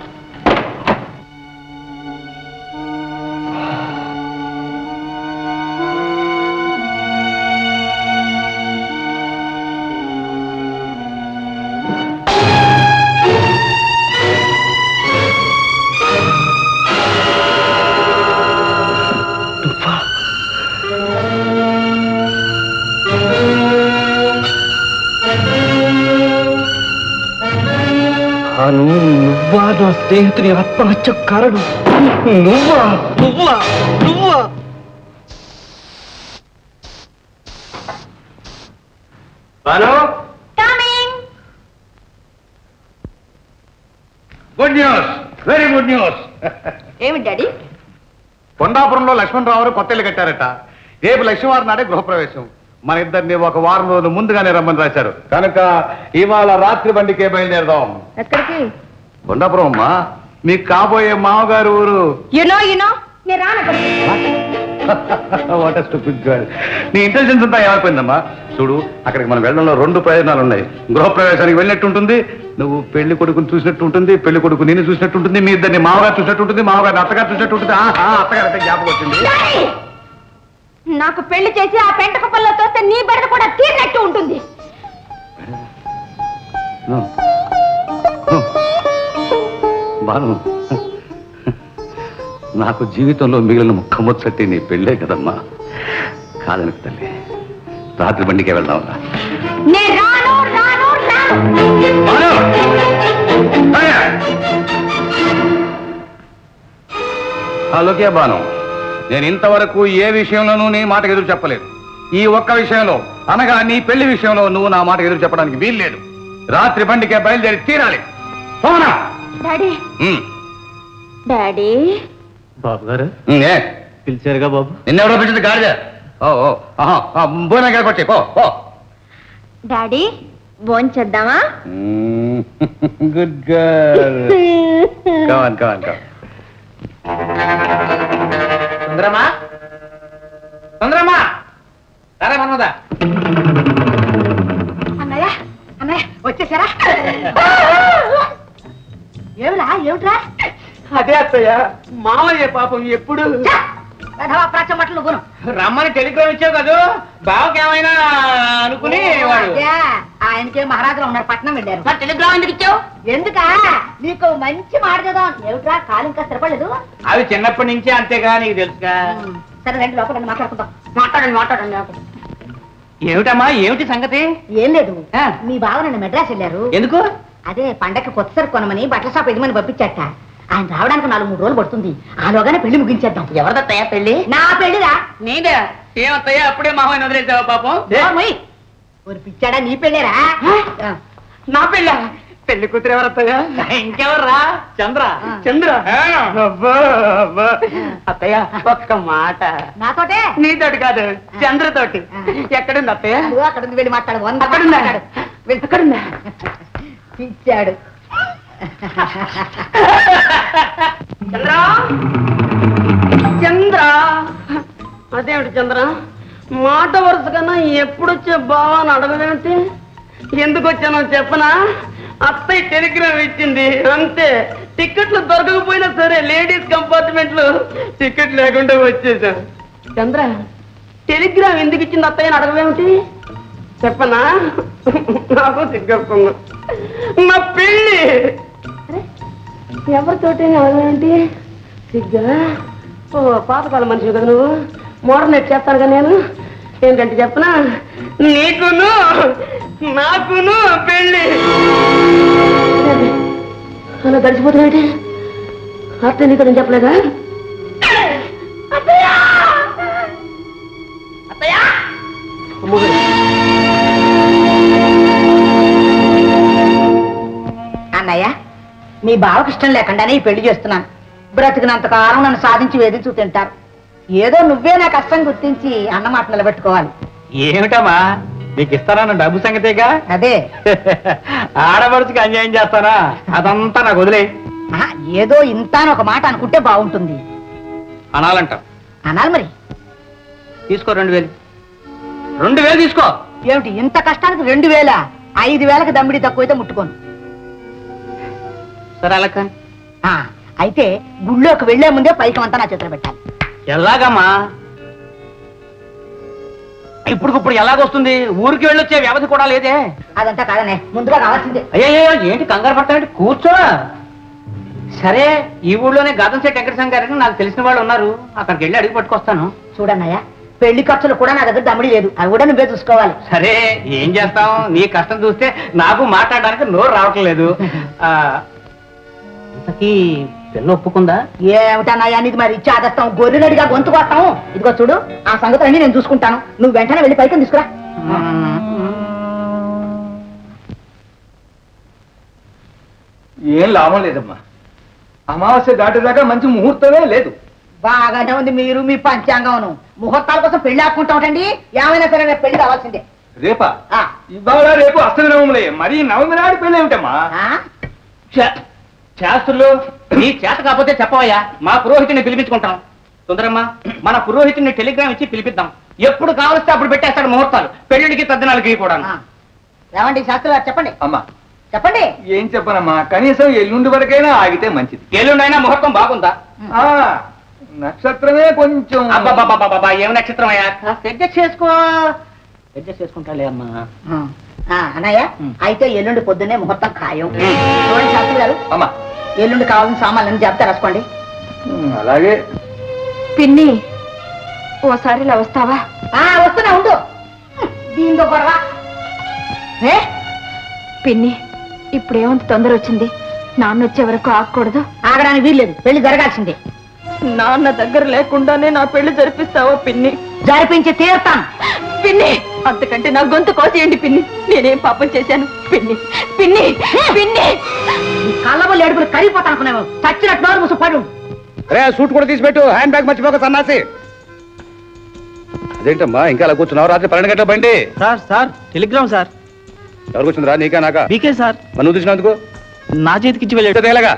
భాను నువ్వా నా స్నేహితుని ఆత్మహత్య కారణం నువ్వా నువ్వా నువ్వా Bhanu good news very good news ఏమిటి డాడీ కొండాపురంలో లక్ష్మణరావు కొత్త ఇల్లు కట్టారట రేపు లక్ష్మీవారం నాడే గృహప్రవేశం మన ఇద్దరిని ఒక వారం రోజులు ముందుగానే రమ్మని రాశారు కనుక ఇవాళ రాత్రి బండికే బయలుదేరదాం ఎక్కడికి కొండాపురం అమ్మా మీకు కాబోయే మామగారు ఊరు యునో యునో నేను రాను వాట్ స్టూపిడ్ గర్ల్ నీ ఇంటెలిజెన్స్ అంతా ఏమైపోయిందమ్మా చూడు అక్కడికి మనం వెళ్ళడంలో రెండు ప్రయోజనాలు ఉన్నాయి గృహప్రవేశానికి వెళ్ళినట్టు ఉంటుంది నువ్వు పెళ్లి కొడుకుని చూసినట్టు ఉంటుంది పెళ్లి కొడుకు నిన్ను చూసినట్టు ఉంటుంది మీ ఇద్దరిని మామగారు చూసినట్టు ఉంటుంది మామగారిని అత్తగారు చూసినట్టు ఉంటుంది ఆహా, అత్తగారు అంటే జ్ఞాపకం వచ్చింది నాకు పెళ్లి చేసి ఆ పెంట కుప్పల్లో తోస్తే నీ బెడద కూడా తీరినట్టు ఉంటుంది No. No. బాను నాకు జీవితంలో మిగిలిన ముక్కమొచ్చట్టి నీ పెళ్ళే కదమ్మా కాదనకు తల్లి రాత్రి బండికే వెళ్దాం నేను రాను రాను రాను హలోకే బాను నేను ఇంతవరకు ఏ విషయంలోనూ నీ మాట ఎదురు చెప్పలేదు ఈ ఒక్క విషయంలో అనగా నీ పెళ్లి విషయంలో నువ్వు నా మాట ఎదురు చెప్పడానికి వీల్లేదు రాత్రి బండికే బయలుదేరి తీరాలి పోనా డాడీ ఉమ్. డాడీ బాబు గారు ఉమ్, ఏ పిలిచారుగా బాబు నిన్నెవరో పిలిచింది గాడిద ఓ ఓ ఆహా ఆ, భోజనం గారికి వచ్చి పో పో డాడీ భోంచేద్దామా good girl come on come on come on సుందరమ్మా సుందరమ్మా సరే మనోదా అన్నయ్య అన్నయ్య వచ్చేసారా ఏమిరా ఏమిట్రా అదే అత్తయ్య మామయ్య పాపం ఎప్పుడు ప్రాచం బట్టలు గుణం రమ్మని టెలిగ్రామ్ ఇచ్చావు కదా బావకి ఏమైనా అనుకుని వాడు ఆయనకే మహారాజులో ఉన్నారు పట్నం వెళ్ళారు టెలిగ్రామ్ ఎందుకు ఇచ్చావు ఎందుకా నీకు మంచి మాట కదా ఏమిట్రా కాలు ఇంకా స్థిరపడలేదు అవి చిన్నప్పటి నుంచి అంతేగా నీకు తెలుసుగా సరే రండి లోపల రండి, మాట్లాడుకుందాం మాట్లాడండి మాట్లాడండి నాకు. ఏమిటమ్మా ఏమిటి సంగతి ఏం లేదు ఆ. మీ బావ నన్ను మెడ్రాస్ వెళ్ళారు ఎందుకు అదే పండక్కి కొత్త సరుకు కొనమని బట్టల షాప్ యజమాని పంపించట ఆయన రావడానికి నాలుగు మూడు రోజులు పడుతుంది ఆలోగానే పెళ్లి ముగించేద్దాం ఎవరిదత్తయ్యా పెళ్లి నా పెళ్లిరా నీదే ఏమత్తయ్య అప్పుడే మామయ్య వదిలేసావా పాపం ఓయ్, ఓరి పిచ్చాడా నీ పెళ్ళేరా ఆ. నా పెళ్ళ పెళ్లి కూతురు ఎవరత్తయ్య ఇంకెవర్రా చంద్ర చంద్ర అబ్బా, అబ్బా. అత్తయ్య ఒక్క మాట నాతోటే నీతోటి కాదు చంద్రతోటి ఎక్కడుంది అత్తయ్య అదిగో అక్కడ ఉంది వెళ్ళి మాట్లాడు వంద అక్కడుందా? మాట్లాడు. వెళ్ళి అక్కడుందా పిచ్చాడు చంద్ర చంద్ర అదేమిటి చంద్ర మాట వరుస కన్నా ఎప్పుడు వచ్చే బావా అని అడగలేంటి ఎందుకు వచ్చానో చెప్పనా అత్తయ్య టెలిగ్రామ్ ఇచ్చింది అంతే టికెట్లు దొరకకపోయినా సరే లేడీస్ కంపార్ట్మెంట్ లో టికెట్ లేకుండా వచ్చేసాను చంద్ర టెలిగ్రామ్ ఎందుకు ఇచ్చింది అత్తయ్య అని అడగలేమిటి చెప్పనా నాకు సిగ్గొస్తుంది నా పెళ్ళి ఎవరితోటి అదేంటి సిగ్గా ఓ పాతకాల మనిషి కదా నువ్వు మోడర్న్ నెట్ చేస్తాను కదా నేను ఏంటంటే చెప్పనా నీకును నాకును పెళ్ళి అలా గడిచిపోతున్నాయి అత్త నీకు నేను చెప్పలేదా అత్తయ్య అత్తయ్య మీ బావకి ఇష్టం లేకుండానే ఈ పెళ్లి చేస్తున్నాను బ్రతికినంత కాలం నన్ను సాధించి వేధించు తింటారు ఏదో నువ్వే నా కష్టం గుర్తించి అన్నమాట నిలబెట్టుకోవాలి ఏమిటమ్మా నీకు ఇస్తానన్న డబ్బు సంగతేగా అదే ఆడపడుచుకి అన్యాయం చేస్తానా అదంతా నాకు వదిలే ఆహా, ఏదో ఇంత అని ఒక మాట అనుకుంటే బాగుంటుంది అనాలంట అనాలి మరి తీసుకో రెండు వేలు రెండు వేలు తీసుకో ఏమిటి ఇంత కష్టానికి రెండు వేల ఐదు వేలకు దమ్మిడి తక్కువైతే ముట్టుకోను సరే అలా కానీ ఆ, అయితే గుళ్ళోకి వెళ్లే ముందే పైకం అంతా నా చేతిలో పెట్టాలి ఎలాగమ్మా ఇప్పుడు ఎలాగొస్తుంది ఊరికి వెళ్ళొచ్చే వ్యవధి కూడా లేదే అదంతా కాదనే ముందుగా కావాల్సిందే అయ్యో ఏంటి కంగారు పడతానంటే కూర్చో సరే ఈ ఊళ్ళోనే గాదం సెట్ వెంకటేశ్వర గారని నాకు తెలిసిన వాళ్ళు ఉన్నారు అక్కడికి వెళ్ళి అడిగి పట్టుకొస్తాను చూడన్నయ్య పెళ్లి ఖర్చులు కూడా నా దగ్గర దమ్మిడి లేదు అవి కూడా నువ్వే చూసుకోవాలి సరే ఏం చేస్తాం నీ కష్టం చూస్తే నాకు మాట్లాడడానికి నోరు రావటం లేదు ఆ, ఇంతకీ పెన్ను ఒప్పుకుందా ఏమిటన్నయ్య నీది మరి ఇచ్చి ఆదస్తాం గొర్రెనడిగా గొంతు కొస్తాం ఇదిగో చూడు ఆ సంగతులన్నీ నేను చూసుకుంటాను నువ్వు వెంటనే వెళ్ళి పైకం తీసుకురా ఏం లాభం లేదమ్మా అమావాస్య దాటేదాకా మంచి ముహూర్తమే లేదు బాగానే ఉంది మీరు మీ పంచాంగం ముహూర్తాల కోసం పెళ్లి ఆపుకుంటా ఉంటండి ఏమైనా సరే రేపు పెళ్లి కావాల్సిందే రేపా ఆ, ఇవాళ రేపు అష్టమి నవములే మరి నవమి నాడు పెళ్ళి ఏమిటమ్మా ఆ? శా- శాస్త్రులు నీ చేత కాకపోతే చెప్పవయ్యా మా పురోహితుని పిలిపించుకుంటాం సుందరమ్మా మన పురోహితుని టెలిగ్రామ్ ఇచ్చి పిలిపిద్దాం ఎప్పుడు కావలిస్తే అప్పుడు పెట్టేస్తాడు ముహూర్తాలు పెళ్లిడికి తద్దినాలకి కూడా ఆ. ఏమండి శాస్త్రి గారు చెప్పండి అమ్మా చెప్పండి ఏం చెప్పనమ్మా కనీసం ఎల్లుండి వరకైనా ఆగితే మంచిది ఎల్లుండైనా ముహూర్తం బాగుందా ఆ, నక్షత్రమే కొంచెం అబ్బబ్బబ్బబ్బబ్బా, ఏం నక్షత్రం అయ్యా కాస్త అడ్జస్ట్ చేసుకో అడ్జస్ట్ చేసుకుంటాలే అమ్మా ఆ, ఆ, అన్నయ్య ఉమ్. అయితే ఎల్లుండి పొద్దున్నే ముహూర్తం ఖాయం ఉమ్. చూడండి శాస్త్రి గారు అమ్మా ఎల్లుండి కావాల్సిన సామాన్లను జాబితా రాసుకోండి ఉమ్, అలాగే పిన్ని ఓసారి ఇలా వస్తావా ఆ వస్తున్నా ఉండు దీంతో గొడవ ఏ పిన్ని ఇప్పుడేమంత తొందర వచ్చింది నాన్న వచ్చే వరకు ఆగకూడదు ఆగడానికి వీల్లేదు పెళ్లి జరగాల్సిందే నాన్న దగ్గర లేకుండానే నా పెళ్లి జరిపిస్తావా పిన్ని జరిపించి తీరుతాను పిన్ని అంతకంటే నా గొంతు కోసేయండి పిన్ని నేనేం పాపం చేశాను పిన్ని పిన్ని పిన్ని ఈ కళ్ళబులు ఏడుపులు కరిగిపోతా అనుకున్నావు చచ్చినట్టు నోరు మూసు పడు రే సూట్ కూడా తీసిపెట్టు హ్యాండ్ బ్యాగ్ మర్చిపోక సన్నాసి అదేంటమ్మా ఇంకా అలా కూర్చున్నావు రాత్రి పన్నెండు గంటల బండి సార్ సార్ టెలిగ్రామ్ సార్ ఎవరు కూర్చుందిరా నీకా నాకా బీకే సార్ మరి నువ్వు తీసినందుకు నా చేతికి ఇచ్చి వెళ్ళాడు తేలగా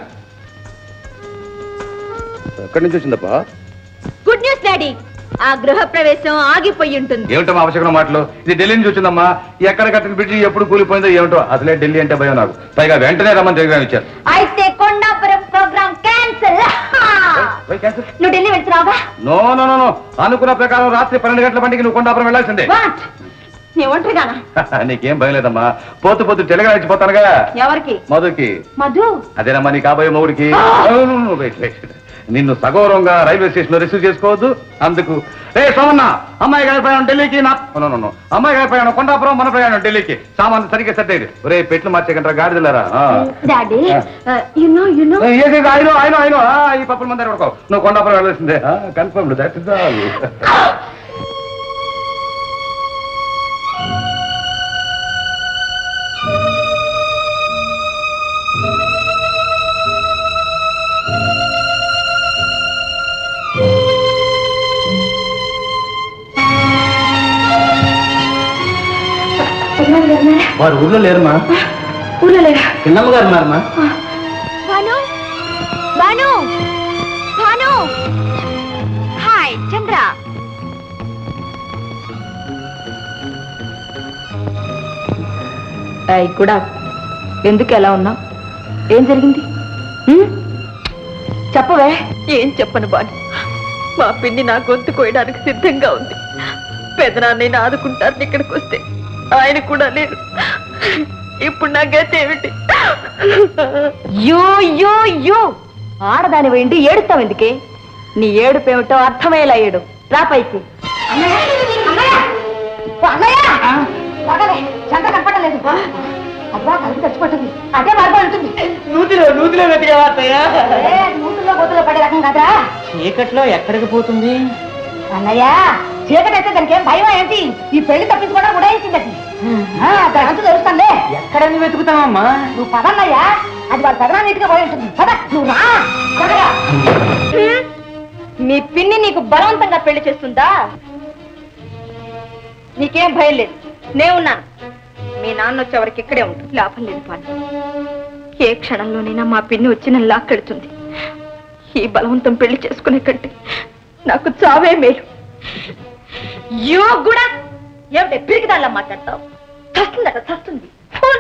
ఎక్కడి నుంచి వచ్చిందప్పా గుడ్ న్యూస్ డాడీ ఆ గృహ ప్రవేశం ఆగిపోయి ఉంటుంది ఏమిటమ్మా అవసరం మాటలు ఇది ఢిల్లీ నుంచి వచ్చిందమ్మా ఎక్కడ కట్టిన బ్రిడ్జి ఎప్పుడు కూలిపోయిందో ఏమిటో అసలే ఢిల్లీ అంటే భయం నాకు పైగా వెంటనే రమ్మని టెలిగ్రామ్ ఇచ్చారు అయితే Kondapuram programme cancel why cancel? నువ్వు ఢిల్లీ వెళ్తున్నావుగా నో నో నో నో అనుకున్న ప్రకారం రాత్రి పన్నెండు గంటల బండికి నువ్వు కొండాపురం వెళ్ళాల్సిందే వాట్ నీ ఒంటరిగానా నీకేం భయం లేదమ్మా పోతు పోతు టెలిగ్రామ్ ఇచ్చిపోతానుగా ఎవరికి మధుకి మధు అదేనమ్మా నీ కాబోయే మొగుడికి అవును, నువ్వు wait, wait. నిన్ను సగౌరవంగా రైల్వే స్టేషన్ లో రిసీవ్ చేసుకోవద్దు అందుకు ఏ సోమన్న అమ్మాయి గారి ప్రయాణం ఢిల్లీకి నా నో, నో, నో. అమ్మాయి గారి ప్రయాణం కొండాపురం మన ప్రయాణం ఢిల్లీకి సామాన్లు సరిగ్గా సర్దేది ఒరే పెట్లు మార్చేకంటారా గాడిదలారా daddy you know you know ఆయన ఆయన ఆయన ఈ పప్పుల మంది పడుకో నువ్వు కొండాపురం వెళ్ళాల్సిందే కన్ఫర్మ్ దట్ ఇస్ ఆల్ వారు ఊర్లో లేరుమా ఊర్లో లేరా చిన్నమ్మ గారు ఉన్నారమ్మా భాను భాను భాను హాయ్ చంద్ర కూడా ఎందుకు ఎలా ఉన్నావు ఏం జరిగింది ఉమ్? చెప్పవే ఏం చెప్పను బాను మా పిన్ని నా గొంతు కోయడానికి సిద్ధంగా ఉంది పెదనాన్నని ఆదుకుంటారు ఇక్కడికి వస్తే ఆయన కూడా లేరు ఇప్పుడు నా గతి ఏమిటి యో యో యో ఆడదాని వేయండి ఏడుతావు ఎందుకే నీ ఏడుపు ఏమిటో అర్థమయ్యేలా ఏడు రా పైకి అన్నయ్య అన్నయ్య ఓ అన్నయ్య వదలే చంద్ర కనపడలేదు అబ్బా కలిసి చచ్చిపోతుంది అదే మార్గం ఉంటుంది నూతిలో నూతిలో వెతికే వార్తయ్యా ఏ, నూతుల్లో గోతులో పడే రకం కదా చీకట్లో ఎక్కడికి పోతుంది అన్నయ్య చీకటి అయితే దానికి ఏం భయం ఏంటి ఈ పెళ్లి తప్పించుకోవడం కూడా వేసింది అది ఆ, దాని అంతా తెలుస్తానులే ఎక్కడని వెతుకుతామమ్మా నువ్వు పదన్నయ్యా అది వాళ్ళ పెదనా నీటిగా పోయి ఉంటుంది పద నువ్వు రా త్వరగా. మీ పిన్ని నీకు బలవంతంగా పెళ్లి చేస్తుందా నీకేం భయం లేదు నేనున్నాను మీ నాన్న వచ్చే వరకు ఇక్కడే ఉంటుంది లాభం లేదు పాని ఏ క్షణంలోనైనా మా పిన్ని వచ్చి నన్ను లాక్కెడుతుంది ఈ బలవంతం పెళ్లి చేసుకునే కంటే నాకు చావే మేలు యో కూడా ఏమిటే పిరికిదాల్లా మాట్లాడతావు చస్తుందట చస్తుంది ఫోన్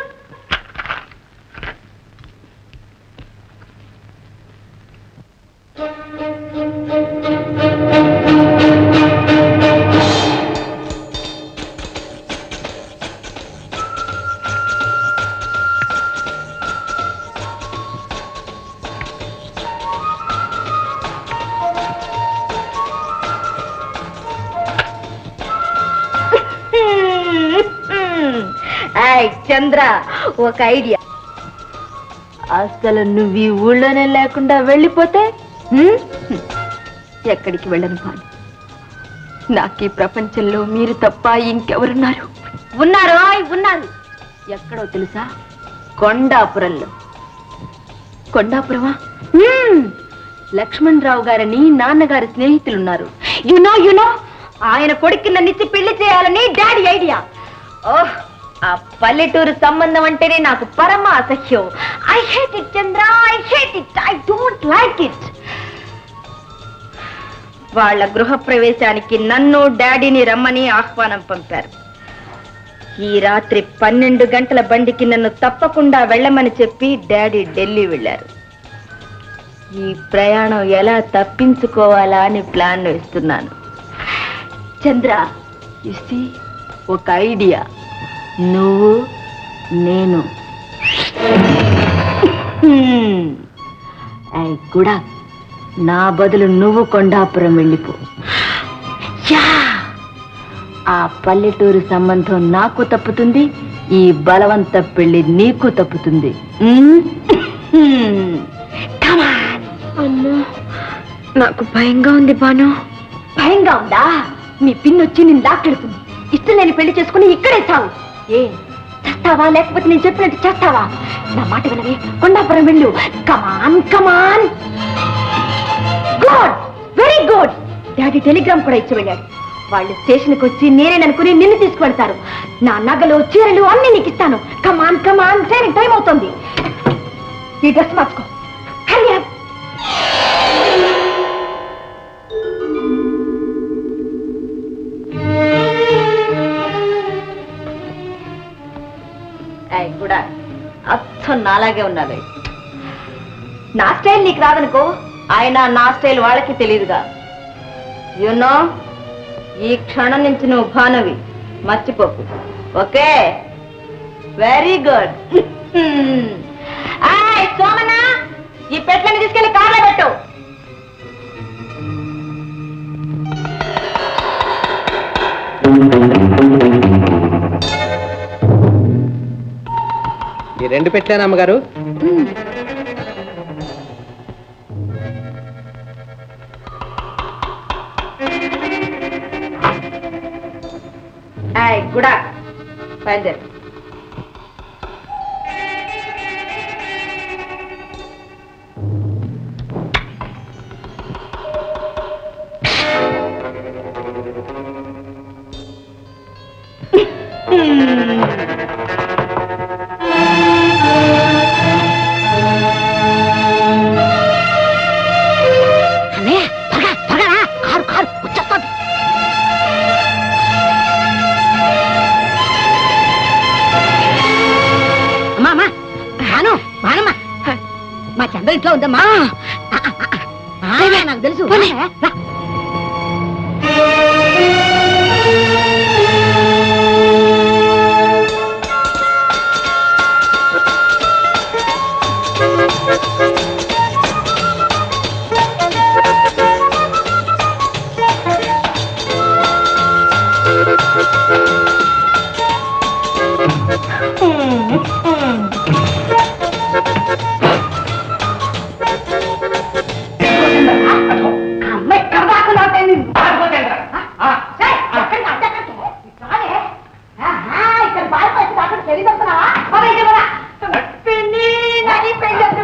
ఆయ్ చంద్ర ఒక ఐడియా అసలు నువ్వు ఈ ఊళ్ళోనే లేకుండా వెళ్ళిపోతే హ్మ్? ఎక్కడికి వెళ్ళను పాని నాకు ఈ ప్రపంచంలో మీరు తప్ప ఇంకెవరున్నారు ఉన్నారు ఆయ్, ఉన్నారు ఎక్కడో తెలుసా కొండాపురంలో కొండాపురమా హ్మ్. లక్ష్మణ్ రావు గారని నాన్నగారి స్నేహితులున్నారు యునో యునో ఆయన కొడుకు నన్నిచ్చి పెళ్లి చేయాలని డాడీ ఐడియా ఓహ్ ఆ పల్లెటూరు సంబంధం అంటేనే నాకు పరమ అసహ్యం I hate it Chandra I hate it I don't like it వాళ్ళ గృహ ప్రవేశానికి నన్ను డాడీని రమ్మని ఆహ్వానం పంపారు ఈ రాత్రి పన్నెండు గంటల బండికి నన్ను తప్పకుండా వెళ్ళమని చెప్పి డాడీ ఢిల్లీ వెళ్ళారు ఈ ప్రయాణం ఎలా తప్పించుకోవాలా అని ప్లాన్ వేస్తున్నాను చంద్ర ఇసి ఒక ఐడియా నువ్వు నేను హ్మ్. ఐ కూడా నా బదులు నువ్వు కొండాపురం వెళ్ళిపో యా! ఆ పల్లెటూరు సంబంధం నాకు తప్పుతుంది ఈ బలవంత పెళ్లి నీకు తప్పుతుంది అమ్మో నాకు భయంగా ఉంది బాను భయంగా ఉందా మీ పిన్ వచ్చి నేను లాక్కెడుతుంది ఇష్టం లేని పెళ్లి చేసుకుని ఇక్కడే చావు ఏ చేస్తావా లేకపోతే నేను చెప్పినట్టు చేస్తావా నా మాట వినవే కొండాపురం వెళ్ళు come on come on good very good daddy telegram కూడా ఇచ్చి వెళ్ళాడు వాళ్ళు స్టేషన్కి వచ్చి నేనేననుకుని నిన్ను తీసుకువెళ్తారు నా నగలు చీరలు అన్ని నీకు ఇస్తాను కమాన్ కమాన్ ట్రైన్ టైం అవుతుంది ఈ డ్రెస్ మార్చుకో Hurry up. ఏయ్, కూడా అచ్చం నాలాగే ఉన్నావే నా స్టైల్ నీకు రాదనుకో ఆయన నా స్టైల్ వాళ్ళకి తెలియదుగా యునో ఈ క్షణం నుంచి నువ్వు భానవి మర్చిపోకు ఓకే వెరీ గుడ్ సోమనా ఈ పెట్లని తీసుకెళ్లి కార్లో పెట్టు ఈ రెండు పెట్టలేనా అమ్మగారు ఏయ్, గుడా బయలుదేరు అన్నయ్య త్వరగా త్వరగా రా. కారు కారు వచ్చేస్తుంది అమ్మా అమ్మా భాను భానమ్మా మా చంద్ర ఇంట్లో ఉందమ్మా ఆ, ఆ, ఆ, ఆ, నాకు తెలుసు రా. అమ్మాయి ఎక్కడ దాకా నాటేంది? ఏయ్, ఎక్కడికి అడ్డ ఎక్కడికి? రాలే. ఆహా, ఇక్కడ పారిపోయి అక్కడ తెలియదొస్తున్నావా? పద, ఇటు పద. పిన్ని, నది పెళ్ళి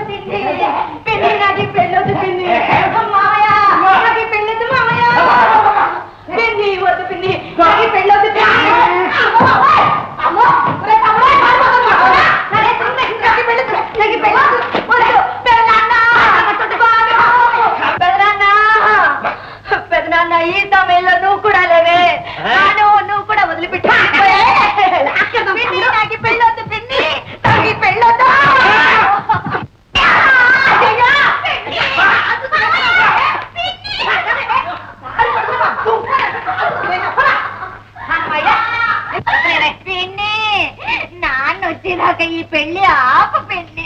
ఇక ఈ పెళ్లి ఆప పెళ్లి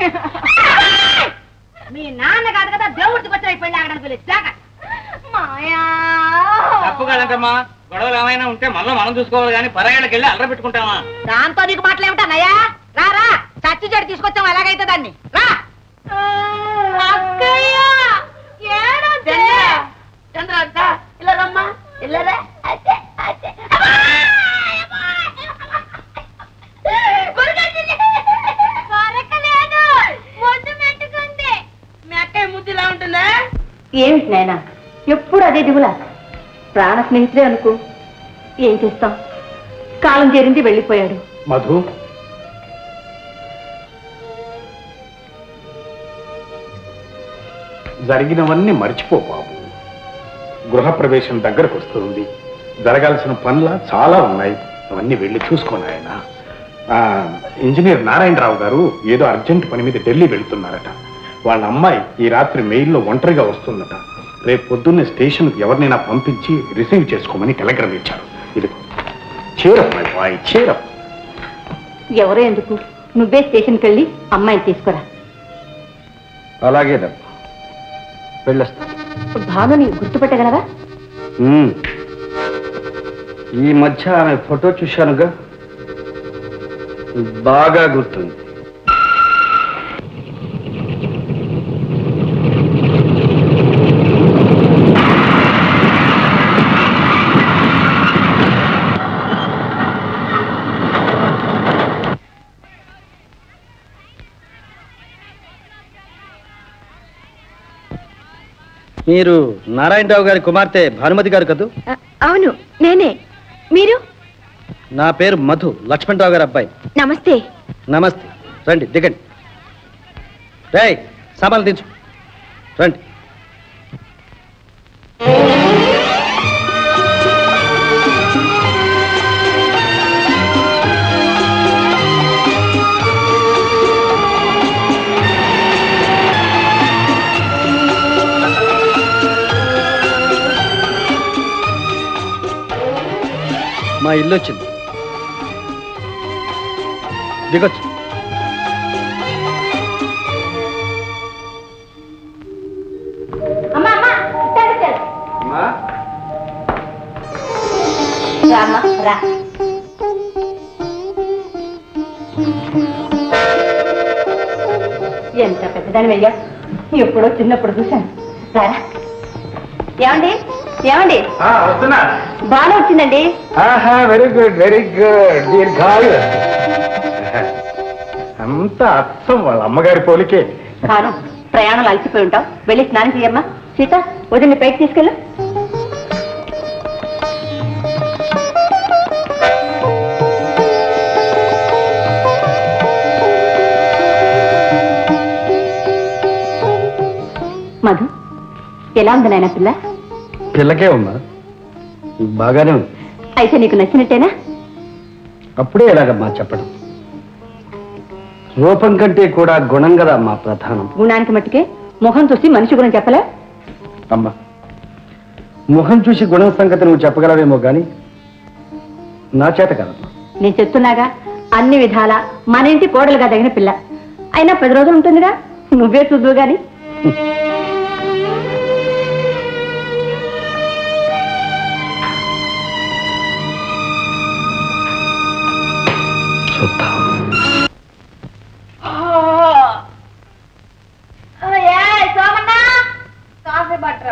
మీ నాన్న కాదు కదా దేవుడికి వచ్చిన ఈ పెళ్లి ఆగడానికి పిలిచి జాగ్రత్త. మాయా తప్పు కదంటమ్మా గొడవలు ఏమైనా ఉంటే మనలో మనం చూసుకోవాలి కానీ పరాయాళ్ళకి వెళ్ళి అల్లరి పెట్టుకుంటామా దాంతో నీకు మాటలేమిటన్నయ్యా రా రా చచ్చి చెడు తీసుకొచ్చాం ఎలాగైతే దాన్ని రా అక్కయ్య చంద్ర అక్క ఇలా రమ్మా ఇల్లరా అదే అదే ఏమిటి నాయన ఎప్పుడు అదే దిగులా ప్రాణ స్నేహితుడే అనుకో ఏం చేస్తాం కాలం చేరింది వెళ్ళిపోయాడు మధు జరిగినవన్నీ మర్చిపో బాబు గృహప్రవేశం దగ్గరకు వస్తుంది జరగాల్సిన పనుల చాలా ఉన్నాయి అవన్నీ వెళ్ళి చూసుకోను ఆయన ఆ, ఇంజనీర్ నారాయణరావు గారు ఏదో అర్జెంట్ పని మీద ఢిల్లీ వెళ్తున్నారట వాళ్ళ అమ్మాయి ఈ రాత్రి మెయిల్లో ఒంటరిగా వస్తుందట రేపు పొద్దున్నే స్టేషన్కి ఎవరినైనా పంపించి రిసీవ్ చేసుకోమని టెలిగ్రామ్ ఇచ్చారు ఇది చీరప్ మై బాయ్ చీరప్ ఎవరో ఎందుకు నువ్వే స్టేషన్కి వెళ్ళి అమ్మాయిని తీసుకురా అలాగేనమ్మా వెళ్ళొస్తా భానుని గుర్తుపెట్టగలవా ఉమ్. ఈ మధ్య ఆమె ఫోటో చూశానుగా బాగా గుర్తుంది మీరు నారాయణరావు గారి కుమార్తె భానుమతి గారు కదూ అవును నేనే మీరు నా పేరు మధు లక్ష్మణరావు గారి అబ్బాయి నమస్తే నమస్తే రండి దిగండి రేయ్ సామాన్లు దించు రండి మా ఇల్లు వచ్చింది దిగొచ్చు అమ్మా అమ్మా ఇట్టాడు ఇట్టాడు. రా అమ్మా రా ఎంత పెద్దదాని వెయ్యా ఎప్పుడో చిన్నప్పుడు చూశాను రారా ఏమండి ఏమండి వస్తున్నా బాగా వచ్చిందండి ఆహా వెరీ గుడ్ వెరీ గుడ్ దీర్ఘాయు అంత అచ్చం వాళ్ళ అమ్మగారి పోలికే కాను ప్రయాణాలు అలసిపోయి ఉంటావు వెళ్ళి స్నానం చేయమ్మా సీత వదిలి పైకి తీసుకెళ్ళు మధు ఎలా ఉంది నాయన పిల్ల పిల్లకే ఉమ్మా బాగానే ఉంది అయితే నీకు నచ్చినట్టేనా అప్పుడే ఎలాగమ్మా చెప్పడం రూపం కంటే కూడా గుణం కదా మా ప్రధానం గుణానికి మట్టుకే మొహం చూసి మనిషి గుణం చెప్పలే అమ్మా ముఖం చూసి గుణం సంగతి నువ్వు చెప్పగలవేమో గాని నా చేత కాదమ్మా నేను చెప్తున్నాగా అన్ని విధాల మన ఇంటి కోడలుగా తగిన పిల్ల అయినా పది రోజులు ఉంటుందిగా నువ్వే చూద్దు గాని చూద్దాం కాఫీ బట్రా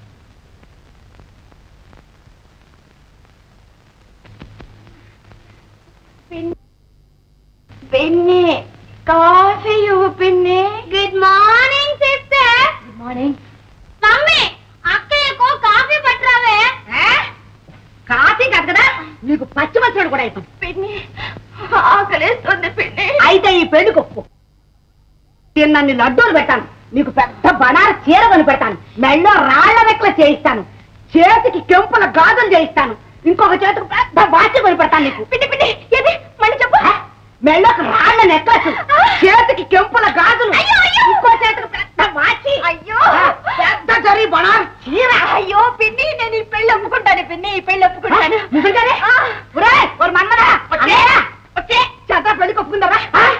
పిన్ని కాఫీ ఇవ్వు పిన్ని good morning sister good morning mummy అక్కయ్యకు కాఫీ పట్టరావే కాఫీ కాదు కదా నీకు పచ్చి మచ్చడు కూడా అవుతుంది పిన్ని ఆకలిస్తుంది పిన్ని అయితే ఈ పెళ్లి కొప్పు నేను నన్ను లడ్డూలు పెట్టాను నీకు పెద్ద బనార చీర కొని పెడతాను మెళ్ళో రాళ్ల రెక్కలు చేయిస్తాను చేతికి కెంపుల గాజులు చేయిస్తాను ఇంకొక చేతికి పెద్ద వాచి కొని పెడతాను నీకు పిన్ని పిన్ని ఏది మళ్ళీ చెప్పు హ? మెళ్ళోకి రాళ్ల నెక్లెస్ చేతికి కెంపుల గాజులు అయ్యో, అయ్యో. ఇంకో చేతికి పెద్ద వాచి అయ్యో. హ? పెద్ద జరి బనార చీర అయ్యో పిన్ని నేను ఈ పెళ్లి ఒప్పుకుంటాను పిన్ని ఈ పెళ్లి ఒప్పుకుంటాను నిజంగానే? ఆ. ఒరేయ్, ఓ మన్మరా, వచ్చే. అన్నయ్య, వచ్చే. చేత పెళ్లి కొప్పుకుందారా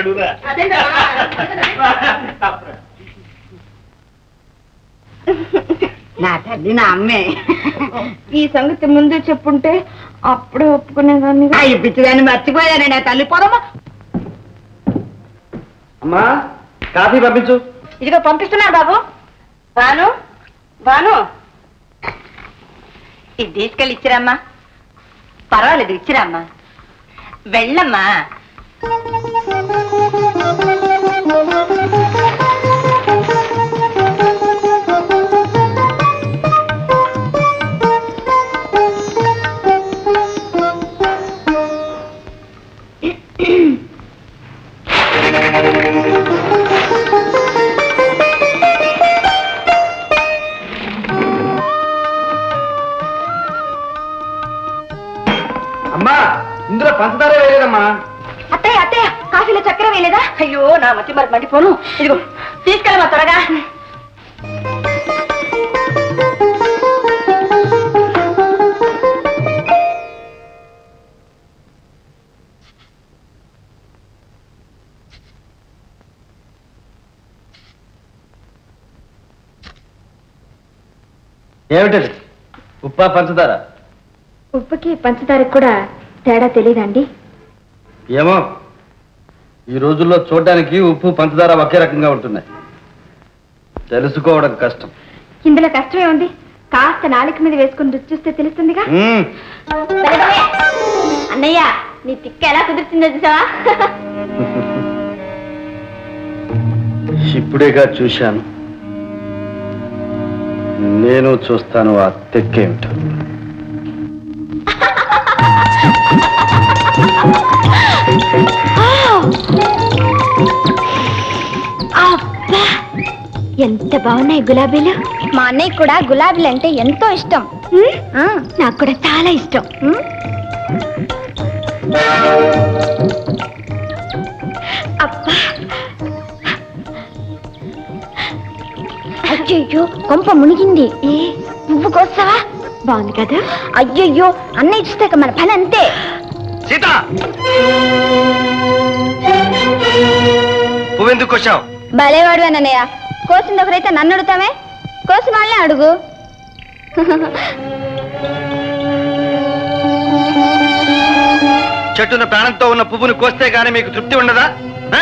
నడురా నా తల్లి నా అమ్మే ఈ సంగతి ముందు చెప్పుంటే అప్పుడే ఒప్పుకునేదాన్ని అయ్యి పిచ్చిదాన్ని మర్చిపోయాను నా తల్లి పొదమ్మ అమ్మా కాఫీ పంపించు ఇదిగో పంపిస్తున్నాను బాబు బాను బాను ఇది తీసుకెళ్ళి ఇచ్చిరమ్మా పర్వాలేదు ఇచ్చిరమ్మా వెళ్ళమ్మా అమ్మా ఇందులో పంచదార వేయలేదమ్మా అత్తయ్య అత్తయ్య కాఫీలో చక్కెర వేయలేదా అయ్యో నా మతి మరి మండిపోను ఇదిగో తీసుకెళ్ళమా త్వరగా ఏమిటది ఉప్పా పంచదార ఉప్పుకి పంచదారకు కూడా తేడా తెలియదండి ఏమో ఈ రోజుల్లో చూడడానికి ఉప్పు పంచదార ఒకే రకంగా ఉంటున్నాయి తెలుసుకోవడం కష్టం ఇందులో కష్టమే ఉంది కాస్త నాలుక మీద వేసుకుని రుచి చూస్తే తెలుస్తుందిగా మ్మ్. భలే, భలే. అన్నయ్య నీ తిక్క ఎలా కుదురుతుందో చూసావా ఇప్పుడేగా చూశాను నేను చూస్తాను ఆ తెక్కేమిటో అబ్బా ఎంత బాగున్నాయి గులాబీలు మా అన్నయ్య కూడా గులాబీలు అంటే ఎంతో ఇష్టం నాకు కూడా చాలా ఇష్టం అబ్బా అయ్యయ్యో కొంప మునిగింది ఏ నువ్వు కోస్తావా బాగుంది కదా అయ్యయ్యో అన్నయ్య చూస్తాక మన పని అంతే సీత పువ్వెందుకు వచ్చావు భలేవాడు అన్నయ్య కోసింది ఒకరైతే నన్ను అడుగుతామే కోసిన వాళ్ళనే అడుగు చెట్టున ప్రాణంతో ఉన్న పువ్వును కోస్తే గానీ మీకు తృప్తి ఉండదా ఆ?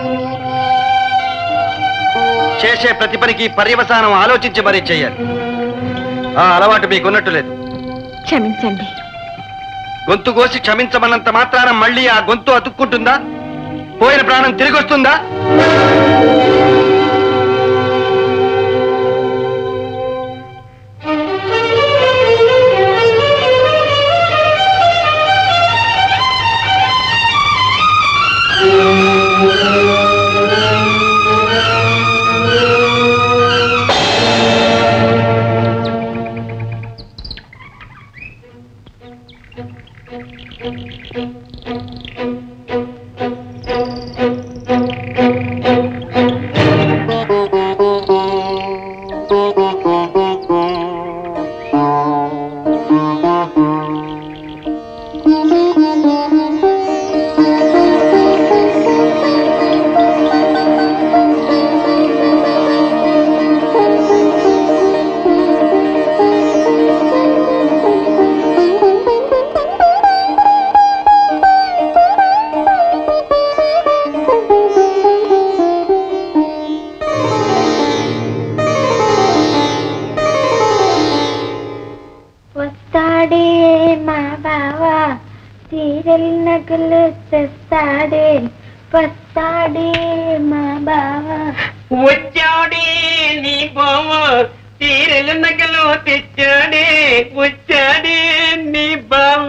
చేసే ప్రతి పనికి పర్యవసానం ఆలోచించి మరీ చెయ్యాలి ఆ అలవాటు మీకున్నట్టు లేదు క్షమించండి గొంతు కోసి క్షమించమన్నంత మాత్రాన మళ్ళీ ఆ గొంతు అతుక్కుంటుందా పోయిన ప్రాణం తిరిగి వస్తుందా వస్తాడే మా బావ సీరియల్ నగలు తెస్తాడే వస్తాడే మా బావ వచ్చాడే నీ బావ చీరలు నగలు తెచ్చాడే వచ్చాడే నీ బావ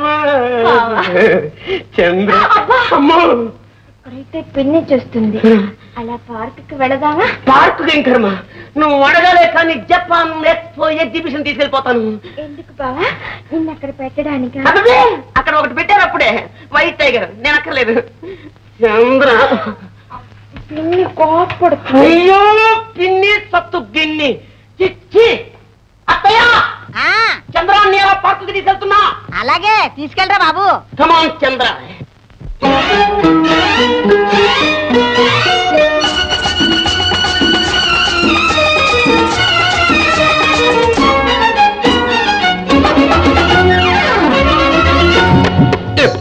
చంద్ర అమ్మో అయితే పిన్ని చూస్తుంది అలా పార్కుకి వెళదామా పార్కు కర్మ నువ్వు అడగాలే కానీ జపాన్ ఎక్స్పో ఎగ్జిబిషన్ తీసుకెళ్ళిపోతాను ఎందుకు బావా నిన్న అక్కడ పెట్టడానికి అదే అక్కడ ఒకటి పెట్టారు అప్పుడే వైట్ టైగర్ నేను అక్కర్లేదు చంద్ర పిన్ని కోపడు అయ్యో పిన్ని సత్తు గిన్ని చిచ్చి అత్తయ్య చంద్ర నేను పార్కుకి తీసుకెళ్తున్నా అలాగే తీసుకెళ్ళరా బాబు కమాన్ చంద్ర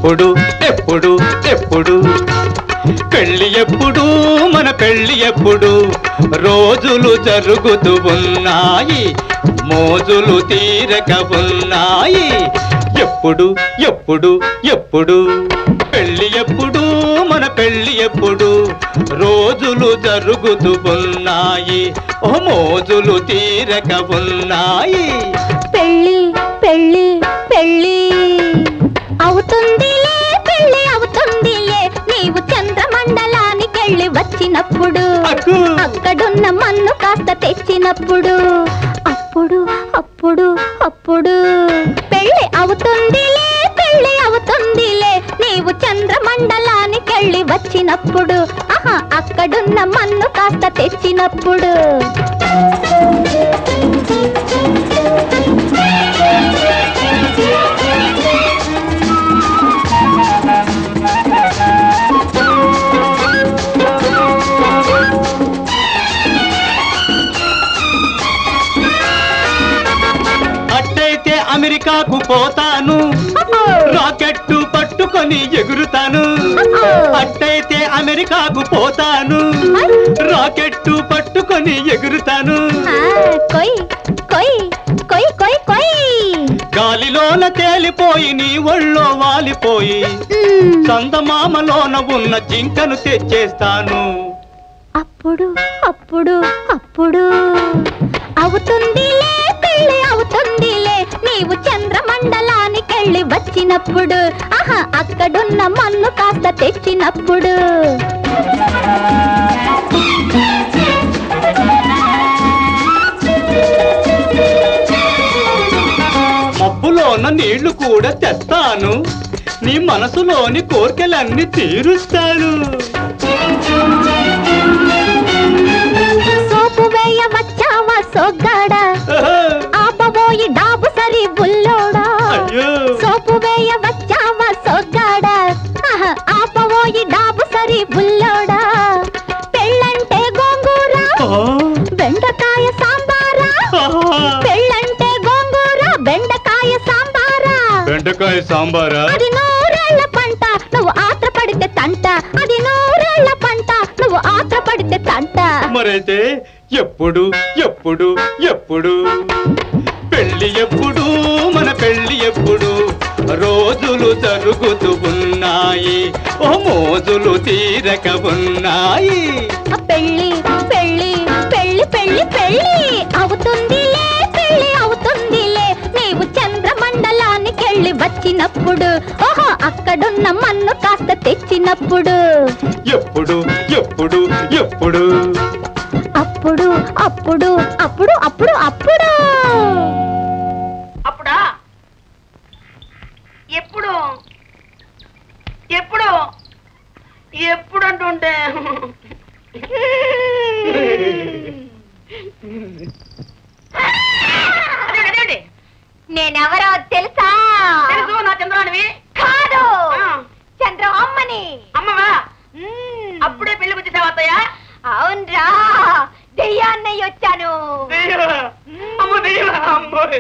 ఎప్పుడు ఎప్పుడు ఎప్పుడు పెళ్లి ఎప్పుడు మన పెళ్లి ఎప్పుడు రోజులు జరుగుతూ ఉన్నాయి మోజులు తీరక ఉన్నాయి ఎప్పుడు ఎప్పుడు ఎప్పుడు పెళ్లి ఎప్పుడు మన పెళ్లి ఎప్పుడు రోజులు జరుగుతూ ఉన్నాయి ఓ మోజులు తీరక ఉన్నాయి పెళ్ళి పెళ్ళి పెళ్ళి అవుతుందిలే పెళ్ళి అవుతుందిలే నీవు చంద్రమండలానికెళ్ళి వచ్చినప్పుడు అక్కడున్న మన్ను కాస్త తెచ్చినప్పుడు అప్పుడు అప్పుడు అప్పుడు పెళ్ళి అవుతుందిలే పెళ్ళి అవుతుందిలే నీవు చంద్రమండలానికెళ్ళి వచ్చినప్పుడు ఆహా అక్కడున్న మన్ను కాస్త తెచ్చినప్పుడు అట్టయితే అమెరికాకు పోతాను రాకెట్టు పట్టుకొని ఎగురుతాను అట్టయితే అమెరికాకు పోతాను రాకెట్టు పట్టుకొని ఎగురుతాను కొయ్ కొయ్ కొయ్ కొయ్ కొయ్ గాలిలోన తేలిపోయి నీ ఒళ్ళో వాలిపోయి చందమామలోన ఉన్న జింకను తెచ్చేస్తాను అప్పుడు అప్పుడు అప్పుడు అవుతుందిలే పెళ్ళి అవుతుందిలే నీవు చంద్రమండలానికెళ్ళి వచ్చినప్పుడు ఆహా అక్కడున్న మన్ను కాస్త తెచ్చినప్పుడు మబ్బులోన నీళ్లు కూడా తెస్తాను నీ మనసులోని కోర్కెలన్నీ తీరుస్తాను సోపు వేయ వచ్చావా సోగ్గాడా ఆపబోయి డాబు సరి బుల్లోడా సోపు వేయ వచ్చావా సోగ్గాడా ఆహా, ఆపబోయి డాబు సరి బుల్లోడా పెళ్ళంటే గోంగూర బెండకాయ సాంబారా పెళ్ళంటే గోంగూర బెండకాయ సాంబారా బెండకాయ సాంబారా అది నూరేళ్ల పంట నువ్వు ఆత్ర పడితే తంట అది నూరేళ్ల పంట నువ్వు ఆత్ర పడితే తంట మరైతే ఎప్పుడు ఎప్పుడు ఎప్పుడు పెళ్లి ఎప్పుడు మన పెళ్లి ఎప్పుడు రోజులు జరుగుతూ ఉన్నాయి ఓ మోజులు తీరక ఉన్నాయి ఆ పెళ్ళి పెళ్ళి పెళ్ళి పెళ్ళి పెళ్ళి అవుతుందిలే పెళ్ళి అవుతుందిలే నీవు చంద్రమండలానికెళ్ళి వచ్చినప్పుడు ఓహో అక్కడున్న మన్ను కాస్త తెచ్చినప్పుడు ఎప్పుడు ఎప్పుడు ఎప్పుడు అప్పుడు అప్పుడు అప్పుడు అప్పుడు అప్పుడు అప్పుడా ఎప్పుడు ఎప్పుడు ఎప్పుడు అంటుంటే అదేంటి, అదేంటి? నేనెవరో తెలుసా తెలుసు నా చంద్రానివి కాదు చంద్ర అమ్మని అమ్మవా అప్పుడే పెళ్లికి వచ్చేసావా అత్తయ్య అవునరా దెయ్యాన్నయ్య వచ్చాను అమ్మో దెయ్యమా? అమ్మోయ్.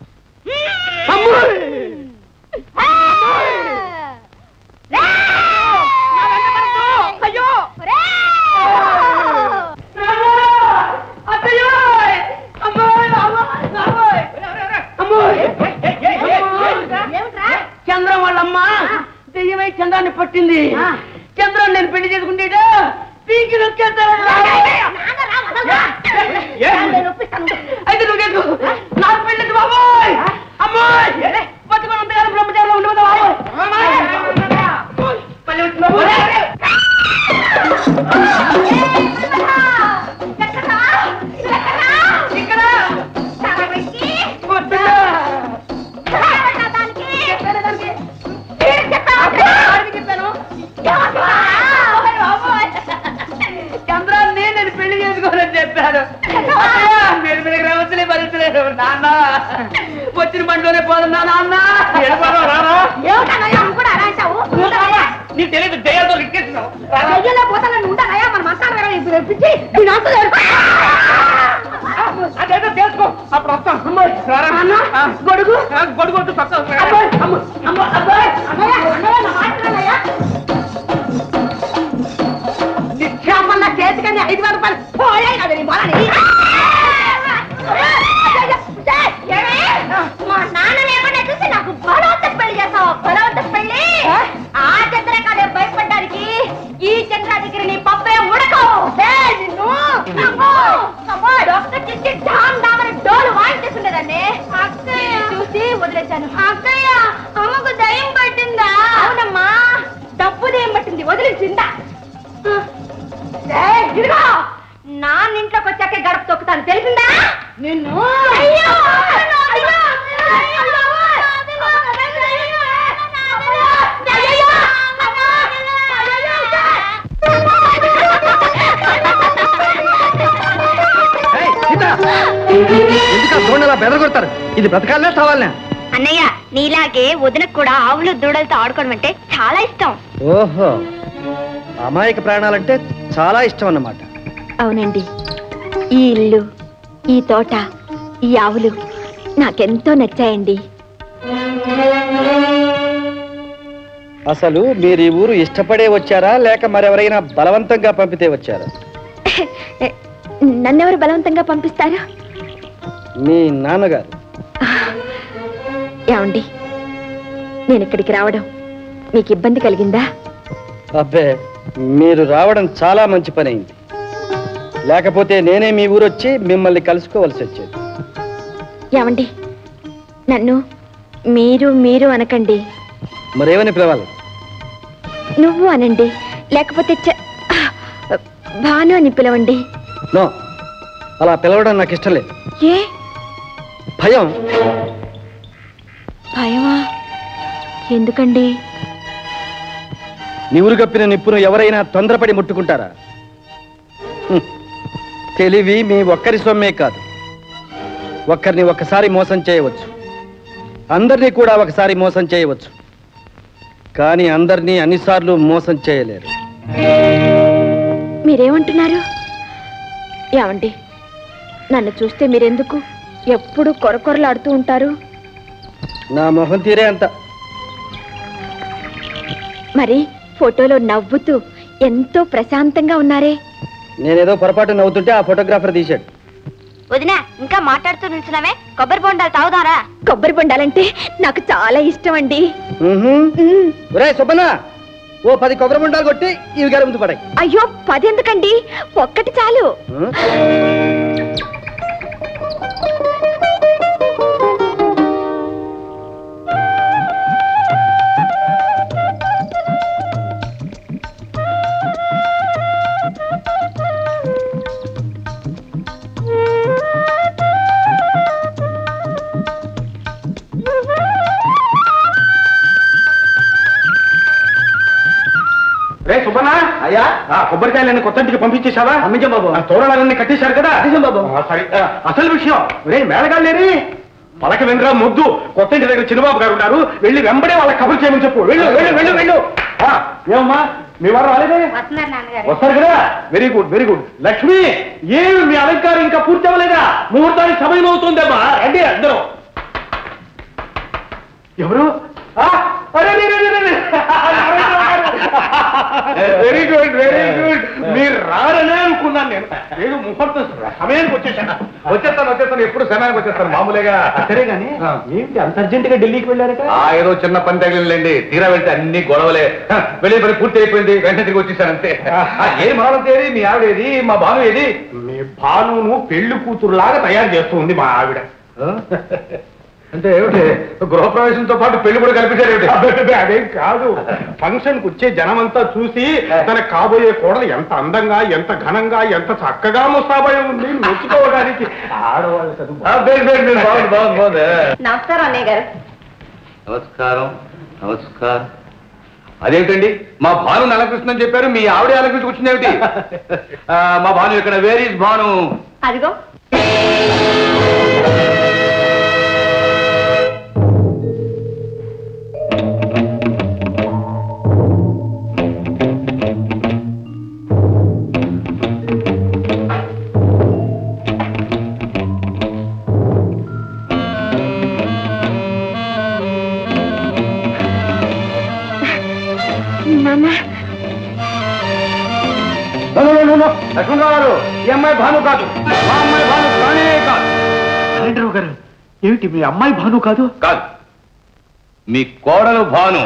అయ్యో అత్తయ్యో అమ్మోయ్ అమ్మోయ్ అమ్మోయ్ చంద్రం వాళ్ళమ్మ దెయ్యమై చంద్రాన్ని పట్టింది చంద్రం నేను పెళ్లి చేసుకుంటే పీకి నొక్కేస్తాను అయితే నువ్వు చేసుకో నాకు పెళ్ళి బాబోయ్ అమ్మాయి బతుకొని ఉంటారు బ్రహ్మచారిలో ఉండదు బాబోయ్ పల్లె వచ్చింది బాబోయ్ ఇక్కడ వద్దా? చెప్పాను దానికి. దానికి చెప్పాను. చంద్రాన్ని నేను పెళ్లి చేసుకోవాలని చెప్పాను అయ్యా, మీరు మీరు రావచ్చులే భరించలేదు నాన్న వచ్చిన బండిలోనే పోతున్నా నాన్న ఏమిటన్నయ్యా నువ్వు కూడా అలా అంటావు నీకు తెలియదు దయ్యాలతో రిక్కేస్తున్నావు అయ్యలో పోతానని ఉంటానయ్యా మన మసాలా వేరే పిచ్చి దీని అంతా అదేదో తెలుసుకో అప్పుడు వస్తాం గొడుగు గొడుగు వద్దు పక్క అబ్బాయి అమ్మ అమ్మ అబ్బాయి అన్నయ్య అన్నయ్య నా నీ బోలని మా నాన్న లేకుండా చూసి నాకు బలవంత పెళ్లి చేస్తావు బలవంత పెళ్లి ఆ చంద్రకాడే భయపడ్డానికి ఈ చంద్ర దగ్గర నీ పప్పే ఉడకవు ఏయ్, నిన్ను అమ్మో, అమ్మో, డాక్టర్ చూసి డామ్ డామ్ అని డోలు వాయించేస్తుండేదాన్ని అక్కయ్య చూసి వదిలేశాను అక్కయ్య అమ్మకు దయ్యం పట్టిందా అవునమ్మా డబ్బు దయ్యం పట్టింది వదిలేసిందా ఏయ్, ఇదిగో నాన్న ఇంట్లోకి వచ్చాకే గడప తొక్కుతాను తెలిసిందా నిన్ను అయ్యో అయ్యో ఎందుకు దోణలా బెదరగొడతారు ఇది బ్రతకాలనే చావాలనే అన్నయ్య నీలాగే వదినకు కూడా ఆవులు దూడలతో ఆడుకోవడం అంటే చాలా ఇష్టం ఓహో అమాయక ప్రాణాలంటే చాలా ఇష్టం అన్నమాట అవునండి ఈ ఇల్లు ఈ తోట ఈ ఆవులు నాకెంతో నచ్చాయండి అసలు మీరు ఈ ఊరు ఇష్టపడే వచ్చారా లేక మరెవరైనా బలవంతంగా పంపితే వచ్చారా నన్నెవరు బలవంతంగా పంపిస్తారు మీ నాన్నగారు ఏమండి నేను ఇక్కడికి రావడం మీకు ఇబ్బంది కలిగిందా అబ్బే మీరు రావడం చాలా మంచి పని అయింది లేకపోతే నేనే మీ ఊరు వచ్చి మిమ్మల్ని కలుసుకోవలసి వచ్చేది ఏమండి నన్ను మీరు మీరు అనకండి మరేమని పిలవాలి నువ్వు అనండి లేకపోతే చ- భాను అని పిలవండి నో అలా పిలవడం నాకు ఇష్టం లేదు ఏ భయం భయమా ఎందుకండి నివురు కప్పిన నిప్పును ఎవరైనా తొందరపడి ముట్టుకుంటారా హ్మ్. తెలివి మీ ఒక్కరి సొమ్మే కాదు ఒక్కరిని ఒక్కసారి మోసం చేయవచ్చు అందరినీ కూడా ఒకసారి మోసం చేయవచ్చు కానీ అందరినీ అన్నిసార్లు మోసం చేయలేరు మీరేమంటున్నారు ఏమండి నన్ను చూస్తే మీరెందుకు ఎప్పుడు కొరకొరలాడుతూ ఉంటారు నా మొహం తీరే అంత మరి ఫోటోలో నవ్వుతూ ఎంతో ప్రశాంతంగా ఉన్నారే నేనేదో పొరపాటు నవ్వుతుంటే ఆ ఫోటోగ్రాఫర్ తీశాడు వదినా ఇంకా మాట్లాడుతూ నిల్చున్నావే కొబ్బరి బొండాలు తాగుదారా కొబ్బరి బొండాలంటే నాకు చాలా ఇష్టం అండి ఒరే సుబ్బన్న ఓ పది కొబ్బరి ముండాలు కొట్టి ఇవి గారి ముందు పడాయి అయ్యో పది ఎందుకండి ఒక్కటి చాలు రే సుబ్బన్న అయ్యా ఆ కొబ్బరికాయలన్నీ కొత్త ఇంటికి పంపించేశావా అమ్మించం బాబు ఆ తోరణాలన్నీ కట్టేశారు కదా బాబు సరే ఆ, అసలు విషయం రే మేడగాళ్ళేరి పలక వెంద్ర ముద్దు కొత్త ఇంటి దగ్గర చిన్నబాబు గారు ఉన్నారు వెళ్ళి వెంబడే వాళ్ళకి కబురు చేయమని చెప్పు వెళ్ళు వెళ్ళు వెళ్ళు వెళ్ళు ఆ, ఏమమ్మా మీ వారు రాలేదే వస్తున్నారు నాన్నగారు వస్తారు కదా very good very good Lakshmi ఏమి మీ అలంకారం ఇంకా పూర్తి అవ్వలేదా ముహూర్తానికి సమయం అవుతుందమ్మా రండి అందరూ ఎవరు ఆ, అరే, రే, రే, రే, రే. వెరీ గుడ్ వెరీ గుడ్ మీరు రారనే అనుకున్నాను నేను లేదు ముహూర్తం సమయానికి వచ్చేసాను వచ్చేస్తాను వచ్చేస్తాను ఎప్పుడు సమయానికి వచ్చేస్తాను మామూలుగా సరే కానీ ఏంటి అంత అర్జెంట్ గా ఢిల్లీకి వెళ్ళారట ఏదో చిన్న పని తగిలిందండి తీరా వెళ్తే అన్ని గొడవలే హ, వెళ్ళే పని పూర్తి అయిపోయింది వెంటనే తిరిగి వచ్చేసాను అంతే ఏది మనవరం ఏది మీ ఆవిడ ఏది మా భాను ఏది మీ భానును పెళ్లి కూతురు లాగా తయారు చేస్తూ ఉంది మా ఆవిడ అంటే ఏమిటి గృహప్రవేశంతో పాటు పెళ్లి కూడా కల్పించారు ఏమిటి అదేం కాదు ఫంక్షన్ కు వచ్చే జనమంతా చూసి తన కాబోయే కోడలు ఎంత అందంగా ఎంత ఘనంగా ఎంత చక్కగా ముస్తాబై ఉంది మెచ్చుకోవడానికి ఆడవాళ్ళు చదువు బాగుంది బాగుంది బాగుంది నమస్కారం అన్నయ్య గారు నమస్కారం నమస్కారం అదేంటండి మా భాను నలకృష్ణ అని చెప్పారు మీ ఆవిడ అలకృష్ణ వచ్చింది ఏమిటి ఆ, మా భాను ఇక్కడ వేర్ ఈజ్ భాను అదిగో నాన్న లక్ష్మణరావు గారు ఈ అమ్మాయి భాను కాదు మా అమ్మాయి భాను కానే కాదు నరేంద్రరావు గారు ఏమిటి మీ అమ్మాయి భాను కాదు కాదు మీ కోడలు భాను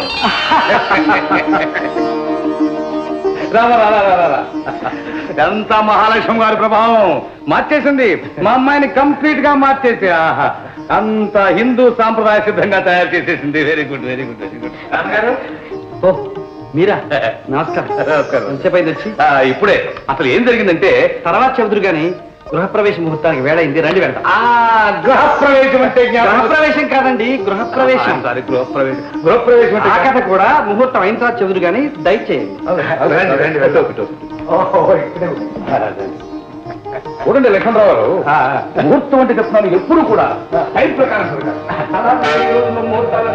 రావా రా, రా, రా, రా, రా. ఎంత మహాలక్ష్మి గారి ప్రభావం మార్చేసింది మా అమ్మాయిని కంప్లీట్ గా మార్చేసి ఆహా అంత హిందూ సాంప్రదాయ సిద్ధంగా తయారు చేసేసింది very good very good very good గారు ఓ మీరా నమస్కారం నమస్కారం. ఎంతసేపు అయింది వచ్చి ఆ, ఇప్పుడే అసలు ఏం జరిగిందంటే తర్వాత చెబుతురు కానీ గృహప్రవేశ ముహూర్తానికి వేడైంది రండి వెళ్తాం ఆ గృహప్రవేశం అంటే జ్ఞాపకం- గృహప్రవేశం కాదండి గృహప్రవేశం సారీ గృహప్రవేశం గృహప్రవేశం అంటే ఆ కథ కూడా ముహూర్తం అయిన తర్వాత చెబుతురు కానీ దయచేయండి రండి, రండి, రండి, ఒకటి, ఒకటి. చూడండి లక్ష్మణరావు గారు ముహూర్తం అంటే చెప్తున్నాను ఎప్పుడు కూడా టైం ప్రకారం జరగాలి. అలా ఈ రోజున ముహూర్తాలు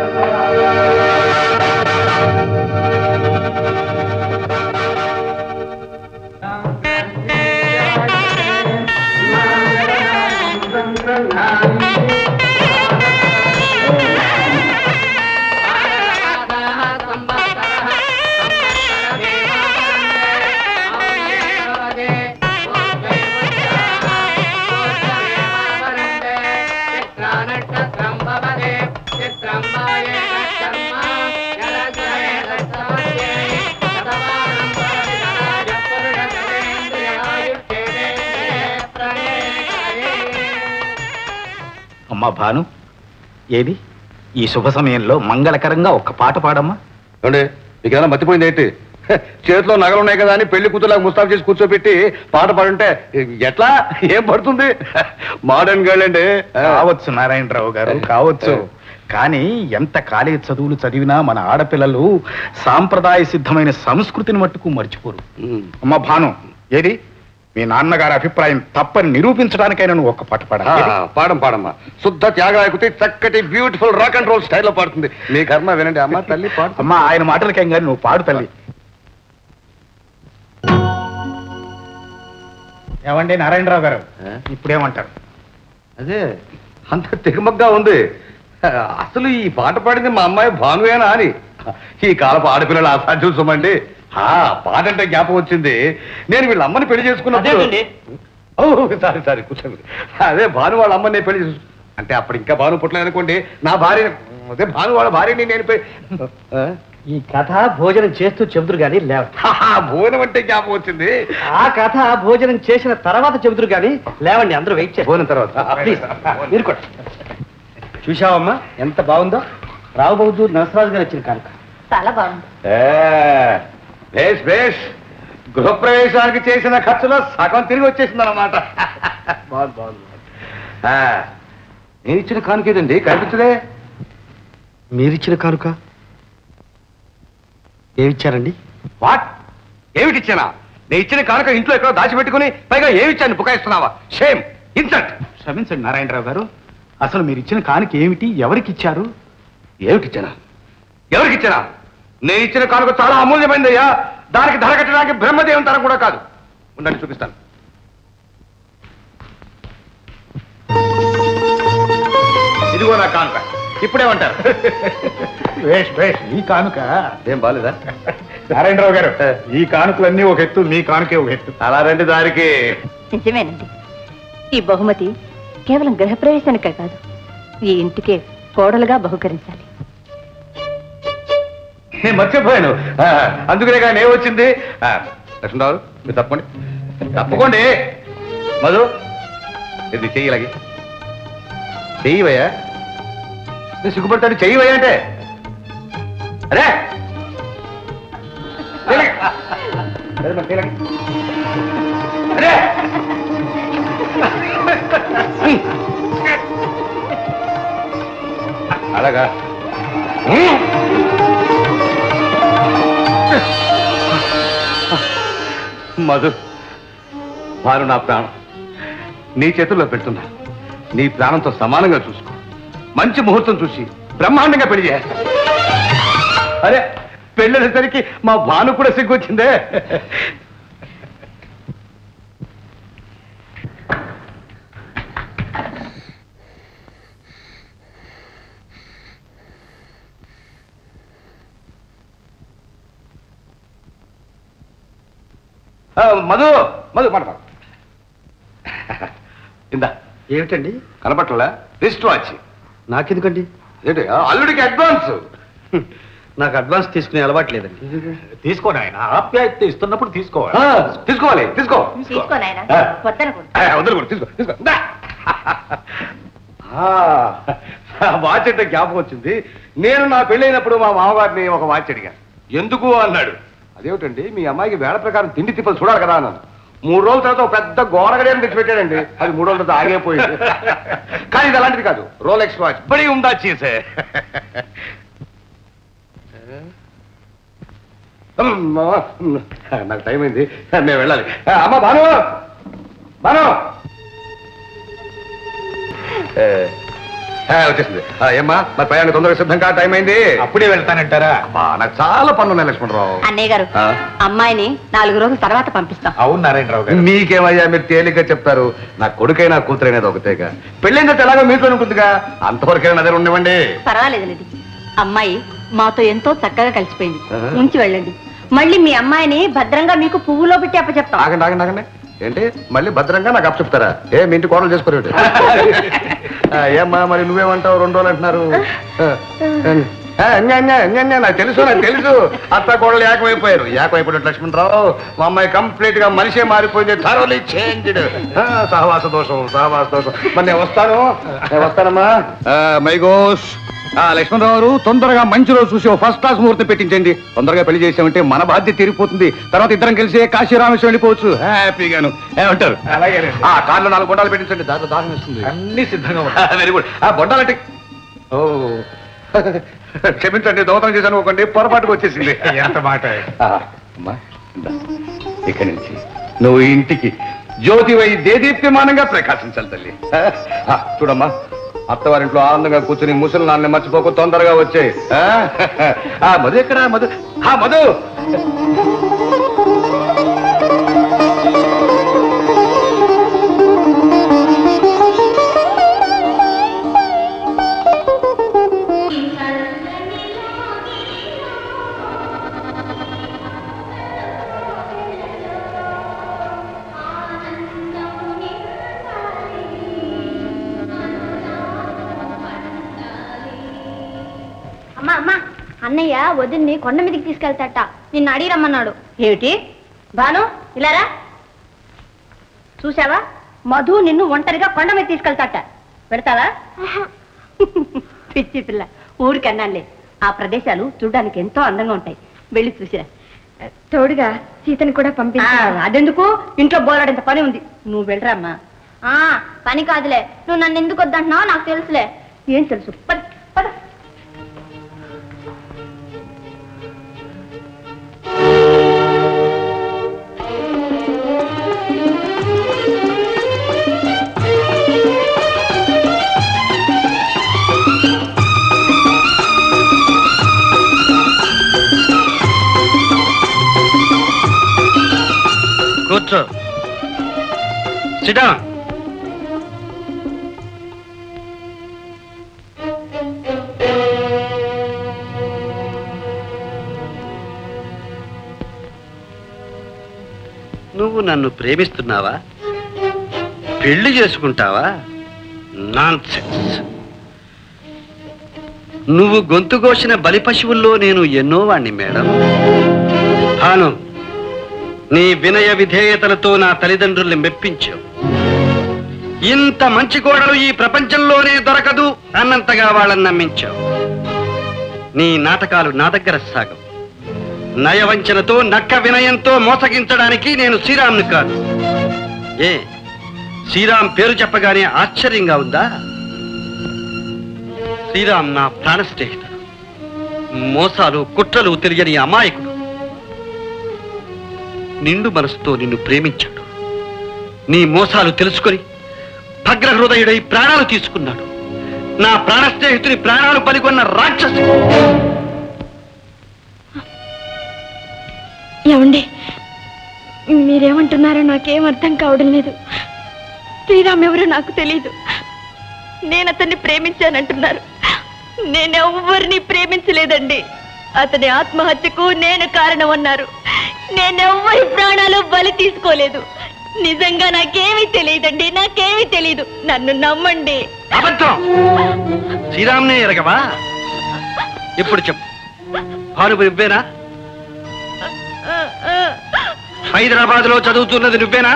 అమ్మా భాను ఏది ఈ శుభ సమయంలో మంగళకరంగా ఒక్క పాట పాడమ్మా ఏమండి మీకు ఏమైనా మర్చిపోయింది ఏంటి హ, చేతిలో నగలు ఉన్నాయి కదా అని పెళ్లి కూతురులాగా ముస్తాబు చేసి కూర్చోబెట్టి పాట పాడుంటే ఎట్లా ఏం పడుతుంది మోడర్న్ గర్ల్ అండి కావచ్చు నారాయణరావు గారు కావచ్చు కానీ ఎంత కాలేజ్ చదువులు చదివినా మన ఆడపిల్లలు సాంప్రదాయ సిద్ధమైన సంస్కృతిని మట్టుకు మర్చిపోరు ఉమ్. అమ్మ భాను ఏది మీ నాన్నగారి అభిప్రాయం తప్పని నిరూపించడానికైనా నువ్వు ఒక్క పాట ఆ, పాడాలి పాడం పాడమ్మా శుద్ధ త్యాగాయకుతి చక్కటి బ్యూటిఫుల్ రాక్ అండ్ రోల్ స్టైల్లో పాడుతుంది మీ కర్మ వినండి అమ్మ తల్లి పాడు అమ్మా ఆయన మాటలకేం కానీ నువ్వు పాడు తల్లి ఏమండి నారాయణరావు గారు ఆ? ఇప్పుడేమంటారు అదే అంత తికమగ్గా ఉంది అసలు ఈ పాట పాడింది మా అమ్మాయి భానువేనా అని ఈ కాలపు ఆడపిల్లలు అసాధ్యం సుమండి ఆ పాట అంటే జ్ఞాపకం వచ్చింది నేను వీళ్ళ అమ్మని పెళ్లి చేసుకున్నప్పుడు అదేంటండి? ఓ సారీ సారీ కూర్చోండి అదే భాను వాళ్ళ అమ్మని నేను పెళ్లి చేసుకు అంటే అప్పుడు ఇంకా భాను పుట్టలేదు అనుకోండి నా భార్య అదే భాను వాళ్ళ భార్యని నేను పె- ఆ? ఈ కథ భోజనం చేస్తూ చెబుతురు కానీ లేవ హాహా, భోజనం అంటే జ్ఞాపకం వచ్చింది ఆ కథ భోజనం చేసిన తర్వాత చెబుతురు కానీ లేవండి అందరూ వెయిట్ చేస్తారు భోజనం తర్వాత ప్లీజ్ మీరు కూడా చూశావమ్మా ఎంత బాగుందో రావు బహదూర్ నరసరాజు గారు వచ్చిన కానుక చాలా బాగుంది ఏ, భేష్ భేష్ గృహప్రవేశానికి చేసిన ఖర్చులో సగం తిరిగి వచ్చేసింది అనమాట బాగుంది బాగుంది ఆ, నేను ఇచ్చిన కానుకేదండి కనిపించదే మీరిచ్చిన కానుక ఏమిచ్చారండి వాట్ ఏమిటి ఇచ్చానా నేను ఇచ్చిన కానుక ఇంట్లో ఎక్కడో దాచిపెట్టుకుని పైగా ఏమిచ్చాను బుకాయిస్తున్నావా షేమ్ ఇన్సల్ట్ క్షమించండి నారాయణరావు గారు అసలు మీరు ఇచ్చిన కానుక ఏమిటి ఎవరికి ఇచ్చారు ఏమిటి ఇచ్చానా ఎవరికి ఇచ్చానా నేను ఇచ్చిన కానుక చాలా అమూల్యమైందయ్యా దానికి ధర కట్టడానికి బ్రహ్మదేవం తరం కూడా కాదు ఉండండి చూపిస్తాను ఇదిగో నా కానుక ఇప్పుడేమంటారు వేష్ వేష్ ఈ కానుక ఏం బాలేదా నారాయణరావు గారు ఈ కానుకలన్నీ ఒక ఎత్తు మీ కానుకే ఒక ఎత్తు అలా రండి దారికి నిజమేనండి ఈ బహుమతి కేవలం గృహప్రవేశానికే కాదు ఈ ఇంటికే కోడలుగా బహుకరించాలి నేను మర్చిపోయాను ఆ, అందుకనే కానీ ఏమొచ్చింది ఆ, లక్ష్మణరావు మీరు తప్పండి తప్పకోండి మధు ఇది చెయ్యలాగి చెయ్యవయ్యా నేను సిగ్గుపడతాను చెయ్యవయ్యా అంటే అరే చెయ్యలాగి. అరే, మరి చెయ్యలాగి. అరే అలాగా మధు వారు నా ప్రాణం నీ చేతుల్లో పెడుతున్నా నీ ప్రాణంతో సమానంగా చూసుకో మంచి ముహూర్తం చూసి బ్రహ్మాండంగా పెళ్లి చేస్తా అరే పెళ్ళేసరికి మా భాను కూడా సిగ్గొచ్చిందే ఆ, మధు మధు మాట మాట. ఇందా ఏమిటండి కనపట్ల రిస్ట్ వాచ్ నాకెందుకండి ఏంటి ఆ, అల్లుడికి అడ్వాన్స్ నాకు అడ్వాన్స్ తీసుకునే అలవాటు లేదండి తీసుకోండి ఆయన ఆప్యాయత ఇస్తున్నప్పుడు తీసుకోవాలి ఆ, తీసుకోవాలి తీసుకో తీసుకో నాయన ఆ. వద్దనకు ఆ, వదిలి కూడా తీసుకో తీసుకో దా. ఆ, వాచ్ అంటే జ్ఞాపకం వచ్చింది నేను నా పెళ్ళైనప్పుడు మా మామగారిని ఒక వాచ్ అడిగాను ఎందుకు అన్నాడు అదేమిటండి మీ అమ్మాయికి వేళ ప్రకారం తిండి తిప్పలు చూడాలి కదా అన్నాను మూడు రోజుల తర్వాత ఒక పెద్ద గోడగడేని తెచ్చిపెట్టాడండి అది మూడు రోజుల తర్వాత ఆగిపోయింది కానీ ఇది అలాంటిది కాదు రోలెక్స్ వాచ్ బడి ఉందా చీసే అమ్మా, నాకు టైం అయింది నేను వెళ్ళాలి ఆ, అమ్మ భాను భాను ఏ, ఆ, వచ్చేసింది ఆ, ఏమ్మా మరి ప్రయాణం తొందరగా సిద్ధంగా టైం అయింది అప్పుడే వెళ్తానంటారా అబ్బా, నాకు చాలా పనులు ఉన్నాయి లక్ష్మణరావు అన్నయ్య గారు ఆ? అమ్మాయిని నాలుగు రోజుల తర్వాత పంపిస్తాం అవును నారాయణరావు గారు మీకేమయ్యా మీరు తేలిగ్గా చెప్తారు నా కొడుకైనా కూతురైనది ఒకటేగా పెళ్ళైన తర్వాత ఎలాగో మీతో ఉంటుందిగా అంతవరకైనా అదే ఉండవండి పర్వాలేదు లేదు అమ్మాయి మాతో ఎంతో చక్కగా కలిసిపోయింది ఆహా. ఉంచి వెళ్ళండి మళ్ళీ మీ అమ్మాయిని భద్రంగా మీకు పువ్వులో పెట్టి అప్పచెప్తాం ఆగండి ఆగండి ఆగండి ఏంటి మళ్ళీ భద్రంగా నాకు అప్పు చెప్తారా ఏ మీ ఇంటి కోడలు చేసుకోరేమిటి ఆ, ఏమ్మా మరి నువ్వేమంటావు రెండు రోజులు అంటున్నారు ఆ, ఆ, అన్య, అన్య, అన్య, అన్య, నాకు తెలుసు నాకు తెలుసు అత్త కోడలు ఏకమైపోయారు ఏకమైపోయినట్టు లక్ష్మణరావు మా అమ్మాయి కంప్లీట్ గా మనిషే మారిపోయింది థరోలీ చేంజ్డ్ సహవాస దోషం సహవాస దోషం మరి నేను వస్తాను నేను వస్తానమ్మా మై గోష్ లక్ష్మణరావు గారు తొందరగా మంచి రోజు చూసి ఫస్ట్ క్లాస్ ముహూర్తం పెట్టించండి తొందరగా పెళ్లి చేసామంటే మన బాధ్యత తీరిపోతుంది తర్వాత ఇద్దరం కలిసి కాశీ రామేశ్వరం వెళ్ళిపోవచ్చు హ్యాపీగాను ఏమంటారు అలాగేనండి. ఆ కార్లో నాలుగు బొండాలు పెట్టించండి దాంట్లో దాహం ఇస్తుంది అన్ని సిద్ధంగా ఉన్నాయి. వెరీ గుడ్ ఆ బొండాలంటే ఓ క్షమించండి దోతం చేశాను ఒకండి పొరపాటుకు వచ్చేసింది ఎంత మాట ఆ, అమ్మా ఇందా. ఇక్కడి నుంచి నువ్వు ఇంటికి జ్యోతివై దేదీప్యమానంగా ప్రకాశించాలి తల్లి ఆ, చూడమ్మా అత్తవారింట్లో ఆనందంగా కూర్చుని ముసలి నాన్న మర్చిపోకు తొందరగా వచ్చే ఆ మధు ఎక్కడ మధు ఆ మధు అమ్మా అమ్మా అన్నయ్య వదిన్ని కొండ మీదకి తీసుకెళ్తాట నిన్ను అడిగి రమ్మన్నాడు ఏమిటి భాను ఇలారా చూసావా మధు నిన్ను ఒంటరిగా కొండ మీద తీసుకెళ్తాట పెడతావా పిచ్చి పిల్ల ఊరికన్నానులే ఆ ప్రదేశాలు చూడడానికి ఎంతో అందంగా ఉంటాయి వెళ్ళి చూసిరా తోడుగా సీతని కూడా ఆ, పంపించారు అదెందుకు ఇంట్లో బోలాడంత పని ఉంది నువ్వు వెళ్ళరామ్మా ఆ పని కాదులే నువ్వు నన్ను ఎందుకు వద్దంటున్నావు నాకు తెలుసులే ఏం తెలుసు పద, పద. కూర్చో సిడా నువ్వు నన్ను ప్రేమిస్తున్నావా పెళ్లి చేసుకుంటావా నాన్సెన్స్ నువ్వు గొంతు కోసిన బలి పశువుల్లో నేను ఎన్నో వాణ్ణి మేడం భాను నీ వినయ విధేయతలతో నా తల్లిదండ్రుల్ని మెప్పించావు ఇంత మంచి కోడలు ఈ ప్రపంచంలోనే దొరకదు అన్నంతగా వాళ్ళని నమ్మించావు నీ నాటకాలు నా దగ్గర సాగవు నయవంచనతో నక్క వినయంతో మోసగించడానికి నేను శ్రీరామ్ని కాదు ఏ శ్రీరామ్ పేరు చెప్పగానే ఆశ్చర్యంగా ఉందా శ్రీరామ్ నా ప్రాణ స్నేహితుడు మోసాలు కుట్రలు తెలియని అమాయకుడు నిండు మనసుతో నిన్ను ప్రేమించాడు నీ మోసాలు తెలుసుకొని భగ్ర హృదయుడై ప్రాణాలు తీసుకున్నాడు నా ప్రాణ స్నేహితుని ప్రాణాలు పలికొన్న రాక్షసి ఏమండి మీరేమంటున్నారో నాకేం అర్థం కావడం లేదు శ్రీరామ్ ఎవరో నాకు తెలియదు నేను అతన్ని ప్రేమించానంటున్నారు నేనెవ్వరిని ప్రేమించలేదండి అతని ఆత్మహత్యకు నేను కారణం అన్నారు నేనెవ్వరి ప్రాణాలు బలి తీసుకోలేదు నిజంగా నాకేమీ తెలియదండి నాకేమీ తెలియదు నన్ను నమ్మండి అబద్ధం శ్రీరామ్నే ఎరగవా ఇప్పుడు చెప్పు భానువు నువ్వేనా హైదరాబాద్ లో చదువుతున్నది నువ్వేనా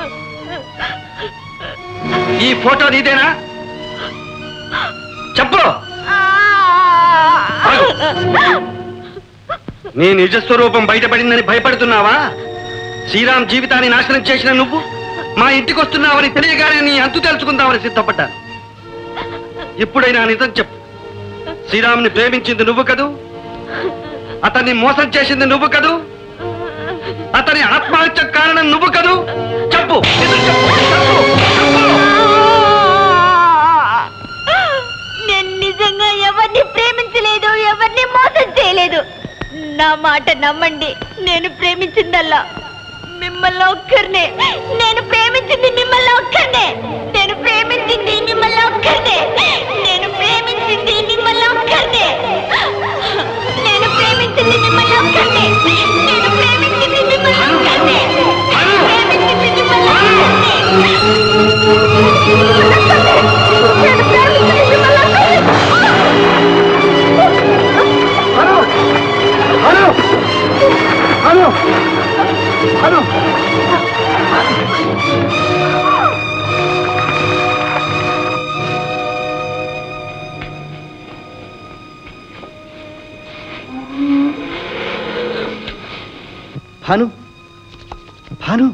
ఈ ఫోటో నీదేనా చెప్పు ఆగు. నీ నిజ స్వరూపం బయటపడిందని భయపడుతున్నావా శ్రీరామ్ జీవితాన్ని నాశనం చేసిన నువ్వు మా ఇంటికి వస్తున్నావని తెలియగానే నీ అంతు తెలుసుకుందామని సిద్ధపడ్డాను ఇప్పుడైనా నిజం చెప్పు శ్రీరామ్ని ప్రేమించింది నువ్వు కదూ అతన్ని మోసం చేసింది నువ్వు కదూ అతని ఆత్మహత్య కారణం నువ్వు కదూ చెప్పు నిజం చెప్పు, చెప్పు, చెప్పు. నేను నిజంగా ఎవరిని ప్రేమించలేదు ఎవరిని మోసం చేయలేదు నా మాట నమ్మండి నేను ప్రేమించిందల్లా మిమ్మల్ని ఒక్కరినే నేను ప్రేమించింది మిమ్మల్ని ఒక్కరినే నేను ప్రేమించింది మిమ్మల్ని ఒక్కరినే నేను ప్రేమించింది మిమ్మల్ని ఒక్కరినే నేను ప్రేమించింది మిమ్మల్ని ఒక్కరినే నేను ప్రేమించింది మిమ్మల్ని ఒక్కరినే నేను ప్రేమించింది మిమ్మల్ని భాను భాను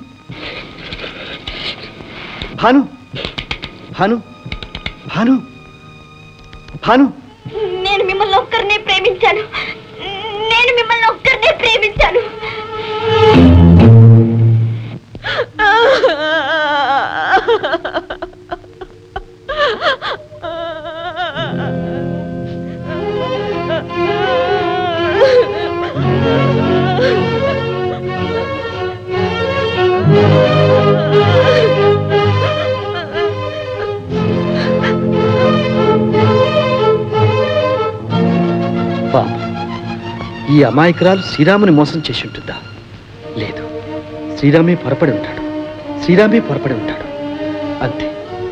భాను భాను భాను భాను నేను మిమ్మల్ని ఒక్కరినే ప్రేమించాను నేను మిమ్మల్ని ఒక్కరినే ప్రేమించాను పాపం ఈ అమాయకురాలు శ్రీరాముని మోసం చేసి ఉంటుందా లేదు శ్రీరామే పొరపడి ఉంటాడు శ్రీరామే పొరపడి ఉంటాడు అంతే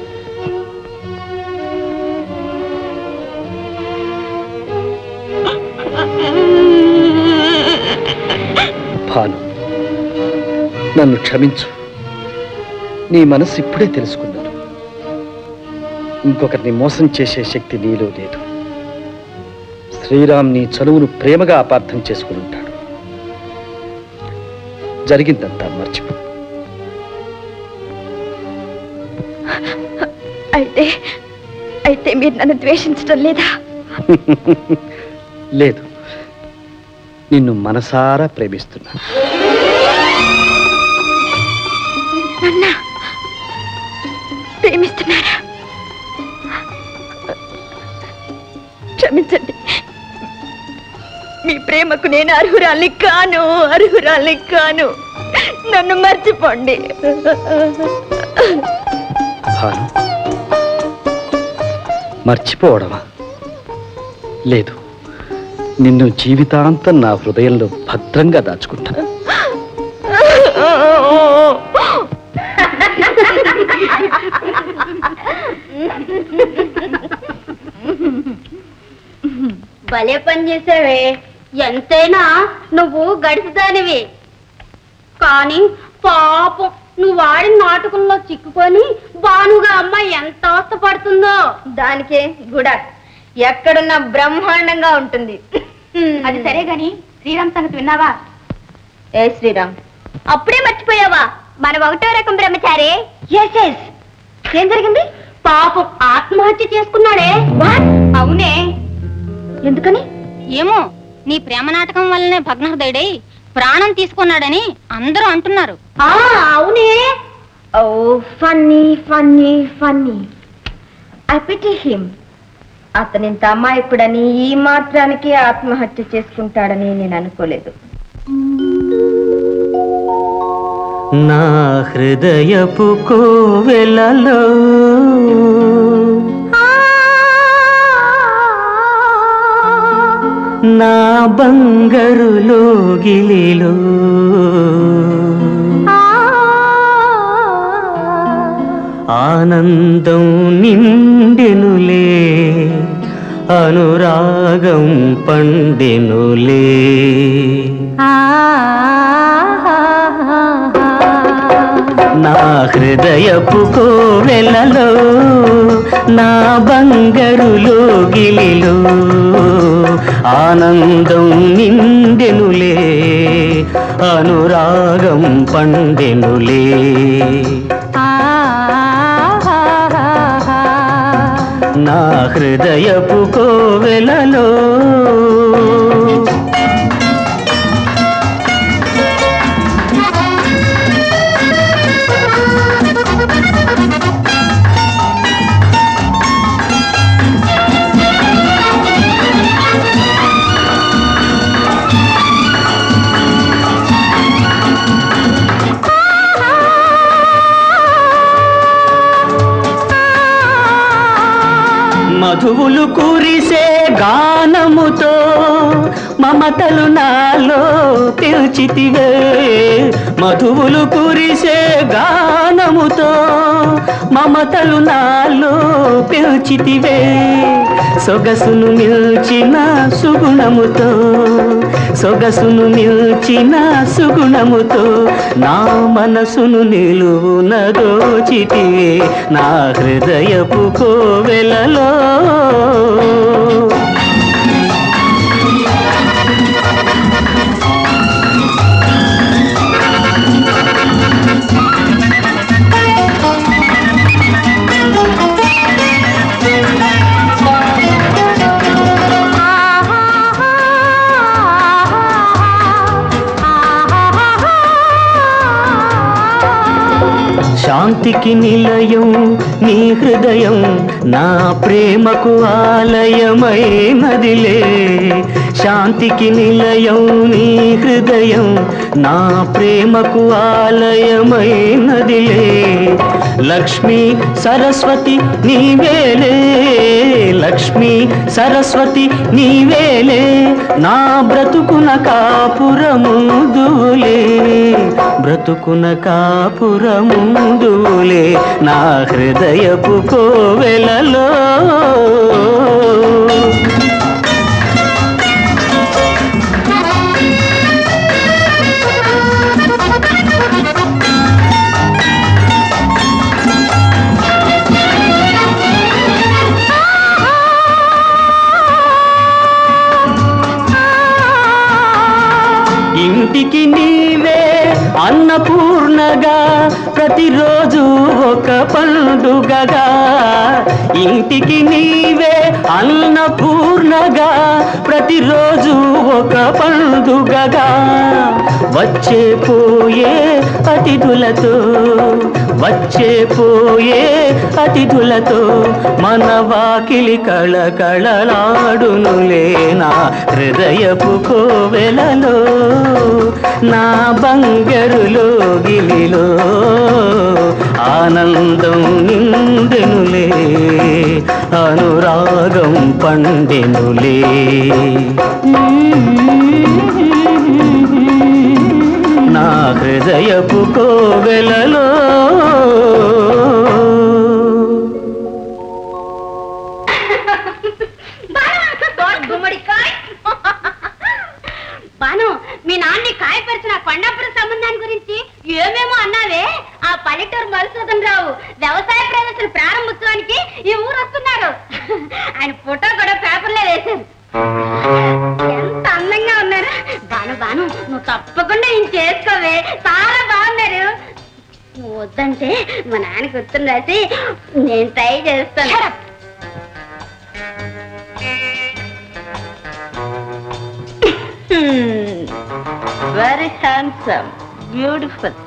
భాను నన్ను క్షమించు నీ మనసు ఇప్పుడే తెలుసుకున్నాను ఇంకొకరిని మోసం చేసే శక్తి నీలో లేదు శ్రీరామ్ నీ చనువును ప్రేమగా అపార్థం చేసుకుని ఉంటాడు జరిగిందంతా మర్చిపో అయితే అయితే మీరు నన్ను ద్వేషించడం లేదా లేదు నిన్ను మనసారా ప్రేమిస్తున్నా నన్న ప్రేమిస్తున్నారా క్షమించండి మీ ప్రేమకు నేను అర్హురాలి కాను అర్హురాలి కాను నన్ను మర్చిపోండి భాను మర్చిపోవడమా లేదు నిన్ను జీవితాంతం నా హృదయంలో భద్రంగా దాచుకుంటా భలే పని చేసావే ఎంతైనా నువ్వు గడిచిదానివి కానీ పాపం నువ్వు వాడిన నాటకంలో చిక్కుకొని బానుగా అమ్మాయి ఎంత అవస్థపడుతుందో దానికే గుడ ఎక్కడున్నా బ్రహ్మాండంగా ఉంటుంది అది సరే గాని శ్రీరామ్ సంగతి విన్నావా ఏ శ్రీరామ్ అప్పుడే మర్చిపోయావా మన ఒకటో రకం బ్రహ్మచారి ఎస్ ఎస్ ఏం జరిగింది పాపం ఆత్మహత్య చేసుకున్నాడే అవునే ఎందుకని ఏమో నీ ప్రేమ నాటకం వల్లనే భగ్నహృదయుడై ప్రాణం తీసుకున్నాడని అందరూ అంటున్నారు అవునే ఓ funny funny funny I pity him అతనింత అమాయకుడని ఈ మాత్రానికి ఆత్మహత్య చేసుకుంటాడని నేను అనుకోలేదు నా హృదయపు కోవెలలో నా బంగారు లోగిలిలో ఆనందం నిండెనులే అనురాగం పండెనులే నా హృదయపు కోవెలలో నా బంగారు లోగిలిలో ఆనందం నిండెనులే అనురాగం పండెనులే నా హృదయపు కోవెలలో మధువులు కురిసే గానముతో మమతలు నాలో పిలిచితివే మధువులు కురిసే గానముతో మమతలు నాలో పిలిచితివే సొగసును నిల్చిన సుగుణముతో సొగసును నిల్చిన సుగుణముతో నా మనసును నిలువున దోచితివే నా హృదయపు కోవెలలో శాంతికి నిలయం నీ హృదయం నా ప్రేమకు ఆలయమైనదిలే శాంతికి నిలయం నీ హృదయం నా ప్రేమకు ఆలయమైనదిలే లక్ష్మి సరస్వతి నీవేలే లక్ష్మి సరస్వతి నీవేలే నా బ్రతుకున కాపురముదులే బ్రతుకున కాపురముదులే నా హృదయపు కోవెలలో ఇంటికి నీవే అన్నపూర్ణగా ప్రతిరోజు ఒక పండుగగా ఇంటికి నీవే అన్నపూర్ణగా ప్రతిరోజు ఒక పండుగగా వచ్చే పోయే అతిథులతో వచ్చే పోయే అతిథులతో మన వాకిలి కళకళలాడునులే నా హృదయపు కోవెలలో నా బంగరులో గిలిలో ఆనందం నిండెనులే అనురాగం పండెనులే నా హృదయపు కోవెలలో గుమ్మడికాయ్ బాను మీ నాన్ని కాయపరిచిన కొండాపురం సంబంధాన్ని గురించి ఏమేమో అన్నావే ఆ పల్లెటూరు మధుసూదన్ రావు వ్యవసాయ ప్రదర్శన ప్రారంభోత్సవానికి ఈ ఊరు వస్తున్నారు ఆయన ఫోటో కూడా పేపర్లో వేశారు ఎంత అందంగా ఉన్నారు బాను బాను నువ్వు తప్పకుండా ఈయన చేసుకోవే చాలా బాగున్నారు నువ్వు వద్దంటే మా నాన్న గుర్తుని రాసి నేను ట్రై చేస్తాను వెరీ హ్యాండ్సమ్ బ్యూటిఫుల్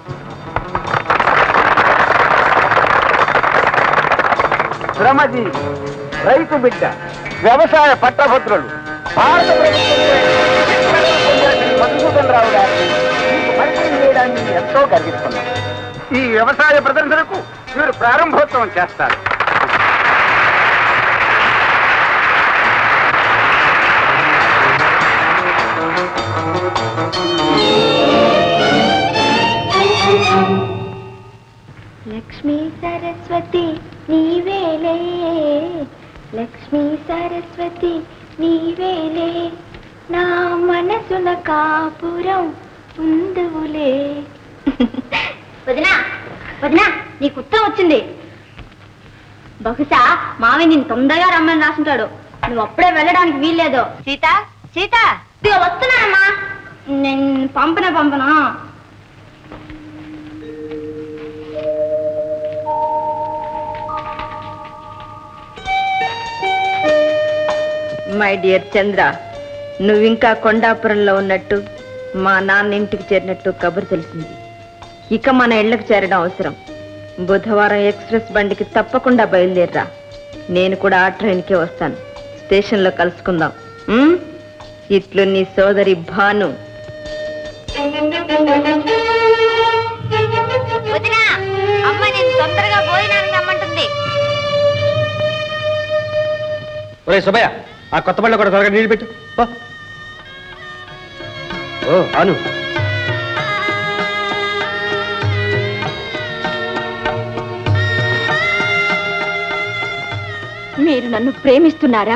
శ్రమజీ రైతు బిడ్డ వ్యవసాయ పట్టభద్రులు భారత మధుసూదన్ రావు గారిని మీకు పరిచయం చేయడానికి ఎంతో గర్విస్తున్నాం ఈ వ్యవసాయ ప్రదర్శనకు మీరు ప్రారంభోత్సవం చేస్తారు సరస్వతి నీవేలే లక్ష్మీ సరస్వతి నీవేలే నా మనసున కాపురం ఉందువులే వదినా వదినా నీకు ఉత్తరం వచ్చింది బహుశా మావి నేను తొందరగా రమ్మని రాసుంటాడు నువ్వు అప్పుడే వెళ్ళడానికి వీల్లేదు సీత సీత ఇదిగో వస్తున్నానమ్మా నేను పంపన పంపనా మై డియర్ చంద్ర నువ్వింకా కొండాపురంలో ఉన్నట్టు మా నాన్న ఇంటికి చేరినట్టు కబురు తెలిసింది ఇక మన ఇళ్ళకి చేరడం అవసరం బుధవారం ఎక్స్ప్రెస్ బండికి తప్పకుండా బయలుదేరరా నేను కూడా ఆ ట్రైన్కే వస్తాను స్టేషన్లో కలుసుకుందాం ఉమ్? ఇట్లు నీ సోదరి భాను వదినా అమ్మ నేను తొందరగా భోజనానికి రమ్మంటుంది ఒరే సుబ్బయ్య ఆ కొత్త బళ్ళ కూడా త్వరగా నీళ్ళు పెట్టు పో. ఓ అను మీరు నన్ను ప్రేమిస్తున్నారా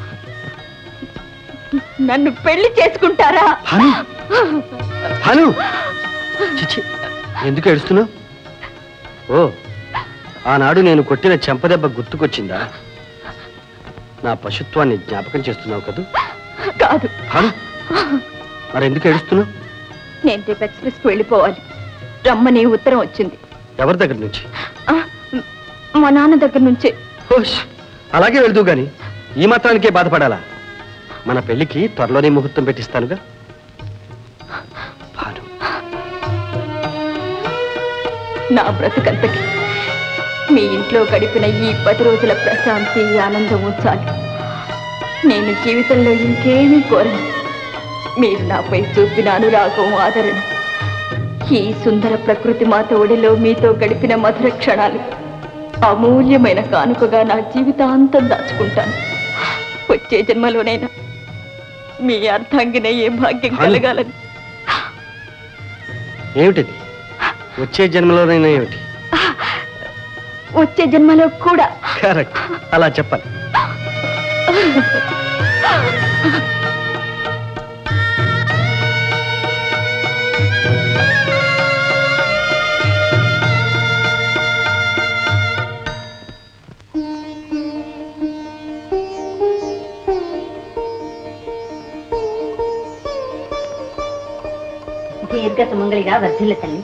నన్ను పెళ్లి చేసుకుంటారా భాను భాను చిచి ఎందుకు ఏడుస్తున్నావు ఓ ఆనాడు నేను కొట్టిన చెంపదెబ్బ గుర్తుకొచ్చిందా నా పశుత్వాన్ని జ్ఞాపకం చేస్తున్నావు కదూ కాదు భాను మరెందుకు ఏడుస్తున్నావు నేను రేపు ఎక్స్ప్రెస్కి వెళ్ళిపోవాలి రమ్మని ఉత్తరం వచ్చింది ఎవరి దగ్గర నుంచి ఆ, మా నాన్న దగ్గర నుంచే హోష్, అలాగే వెళ్తూ గాని ఈ మాత్రానికే బాధపడాలా మన పెళ్లికి త్వరలోనే ముహూర్తం పెట్టిస్తానుగా భాను నా బ్రతుకంతకి మీ ఇంట్లో గడిపిన ఈ పది రోజుల ప్రశాంతి ఆనందం ఉంచాలి నేను జీవితంలో ఇంకేమీ కోరను మీరు నాపై చూపిన అనురాగం ఆదరణ ఈ సుందర ప్రకృతి మాత ఒడిలో మీతో గడిపిన మధుర క్షణాలు అమూల్యమైన కానుకగా నా జీవితాంతం దాచుకుంటాను వచ్చే జన్మలోనైనా మీ అర్థాంగినయ్యే భాగ్యం భాను. కలగాలని ఏమిటిది వచ్చే జన్మలోనైనా ఏమిటి వచ్చే జన్మలో కూడా కరెక్ట్ అలా చెప్పాలి దీర్ఘ సుమంగళిగా వర్ధిల్ల తల్లి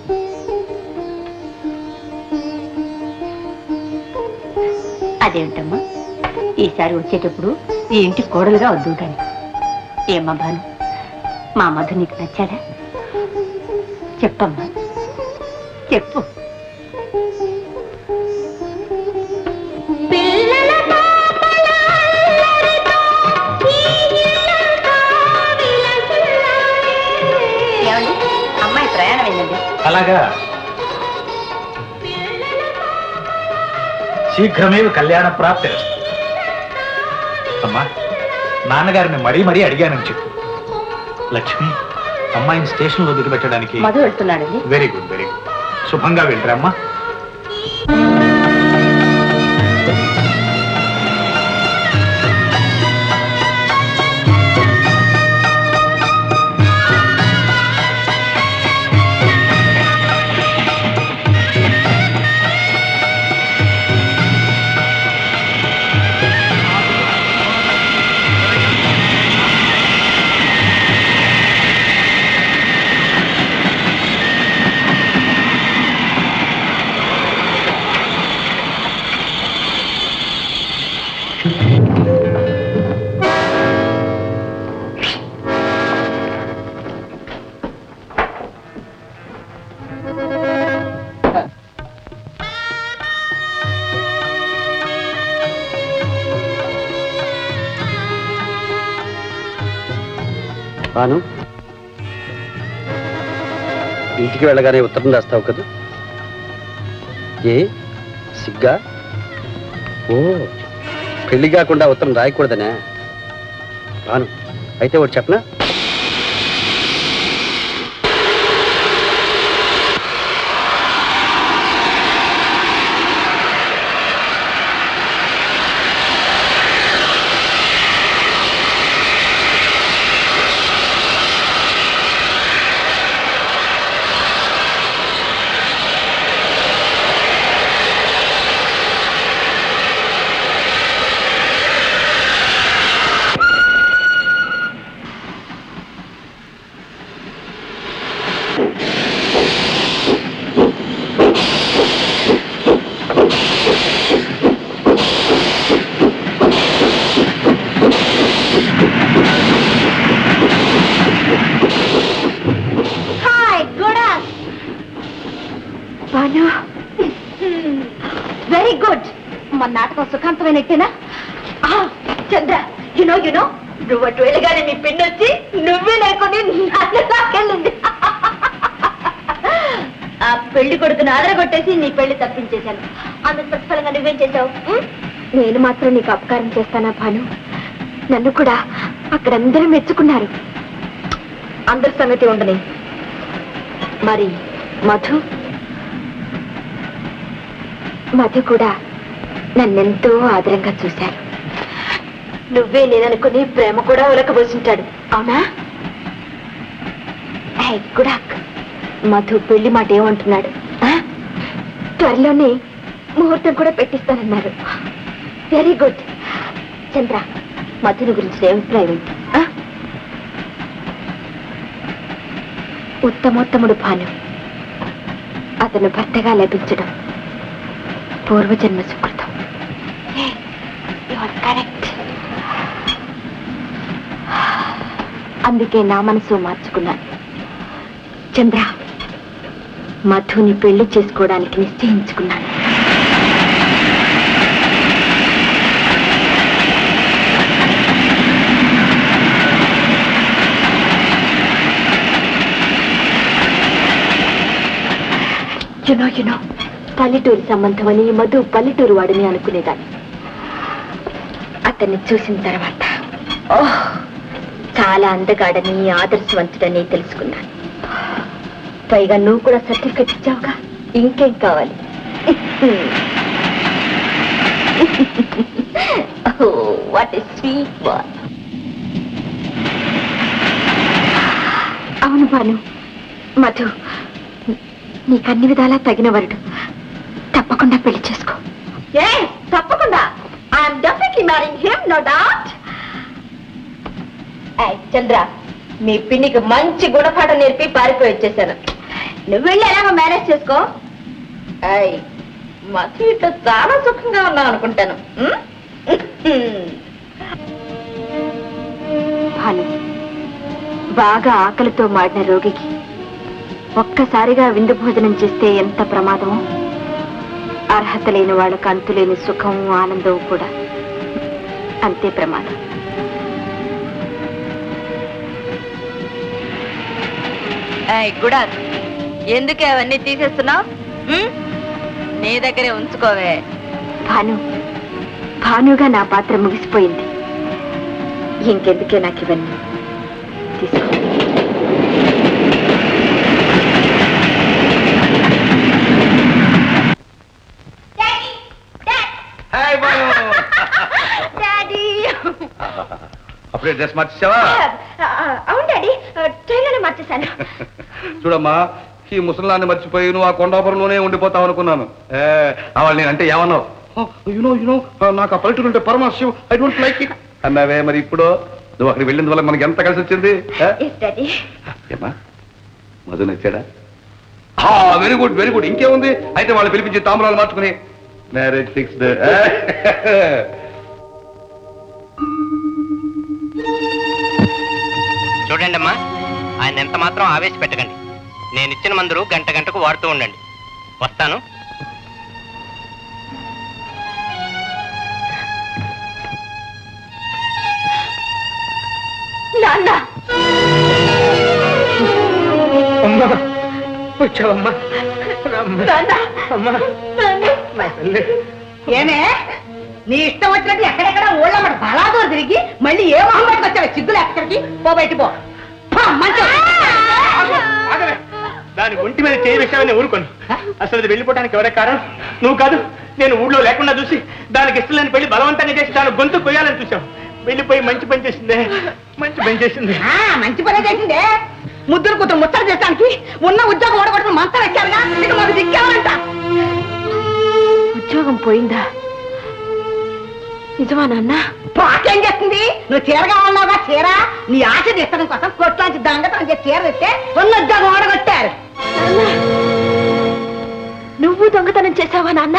అదేమిటమ్మా ఈసారి వచ్చేటప్పుడు ఈ ఇంటి కోడలుగా వద్దు కానీ ఏమ్మా భాను మా మధు నీకు నచ్చాడా చెప్పమ్మా చెప్పు ఏమండి అమ్మాయి ప్రయాణం ఏందండి అలాగా శీఘ్రమేవి కళ్యాణ ప్రాప్తి అమ్మా నాన్నగారిని మరీ మరీ అడిగానని చెప్పు లక్ష్మి అమ్మాయిని స్టేషన్లో దిగబెట్టడానికి మధు వెళ్తున్నాడండి వెరీ గుడ్ వెరీ గుడ్ శుభంగా వెళ్ళిరమ్మా భాను ఇంటికి వెళ్ళగానే ఉత్తరం రాస్తావు కదా ఏ సిగ్గా ఓ పెళ్లి కాకుండా ఉత్తరం రాయకూడదనే భాను అయితే ఒకటి చెప్పనా మన నాటకం సుఖాంతమైనట్టేనా ఆ, చంద్ర యునో యునో నువ్వు అటు వెళ్ళగానే నీ పిన్ వచ్చి నువ్వే లేకొని నన్ను లాక్కెళ్ళింది ఆ పెళ్లి కొడుకుని ఆదరగొట్టేసి నీ పెళ్లి తప్పించేశాను అందుకు ప్రతిఫలంగా నువ్వేం చేశావు ఉం? నేను మాత్రం నీకు అపకారం చేస్తానా భాను నన్ను కూడా అక్కడందరూ మెచ్చుకున్నారు అందరి సంగతి ఉండని మరి మధు మధు కూడా నన్నెంతో ఆదరంగా చూశారు నువ్వే నేననుకుని ప్రేమ కూడా ఉలకబోసింటాడు అవునా ఏయ్, గుడాక్ మధు పెళ్లి మాట ఏమంటున్నాడు ఆ? త్వరలోనే ముహూర్తం కూడా పెట్టిస్తానన్నారు వెరీ గుడ్ చంద్ర మధుని గురించి నీ అభిప్రాయం ఏంటి? ఆ? ఉత్తమోత్తముడు భాను అతను భర్తగా లభించడం పూర్వజన్మ సుకృతం కరెక్ట్ అందుకే నా మనసు మార్చుకున్నాను చంద్ర మధుని పెళ్లి చేసుకోవడానికి నిశ్చయించుకున్నాను యునో యునో పల్లెటూరు సంబంధం అని మధు పల్లెటూరు వాడిని అనుకునేదాన్ని అతన్ని చూసిన తర్వాత ఓహ్ చాలా అందగాడని ఆదర్శవంతుడని తెలుసుకున్నాను పైగా నువ్వు కూడా సర్టిఫికెట్ ఇచ్చావుగా ఇంకేం కావాలి వాట్ స్వీట్ బాయ్ అవును భాను మధు నీకు అన్ని విధాలా తగిన వరుడు తప్పకుండా పెళ్లి చేసుకో ఏ తప్పకుండా I'm definitely marrying him no doubt Chandra మీ పిన్నికి మంచి గుణపాఠం నేర్పి పారిపోయి వచ్చేసాను నువ్వు వెళ్ళి ఎలాగో మేనేజ్ చేసుకో ఐ మధు ఇట్లా చాలా సుఖంగా ఉన్నావు అనుకుంటాను ఉం? భాను బాగా ఆకలితో మాడిన రోగికి ఒక్కసారిగా విందు భోజనం చేస్తే ఎంత ప్రమాదమో అర్హత లేని వాళ్ళకు అంతులేని సుఖం ఆనందం కూడా అంతే ప్రమాదం గుడా ఎందుకే అవన్నీ తీసేస్తున్నావు నీ దగ్గరే ఉంచుకోవే భాను భానుగా నా పాత్ర ముగిసిపోయింది ఇంకెందుకే నాకు ఇవన్నీ తీసుకో హాయ్ బాను డాడీ అప్పుడే డ్రెస్ మార్చేసావా అవును డాడీ ట్రైన్లోనే మార్చేశాను చూడమ్మా ఈ ముసలాన్ని మర్చిపోయి నువ్వు ఆ కొండాపురంలోనే ఉండిపోతావు అనుకున్నాను ఏ, అవళ నేను అంటే ఏమన్నావు యూనో యూనో నాకు ఆ పల్లెటూరు అంటే పరమాశివ్ ఐ డోంట్ లైక్ ఇట్ అన్నావే మరి ఇప్పుడు నువ్వు అక్కడికి వెళ్ళిన వల్ల మనకి ఎంత కలిసి వచ్చింది ఏ? డాడీ ఏమ్మా మధు నచ్చాడా వెరీ గుడ్ వెరీ గుడ్ ఇంకేముంది అయితే వాళ్ళు పిలిపించి తాంబూలాలు మార్చుకుని మ్యారేజ్ ఫిక్స్డ్ చూడండి అమ్మా ఆయన ఎంత మాత్రం ఆవేశపెట్టకండి నేను ఇచ్చిన మందులు గంట గంటకు వాడుతూ ఉండండి వస్తాను నాన్న అమ్మా వచ్చావమ్మా నాన్న అమ్మా నాన్న ఏమే నీ ఇష్టం వచ్చినట్టు ఎక్కడెక్కడ ఊళ్ళో మన బలాదూరు తిరిగి మళ్ళీ ఏ మొహం పెట్టుకొచ్చావు సిగ్గులు ఎక్కడికి పో బయట పో పో, మంచం. ఆగవే. దాని ఒంటి మీద చేయి వేసావని ఊరుకోను అసలు అది వెళ్ళిపోవడానికి ఎవరే కారణం నువ్వు కాదు నేను ఊళ్ళో లేకుండా చూసి దానికి ఇష్టం లేని పెళ్లి బలవంతంగా చేసి దాని గొంతు కొయ్యాలని చూసావు వెళ్ళిపోయి మంచి పని చేసిందే మంచి పని చేసింది ఆ, మంచి పనే చేసిందే ముద్దులు కూతురు ముచ్చట చేస్తానికి ఉన్న ఉద్యోగం ఓడగొట్టుకుని మంచం ఎక్కారుగా ఇక మాకు దిక్కేవాలంట ఉద్యోగం పోయిందా నిజమా నాన్న పాకేం చేస్తుంది నువ్వు చీర కావాలన్నావుగా చీర నీ ఆశ తీర్చడం కోసం కొట్లాంటి దంగతనం చేసి చీర తెస్తే ఉన్న ఉద్యోగం ఓడగొట్టారు నువ్వు దొంగతనం చేసావా నాన్న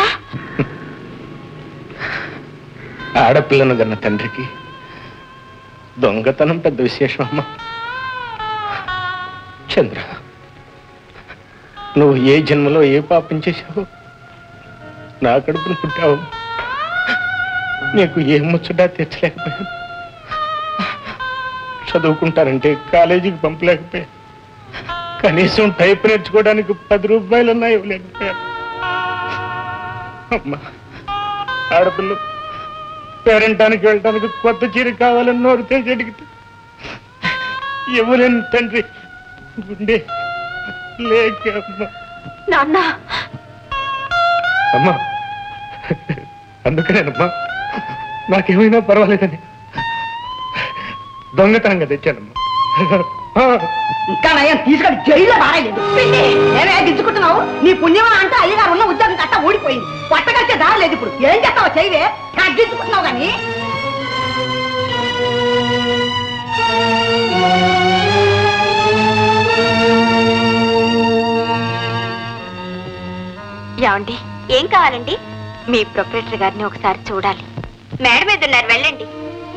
ఆడపిల్లను గన్న తండ్రికి దొంగతనం పెద్ద విశేషం అమ్మా చంద్ర నువ్వు ఏ జన్మలో ఏ పాపం చేశావో నా కడుపును పుట్టావు నీకు ఏం ముచ్చటా తెచ్చలేకపోయాను చదువుకుంటానంటే కాలేజీకి పంపలేకపోయాను కనీసం టైప్ నేర్చుకోవడానికి పది రూపాయలన్నా ఇవ్వలేకపోయాను అమ్మా ఆడపిల్ల పేరెంటానికి వెళ్ళడానికి కొత్త చీర కావాలని నోరు తెచ్చి అడిగితే ఇవ్వలేని తండ్రి గుండె లేక అమ్మా నాన్న అమ్మా అందుకనేనమ్మా నాకేమైనా పర్వాలేదని దొంగతనంగా తెచ్చానమ్మా ఆ, ఇంకా నయం తీసుకొని జైల్లో మారలేదు ఏమే దించుకుంటున్నావు నీ పుణ్యమా అంటే అయ్యగారు ఉన్న ఉద్యోగం కట్ట ఊడిపోయింది పట్టగలిచే దారి లేదు ఇప్పుడు ఏం చేస్తావు చేయవే కగ్గించుకుంటున్నావు కానీ ఏమండి ఏం కావాలండి మీ ప్రొఫెసర్ గారిని ఒకసారి చూడాలి మేడ మీద ఉన్నారు వెళ్ళండి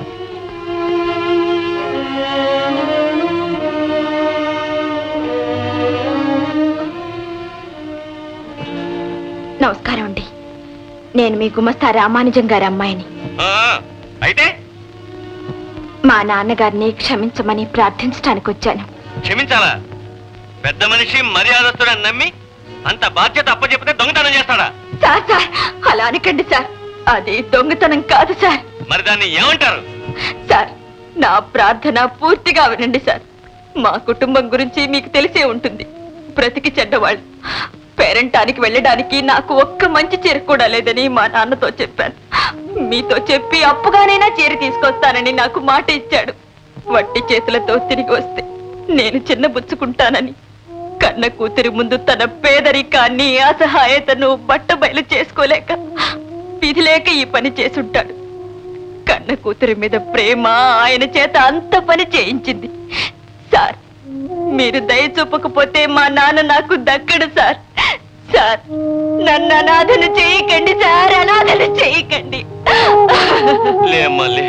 నమస్కారం అండి నేను మీ గుమస్తా రామానుజం గారి అమ్మాయిని అయితే మా నాన్నగారిని క్షమించమని ప్రార్థించడానికి వచ్చాను క్షమించాలా పెద్ద మనిషి మర్యాదస్తుడని నమ్మి అంత బాధ్యత అప్పచెప్తే దొంగతనం చేస్తాడా సార్ సార్ అలా అనకండి సార్ అది దొంగతనం కాదు సార్ మరి దాన్ని ఏమంటారు సార్ నా ప్రార్థన పూర్తిగా వినండి సార్ మా కుటుంబం గురించి మీకు తెలిసే ఉంటుంది బ్రతికి చెడ్డవాళ్ళు పేరంటానికి వెళ్ళడానికి నాకు ఒక్క మంచి చీర కూడా లేదని మా నాన్నతో చెప్పాను మీతో చెప్పి అప్పుగానైనా చీర తీసుకొస్తానని నాకు మాట ఇచ్చాడు వట్టి చేతులతో తిరిగి వస్తే నేను చిన్నబుచ్చుకుంటానని కన్న కూతురి ముందు తన పేదరికాన్ని అసహాయతను బట్టబయలు చేసుకోలేక విధి లేక ఈ పని చేసుంటాడు కన్న కూతురి మీద ప్రేమ ఆయన చేత అంత పని చేయించింది సార్ మీరు దయ చూపకపోతే మా నాన్న నాకు దక్కడు సార్ సార్ నన్ను అనాథను చేయకండి సార్ అనాథను చేయకండి లే మళ్ళీ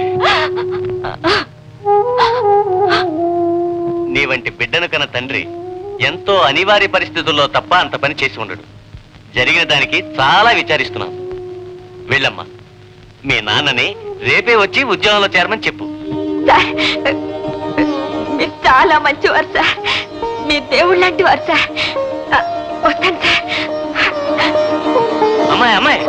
నీ వంటి బిడ్డను కన్న తండ్రి ఎంతో అనివార్య పరిస్థితుల్లో తప్ప అంత పని చేసి ఉండడు జరిగిన దానికి చాలా విచారిస్తున్నాను వెళ్ళమ్మా మీ నాన్నని రేపే వచ్చి ఉద్యోగంలో చేరమని చెప్పు సార్ మీరు చాలా మంచివారు సార్ మీ దేవుడు లాంటి వారు సార్ ఆ, వస్తాను సార్ అమ్మాయి అమ్మాయి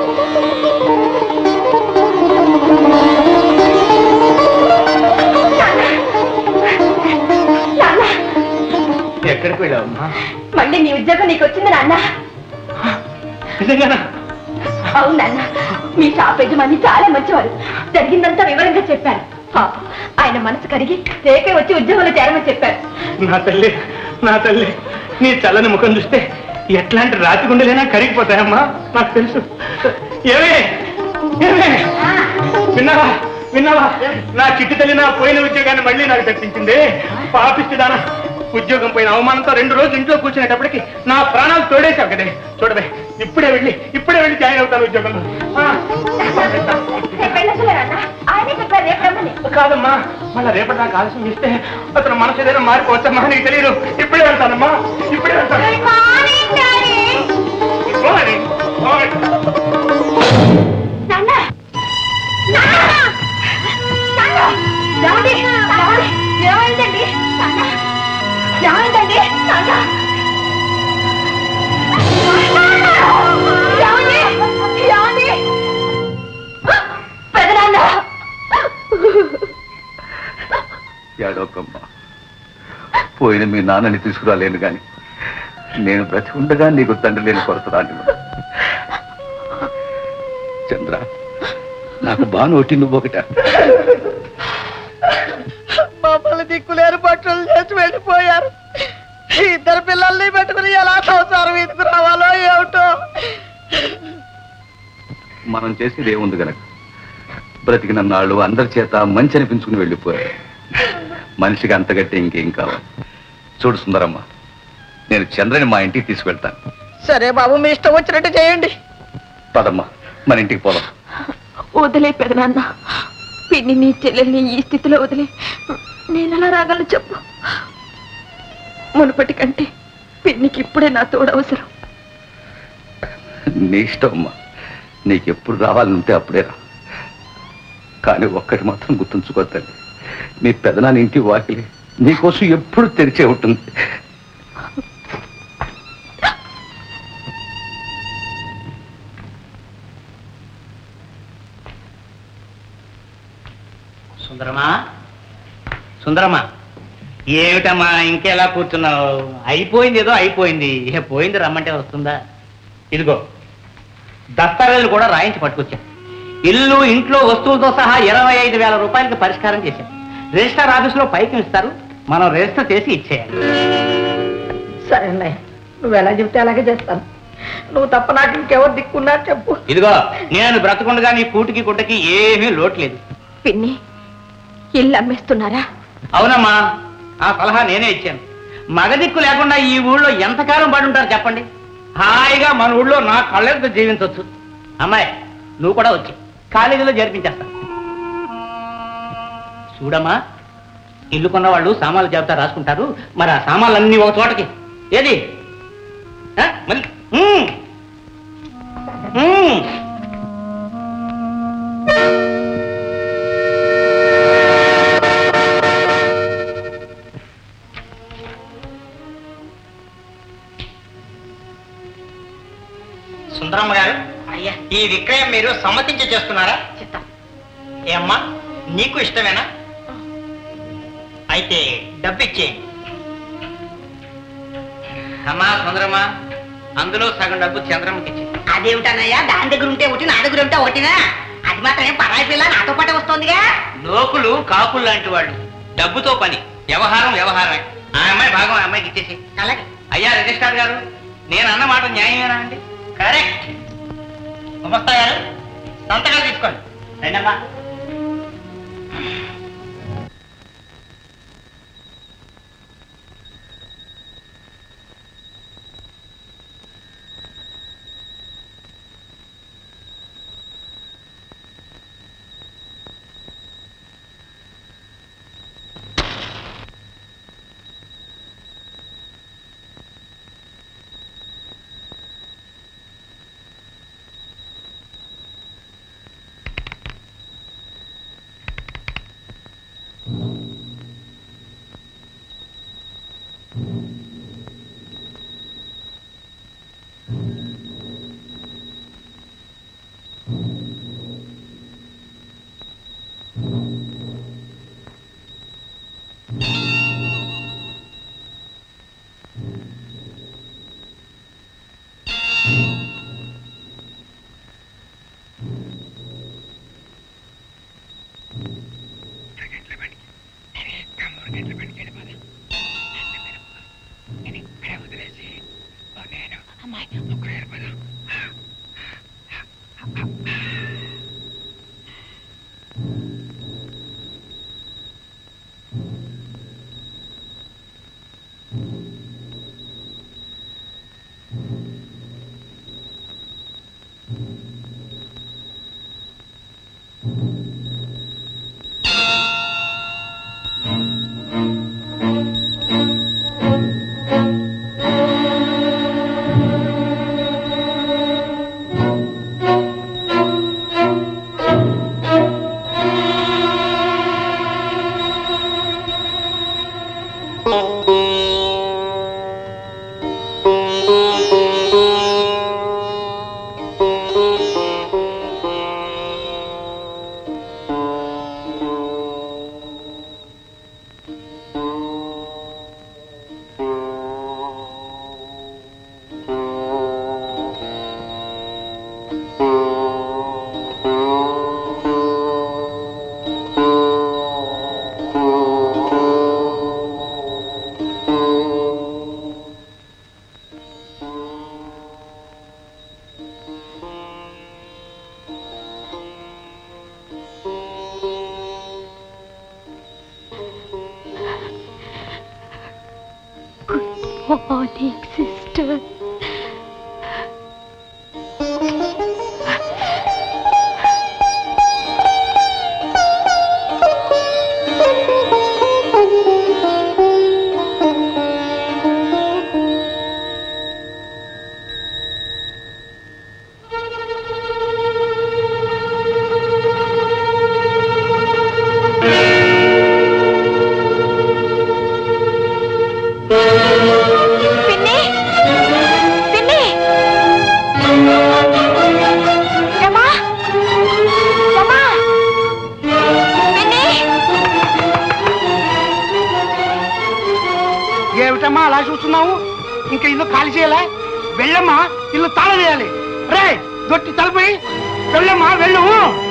నాన్న ఎక్కడికి వెళ్ళావమ్మా మళ్ళీ నీ ఉద్యోగం నీకు వచ్చింది నాన్న నిజంగానా అవును నాన్న మీ షాప్ యజమాని చాలా మంచివారు జరిగిందంతా వివరంగా చెప్పారు పాపం, ఆయన మనసు కరిగి రేపే వచ్చి ఉద్యోగంలో చేరమని చెప్పారు నా తల్లి నా తల్లి నీ చల్లని ముఖం చూస్తే ఎట్లాంటి రాతి గుండెలైనా కరిగిపోతాయమ్మా నాకు తెలుసు ఏమే ఏమే విన్నావా విన్నావా నా చిట్టి తల్లి నా పోయిన ఉద్యోగాన్ని మళ్ళీ నాకు తెప్పించింది పాపిస్తుదానా ఉద్యోగం పోయిన అవమానంతో రెండు రోజులు ఇంట్లో కూర్చునేటప్పటికి నా ప్రాణాలు తోడేశావు కదే చూడవే ఇప్పుడే వెళ్ళి ఇప్పుడే వెళ్ళి జాయిన్ అవుతాను ఉద్యోగంలో ఆ. ఆయనే చెప్పారు రేపు రమ్మని కాదమ్మా మళ్ళీ రేపటి నాకు ఆలస్యం ఇస్తే అతను మనసు ఏదైనా మారిపోవచ్చమ్మా నీకు తెలియదు ఇప్పుడే వెళ్తానమ్మా ఇప్పుడే వెళ్తాను Good morning. Morning. నాన్న నాన్న! నాన్న! ఏమండి? ఏమండి? ఏమైందండి నాన్న ఏమైందండి నాన్న ఏమండి? ఏమండి? పెదనాన్న ఏడోకమ్మా పోయిన మీ నాన్నని తీసుకురాలేను గాని నేను బ్రతి ఉండగా నీకు తండ్రి లేని కొరత రాని చంద్ర నాకు బాను ఒకటి నువ్వు ఒకట మమ్మల్ని దిక్కులేరు బట్టలు చేసి వెళ్ళిపోయారు ఇద్దరు పిల్లల్ని పెట్టుకుని ఎలా సంసారం ఎందుకు రావాలో ఏమిటో మనం చేసేది ఏముంది గనక బ్రతికిన నాళ్ళు అందరి చేత మంచి అనిపించుకుని వెళ్ళిపోయారు మనిషికి అంతగట్టి ఇంకేం కావాలి చూడు సుందరమ్మ నేను చంద్రని మా ఇంటికి తీసుకెళ్తాను సరే బాబు మీ ఇష్టం వచ్చినట్టు చేయండి పదమ్మా మన ఇంటికి పోదాం వదిలే పెదనాన్న పిన్ని నీ చెల్లెల్ని ఈ స్థితిలో వదిలే నేను ఎలా రాగలను చెప్పు మునుపటి కంటే పిన్నికి ఇప్పుడే నా తోడు అవసరం నీ ఇష్టం అమ్మా నీకు ఎప్పుడు రావాలనుంటే అప్పుడే రా కానీ ఒక్కటి మాత్రం గుర్తుంచుకో తల్లి నీ పెదనాని ఇంటి వాకిలి నీకోసం ఎప్పుడు తెరిచే ఉంటుంది సుందరమా సుందరమా ఏమిటమ్మా ఇంకెలా కూర్చున్నావు అయిపోయింది ఏదో అయిపోయింది ఇక పోయింది రమ్మంటే వస్తుందా ఇదిగో దస్తావేజులు కూడా రాయించి పట్టుకొచ్చా ఇల్లు ఇంట్లో వస్తువులతో సహా ఇరవై ఐదు వేల రూపాయలకి పరిష్కారం చేశాం రిజిస్టర్ ఆఫీసులో పైకి ఇస్తారు మనం రిజిస్టర్ చేసి ఇచ్చేయాలి సరే అన్నయ్య నువ్వు ఎలా చెప్తే అలాగే చేస్తాను నువ్వు తప్ప నాకు ఇంకెవరు దిక్కున్నారు చెప్పు ఇదిగో నేను బ్రతకుండగా నీ కూటికి గుట్టకి ఏమీ లోటు లేదు పిన్ని ఇల్లు అమ్మేస్తున్నారా అవునమ్మా ఆ సలహా నేనే ఇచ్చాను మగదిక్కు లేకుండా ఈ ఊళ్ళో ఎంతకాలం పడి ఉంటారు చెప్పండి హాయిగా మన ఊళ్ళో నా కళ్ళతో జీవించవచ్చు అమ్మాయి నువ్వు కూడా వచ్చి కాలేజీలో జరిపించేస్తా చూడమ్మా ఇల్లు కొన్న వాళ్ళు సామాన్ల జాబితా రాసుకుంటారు మరి ఆ సామాన్లన్నీ ఒక చోటకి ఏది ఆ? మళ్ళీ ఉమ్. ఉమ్. సుందరమ్మ గారు అయ్యా ఈ విక్రయం మీరు సమ్మతించి చేస్తున్నారా ఏమ్మా నీకు ఇష్టమేనా అయితే డబ్బు ఇచ్చేయండి అమ్మా సుందరమ్మ అందులో సగం డబ్బు చంద్రమ్మకి ఇచ్చి అదేమిటన్నయ్యా దాని దగ్గర ఉంటే ఒకటి నా దగ్గర ఉంటే ఒకటినా అది మాత్రం ఏం పరాయి పిల్ల నాతో పాటే వస్తోందిగా లోకులు కాకులు లాంటి వాళ్ళు డబ్బుతో పని వ్యవహారం వ్యవహారమే ఆ అమ్మాయి భాగం ఆ అమ్మాయికి ఇచ్చేసి అలాగే అయ్యా రిజిస్ట్రార్ గారు నేను అన్న మాట న్యాయమేనా అండి కరెక్ట్ గుమస్తా గారు సంతకాలు తీసుకోండి రండమ్మా morning, sister. ఆ పిన్ని పిన్ని రమా రమా పిన్ని ఏమిటమ్మా అలా చూస్తున్నావు ఇంకా ఇల్లు ఖాళీ చేయాలా వెళ్ళమ్మా ఇల్లు తాళం వేయాలి రే దొట్టి తలపి వెళ్ళమ్మా వెళ్ళు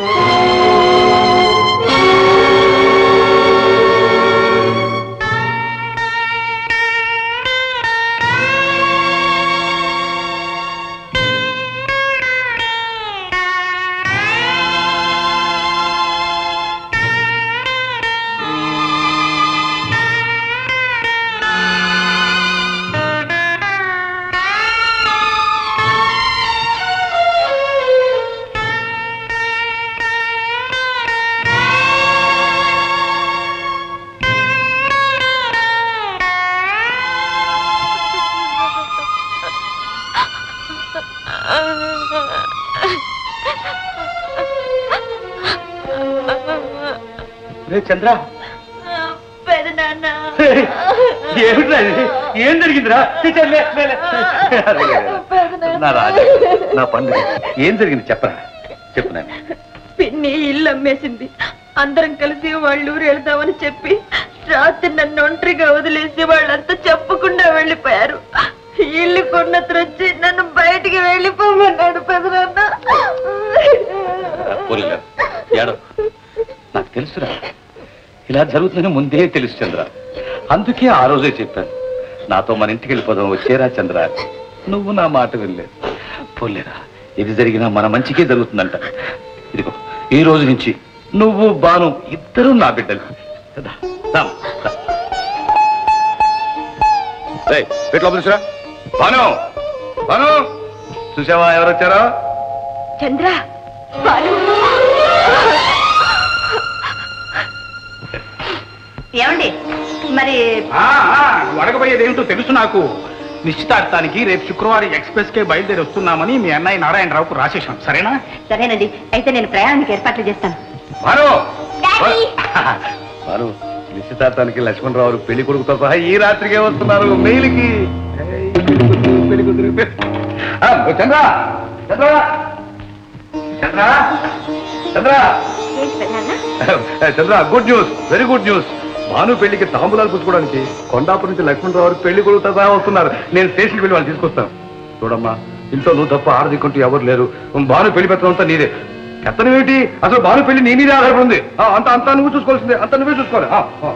రే చంద్ర పెదనాన్న ఏమిట్రా ఇది? ఏం జరిగిందిరా ఛీ, ఛీ, లే, లే, లే. నా రాజా నా పండుగ ఏం జరిగింది చెప్పరా చెప్పు నాన్న పిన్ని ఇల్లు అమ్మేసింది అందరం కలిసి వాళ్ళ ఊరు వెళ్దామని చెప్పి రాత్రి నన్ను ఒంటరిగా వదిలేసి వాళ్ళంతా చెప్పకుండా వెళ్ళిపోయారు ఇల్లు కొన్నతను వచ్చి నన్ను బయటికి వెళ్ళిపోమన్నాడు పెదనాన్న పోలీలా ఏడో నాకు తెలుసురా ఇలా జరుగుతుందని ముందే తెలుసు చంద్ర అందుకే ఆ రోజే చెప్పాను నాతో మన ఇంటికి వెళ్ళిపోదాం వచ్చేరా చంద్ర నువ్వు నా మాట వినలేదు పోలేరా ఇది జరిగినా మన మంచికే జరుగుతుందంట ఇదిగో ఈ రోజు నుంచి నువ్వు బాను ఇద్దరు నా బిడ్డలు దా, దా, దా. ఏయ్, పెట్టి లోపల తీసుకురా. బాను బాను చూసావా ఎవరు వచ్చారో చంద్ర బాలు ఏమండి మరి ఆ, ఆ, నువ్వు అడగబోయేది ఏమిటో తెలుసు నాకు నిశ్చితార్థానికి రేపు శుక్రవారం ఎక్స్ప్రెస్ కే బయలుదేరి వస్తున్నామని మీ అన్నయ్య నారాయణరావుకు రాసేసాం సరేనా సరేనండి అయితే నేను ప్రయాణానికి ఏర్పాట్లు చేస్తాను బాను బాను నిశ్చితార్థానికి లక్ష్మణరావు పెళ్లి కొడుకుతో సహా ఈ రాత్రికే వస్తున్నారు మెయిల్కి ఏయ్, పెళ్లి కూతురు, పెళ్లి కూతురు, పెళ్లి- ఆ, ఓ Chandra Chandra Chandra Chandra Chandra good news very good news Bhanu పెళ్లికి తాంబూలాలు పుచ్చుకోవడానికి కొండాపురం నుంచి లక్ష్మణరావు పెళ్లి కొడుకుతో సహా వస్తున్నారు నేను స్టేషన్కి వెళ్ళి వాళ్ళు తీసుకొస్తాను చూడమ్మా ఇంట్లో నువ్వు తప్ప ఆడదిక్కుంటూ ఎవరు లేరు భాను పెళ్లి పెట్టడం అంతా నీదే ఎత్తనం ఏమిటి అసలు భాను పెళ్లి నీ మీదే ఆధారపడి ఉంది ఆ, అంత అంతా నువ్వు చూసుకోవాల్సిందే అంత నువ్వే చూసుకోవాలి ఆ, ఆ.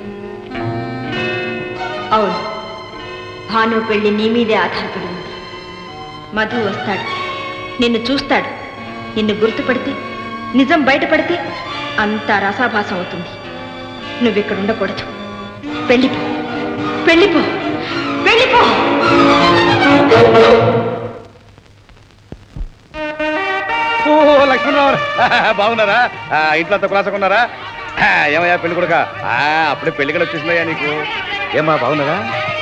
అవును భాను పెళ్లి నీ మీదే ఆధారపడి ఉంది మధు వస్తాడు నిన్ను చూస్తాడు నిన్ను గుర్తుపడితే నిజం బయటపడితే అంతా రసాభాసం అవుతుంది నువ్విక్కడ ఉండకూడదు వెళ్ళిపో వెళ్ళిపో వెళ్ళిపో ఓ లక్ష్మణరావు బాగున్నారా ఆ, ఇంట్లో అంతా కులాసగా ఉన్నారా ఆ, ఏమయ్యా పెళ్లి కొడుక అప్పుడే పెళ్లికలు వచ్చేసిందయ్యా నీకు ఏమా బాగున్నారా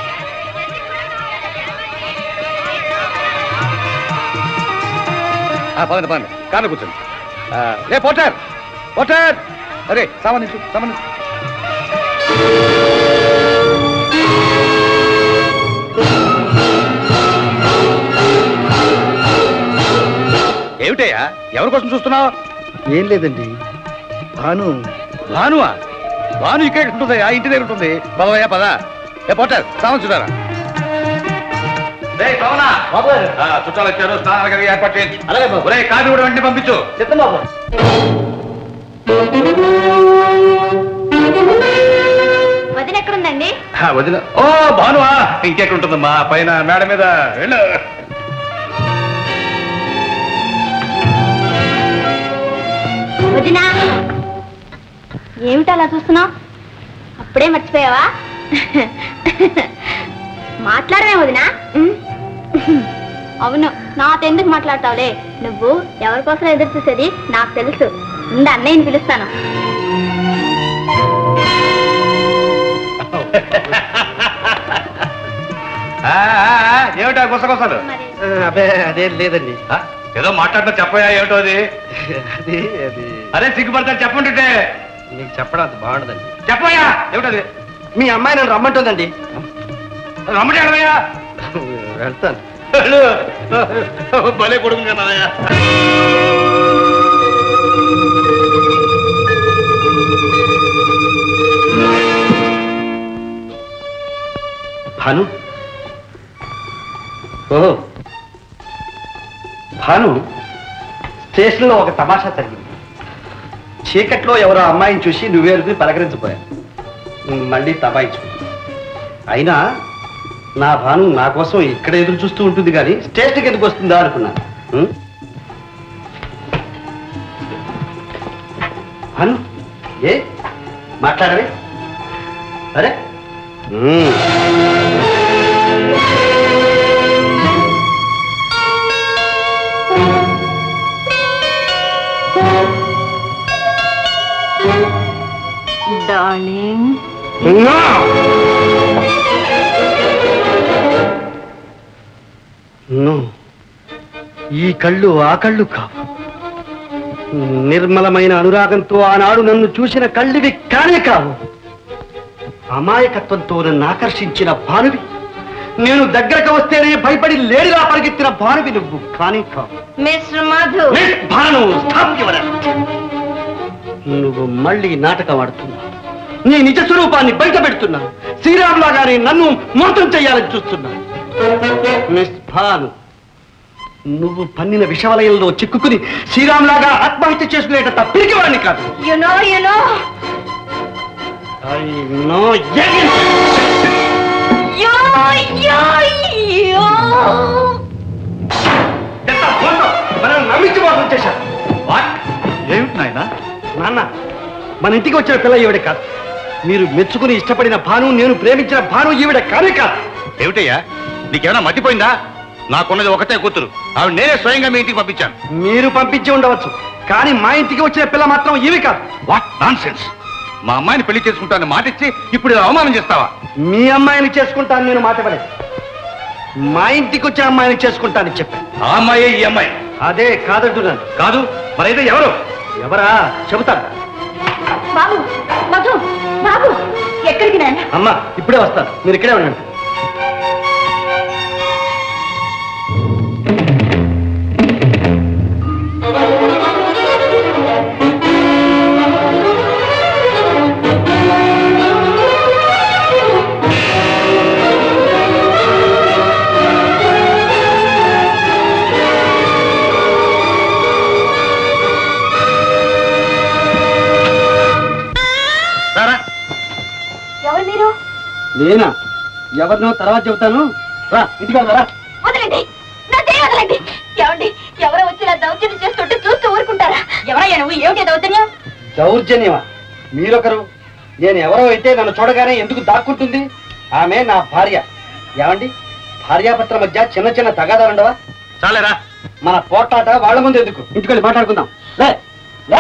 ఆ, పదండి పదండి కారు కూర్చోండి ఆ, ఏ పోటర్ పోటర్ అరే సామాన్ ఇచ్చు సామాన్ ఇచ్చు. ఏమిటయ్యా ఎవరి కోసం చూస్తున్నావు ఏం లేదండి భాను భానువా భాను ఇక్కడ ఉంటుందయ్యా ఇంటి దగ్గర ఉంటుంది పదవయ్యా పద ఏ పోటర్ సామాన్ చూడారా చుట్టాలు వచ్చారు స్నానాలకు ఏర్పాటు చేయించు అలాగే ఒరే కాఫీ కూడా వెంటనే పంపించు చెప్తాం బాబు వదిన ఎక్కడుందండి ఆ, వదిన ఓ భానువా ఇంకెక్కడ ఉంటుందమ్మా పైన మేడ మీద వెళ్ళు వదినా ఏమిటి అలా చూస్తున్నావు అప్పుడే మర్చిపోయావా మాట్లాడమే వదినా అవును నాతో ఎందుకు మాట్లాడతావులే నువ్వు ఎవరి కోసం ఎదురు చూసేది నాకు తెలుసు ముందు అన్నయ్యని పిలుస్తాను ఆ, ఆ, ఆ, ఏమిటా గుసగుసలు అదే అదేం లేదండి ఆ, ఏదో మాట్లాడినా చెప్పయా ఏమిటో అది అది అది అదే సిగ్గుపడతా చెప్పంటుంటే మీకు చెప్పడం అంత బాగుండదండి చెప్పయా ఏమిటది మీ అమ్మాయి నన్ను రమ్మంటుందండి రమ్మడి అడవయ్యా వెళ్తాను భలే కొడుకు కదయ్యా భాను ఓహో భాను స్టేషన్లో ఒక తమాషా జరిగింది చీకట్లో ఎవరో అమ్మాయిని చూసి నువ్వేరుకుని పలకరించబోయాను మళ్ళీ తబాయించు అయినా నా భాను నా కోసం ఇక్కడ ఎదురు చూస్తూ ఉంటుంది కానీ స్టేషన్కి ఎందుకు వస్తుందా అనుకున్నాను ఉం? భాను ఏ మాట్లాడవే అరే ఉం. డార్లింగ్ నో ఈ కళ్ళు ఆ కళ్ళు కావు నిర్మలమైన అనురాగంతో ఆనాడు నన్ను చూసిన కళ్ళివి కానే కావు అమాయకత్వంతో నన్ను ఆకర్షించిన భానువి నేను దగ్గరకు వస్తేనే భయపడి లేడిలా పరిగెత్తిన భానువి నువ్వు కానీ కావు mister Madhu miss Bhanu stop your act. నువ్వు మళ్ళీ నాటకం ఆడుతున్నావు నీ నిజ స్వరూపాన్ని బయట పెడుతున్నావు శ్రీరామ్ లాగానే నన్ను మోసం చేయాలని చూస్తున్నావు మిస్ భాను నువ్వు పన్నిన విషవలయంలో చిక్కుకుని శ్రీరామ్ లాగా ఆత్మహత్య చేసుకునేటంత పిరికివాడిని కాదు you know you know I know yo yo యో మనం నమ్మించి మోసం చేశారు ఏమిటి నాయన నాన్న మన ఇంటికి వచ్చిన పిల్ల ఈవిడ కాదు మీరు మెచ్చుకుని ఇష్టపడిన భాను నేను ప్రేమించిన భాను ఈవిడ కానే కాదు ఏమిటయ్యా నీకేమైనా మతిపోయిందా నాకున్నది ఒకటే కూతురు ఆవిడ నేనే స్వయంగా మీ ఇంటికి పంపించాను మీరు పంపించి ఉండవచ్చు కానీ మా ఇంటికి వచ్చిన పిల్ల మాత్రం ఈవి కాదు వాట్ నాన్ సెన్స్ మా అమ్మాయిని పెళ్లి చేసుకుంటాను మాటిచ్చి ఇప్పుడు ఇలా అవమానం చేస్తావా మీ అమ్మాయిని చేసుకుంటాను నేను మాటపడేది మా ఇంటికి వచ్చే అమ్మాయిని చేసుకుంటానని చెప్పాను ఆ అమ్మాయి ఈ అమ్మాయి అదే కాదంటున్నాను కాదు మరైతే ఎవరు ఎవరా చెబుతాను బాబు మధు బాబు ఎక్కడికి నాన్న అమ్మా ఇప్పుడే వస్తాను మీరు ఇక్కడే ఉండండి ఎవరు మీరు నేనా ఎవరినో తర్వాత చెబుతాను రా ఇంటికి రా వదలండి నా చేయి వదలండి ఏమండి ఎవరో వచ్చి నా దౌర్జన్యం చేస్తుంటే చూస్తూ ఊరుకుంటారా ఎవరయ్యా నువ్వు ఏమిటి దౌర్జన్యం దౌర్జన్యమా మీరొకరు నేను ఎవరో అయితే నన్ను చూడగానే ఎందుకు దాక్కుంటుంది ఆమె నా భార్య ఏమండి భార్యాభర్తల మధ్య చిన్న చిన్న తగాదాలు ఉండవా చాలేరా మన పోట్లాట వాళ్ళ ముందు ఎందుకు ఇంటికెళ్ళి మాట్లాడుకుందాం లే లే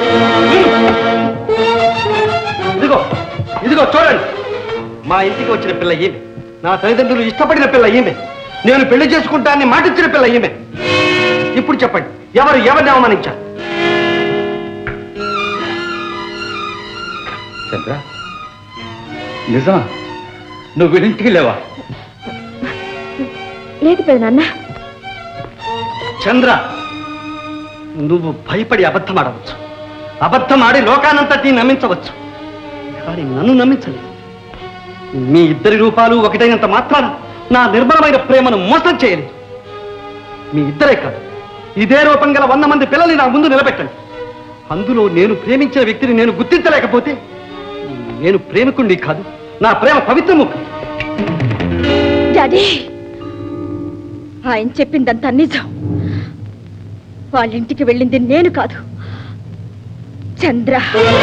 ఇదిగో ఇదిగో చూడండి మా ఇంటికి వచ్చిన పిల్ల ఈమె నా తల్లిదండ్రులు ఇష్టపడిన పిల్ల ఈమె నేను పెళ్లి చేసుకుంటానని మాటిచ్చిన పిల్ల ఈమె ఇప్పుడు చెప్పండి ఎవరు ఎవరిని అవమానించారు చంద్ర నిజమా నువ్వు వీడింటికి లేవా లేదు పెద్ద నాన్న చంద్ర నువ్వు భయపడి అబద్ధం ఆడవచ్చు అబద్ధం ఆడి లోకానంతటినీ నమ్మించవచ్చు కానీ నన్ను నమ్మించలేదు మీ ఇద్దరి రూపాలు ఒకటైనంత మాత్రాన నా నిర్మలమైన ప్రేమను మోసం చేయలేదు మీ ఇద్దరే కాదు ఇదే రూపం గల వంద మంది పిల్లల్ని నా ముందు నిలబెట్టండి అందులో నేను ప్రేమించిన వ్యక్తిని నేను గుర్తించలేకపోతే నేను ప్రేమికుండి కాదు నా ప్రేమ పవిత్రము కాదు. డాడీ ఆయన చెప్పిందంతా నిజం వాళ్ళ ఇంటికి వెళ్ళింది నేను కాదు చంద్ర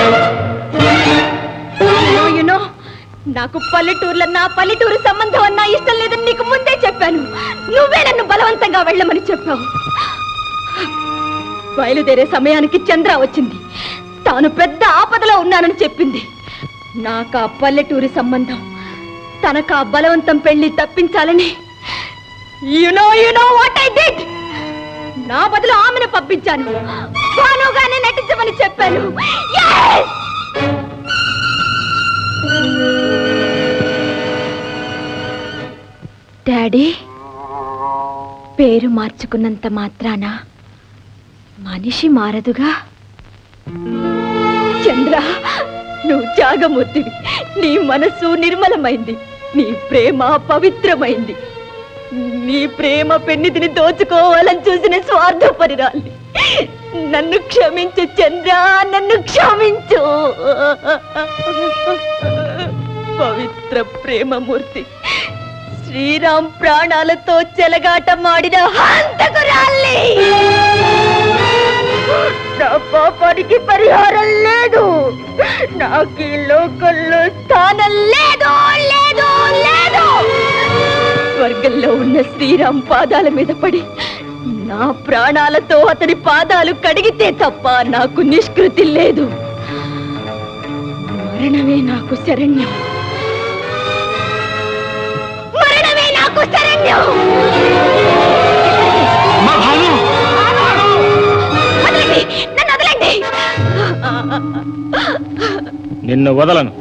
You know, నాకు పల్లెటూర్ల నా పల్లెటూరు సంబంధం అన్నా ఇష్టం లేదని నీకు ముందే చెప్పాను నువ్వే నన్ను బలవంతంగా వెళ్ళమని చెప్పావు బయలుదేరే సమయానికి చంద్ర వచ్చింది తాను పెద్ద ఆపదలో ఉన్నానని చెప్పింది నాకు ఆ పల్లెటూరి సంబంధం తనకు ఆ బలవంతం పెళ్లి తప్పించాలని you know you know what I did నా బదులు ఆమెను పంపించాను భానుగానే నటించమని చెప్పాను Yes! డాడీ పేరు మార్చుకున్నంత మాత్రాన మనిషి మారదుగా చంద్ర నువ్వు త్యాగమూర్తివి నీ మనసు నిర్మలమైంది నీ ప్రేమ పవిత్రమైంది నీ ప్రేమ పెన్నిధిని దోచుకోవాలని చూసిన స్వార్థపరిరాల్ని నన్ను క్షమించు చంద్ర నన్ను క్షమించు పవిత్ర ప్రేమమూర్తి శ్రీరామ్ ప్రాణాలతో చెలగాటమాడిన హంతకురాల్ని నా పాపానికి పరిహారం లేదు నాకు ఈ లోకంలో స్థానం లేదు లేదు లేదు స్వర్గంలో ఉన్న శ్రీరామ్ పాదాల మీద పడి నా ప్రాణాలతో అతని పాదాలు కడిగితే తప్ప నాకు నిష్కృతి లేదు మరణమే నాకు శరణ్యం మరణమే నాకు శరణ్యం వదలండి నన్ను వదలండి నిన్ను వదలను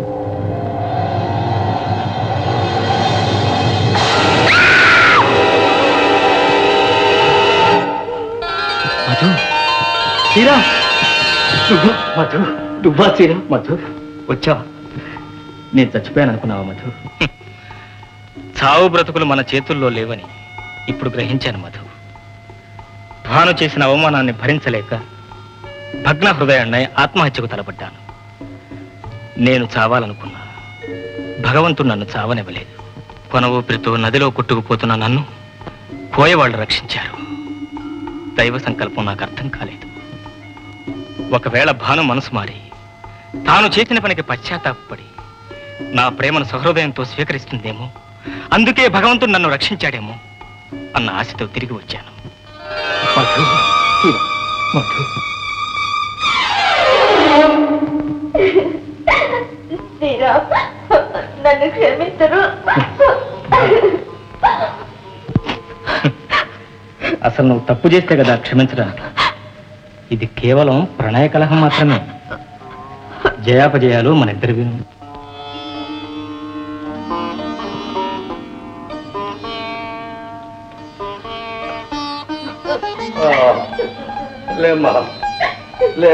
మధు తీరా నువ్వు మధు నువ్వా తీరా మధు వచ్చావా నేను చచ్చిపోయాను అనుకున్నావా మధు చావు బ్రతుకులు మన చేతుల్లో లేవని ఇప్పుడు గ్రహించాను మధు భాను చేసిన అవమానాన్ని భరించలేక భగ్న హృదయాన్ని ఆత్మహత్యకు తలపడ్డాను నేను చావాలనుకున్నా భగవంతుడు నన్ను చావనివ్వలేదు కొన ఊపిరితో నదిలో కొట్టుకుపోతున్న నన్ను పోయేవాళ్ళు రక్షించారు దైవ సంకల్పం నాకు అర్థం కాలేదు ఒకవేళ భాను మనసు మారి తాను చేసిన పనికి పశ్చాత్తాపడి నా ప్రేమను సహృదయంతో స్వీకరిస్తుందేమో అందుకే భగవంతుడు నన్ను రక్షించాడేమో అన్న ఆశతో తిరిగి వచ్చాను మధు తీరా మధు శ్రీరామ్ నన్ను క్షమించరు అసలు నువ్వు తప్పు చేస్తే కదా క్షమించడానికి ఇది కేవలం ప్రణయ కలహం మాత్రమే జయాపజయాలు మన ఇద్దరివి లేమ్మా లే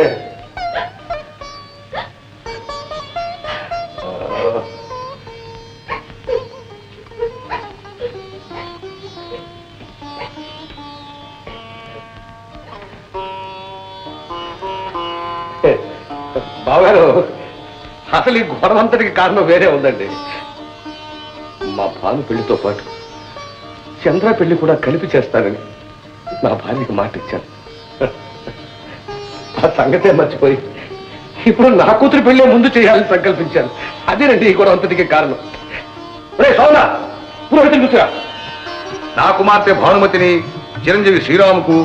బావగారు అసలు ఈ గొడవంతటికి కారణం వేరే ఉందండి మా భాను పెళ్లితో పాటు చంద్ర పెళ్లి కూడా కలిపి చేస్తానని నా భార్యకి మాట ఇచ్చాను ఆ సంగతే మర్చిపోయి ఇప్పుడు నా కూతురు పెళ్ళే ముందు చేయాలని సంకల్పించాను అదేనండి ఈ గొడవంతటికి కారణం రే సౌనా పురోహితులు చూసురా నా కుమార్తె భానుమతిని చిరంజీవి శ్రీరాముకు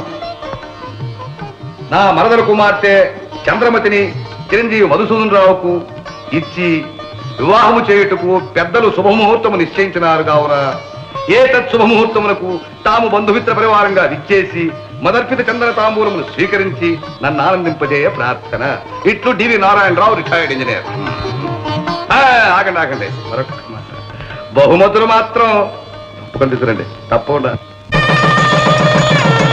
నా మరదల కుమార్తె చంద్రమతిని చిరంజీవి మధుసూదన్ రావుకు ఇచ్చి వివాహము చేయుటకు పెద్దలు శుభముహూర్తము నిశ్చయించినారు కావున ఏ తత్ శుభముహూర్తములకు తాము బంధుమిత్ర పరివారంగా విచ్చేసి మదర్పిత చందన తాంబూలమును స్వీకరించి నన్ను ఆనందింపజేయ ప్రార్థన ఇట్లు డివి నారాయణరావు రిటైర్డ్ ఇంజనీర్ ఆ, ఆగండి ఆగండి మరొక మాట బహుమతులు మాత్రం తప్పకుండా తీసుకురండి తప్పకుండా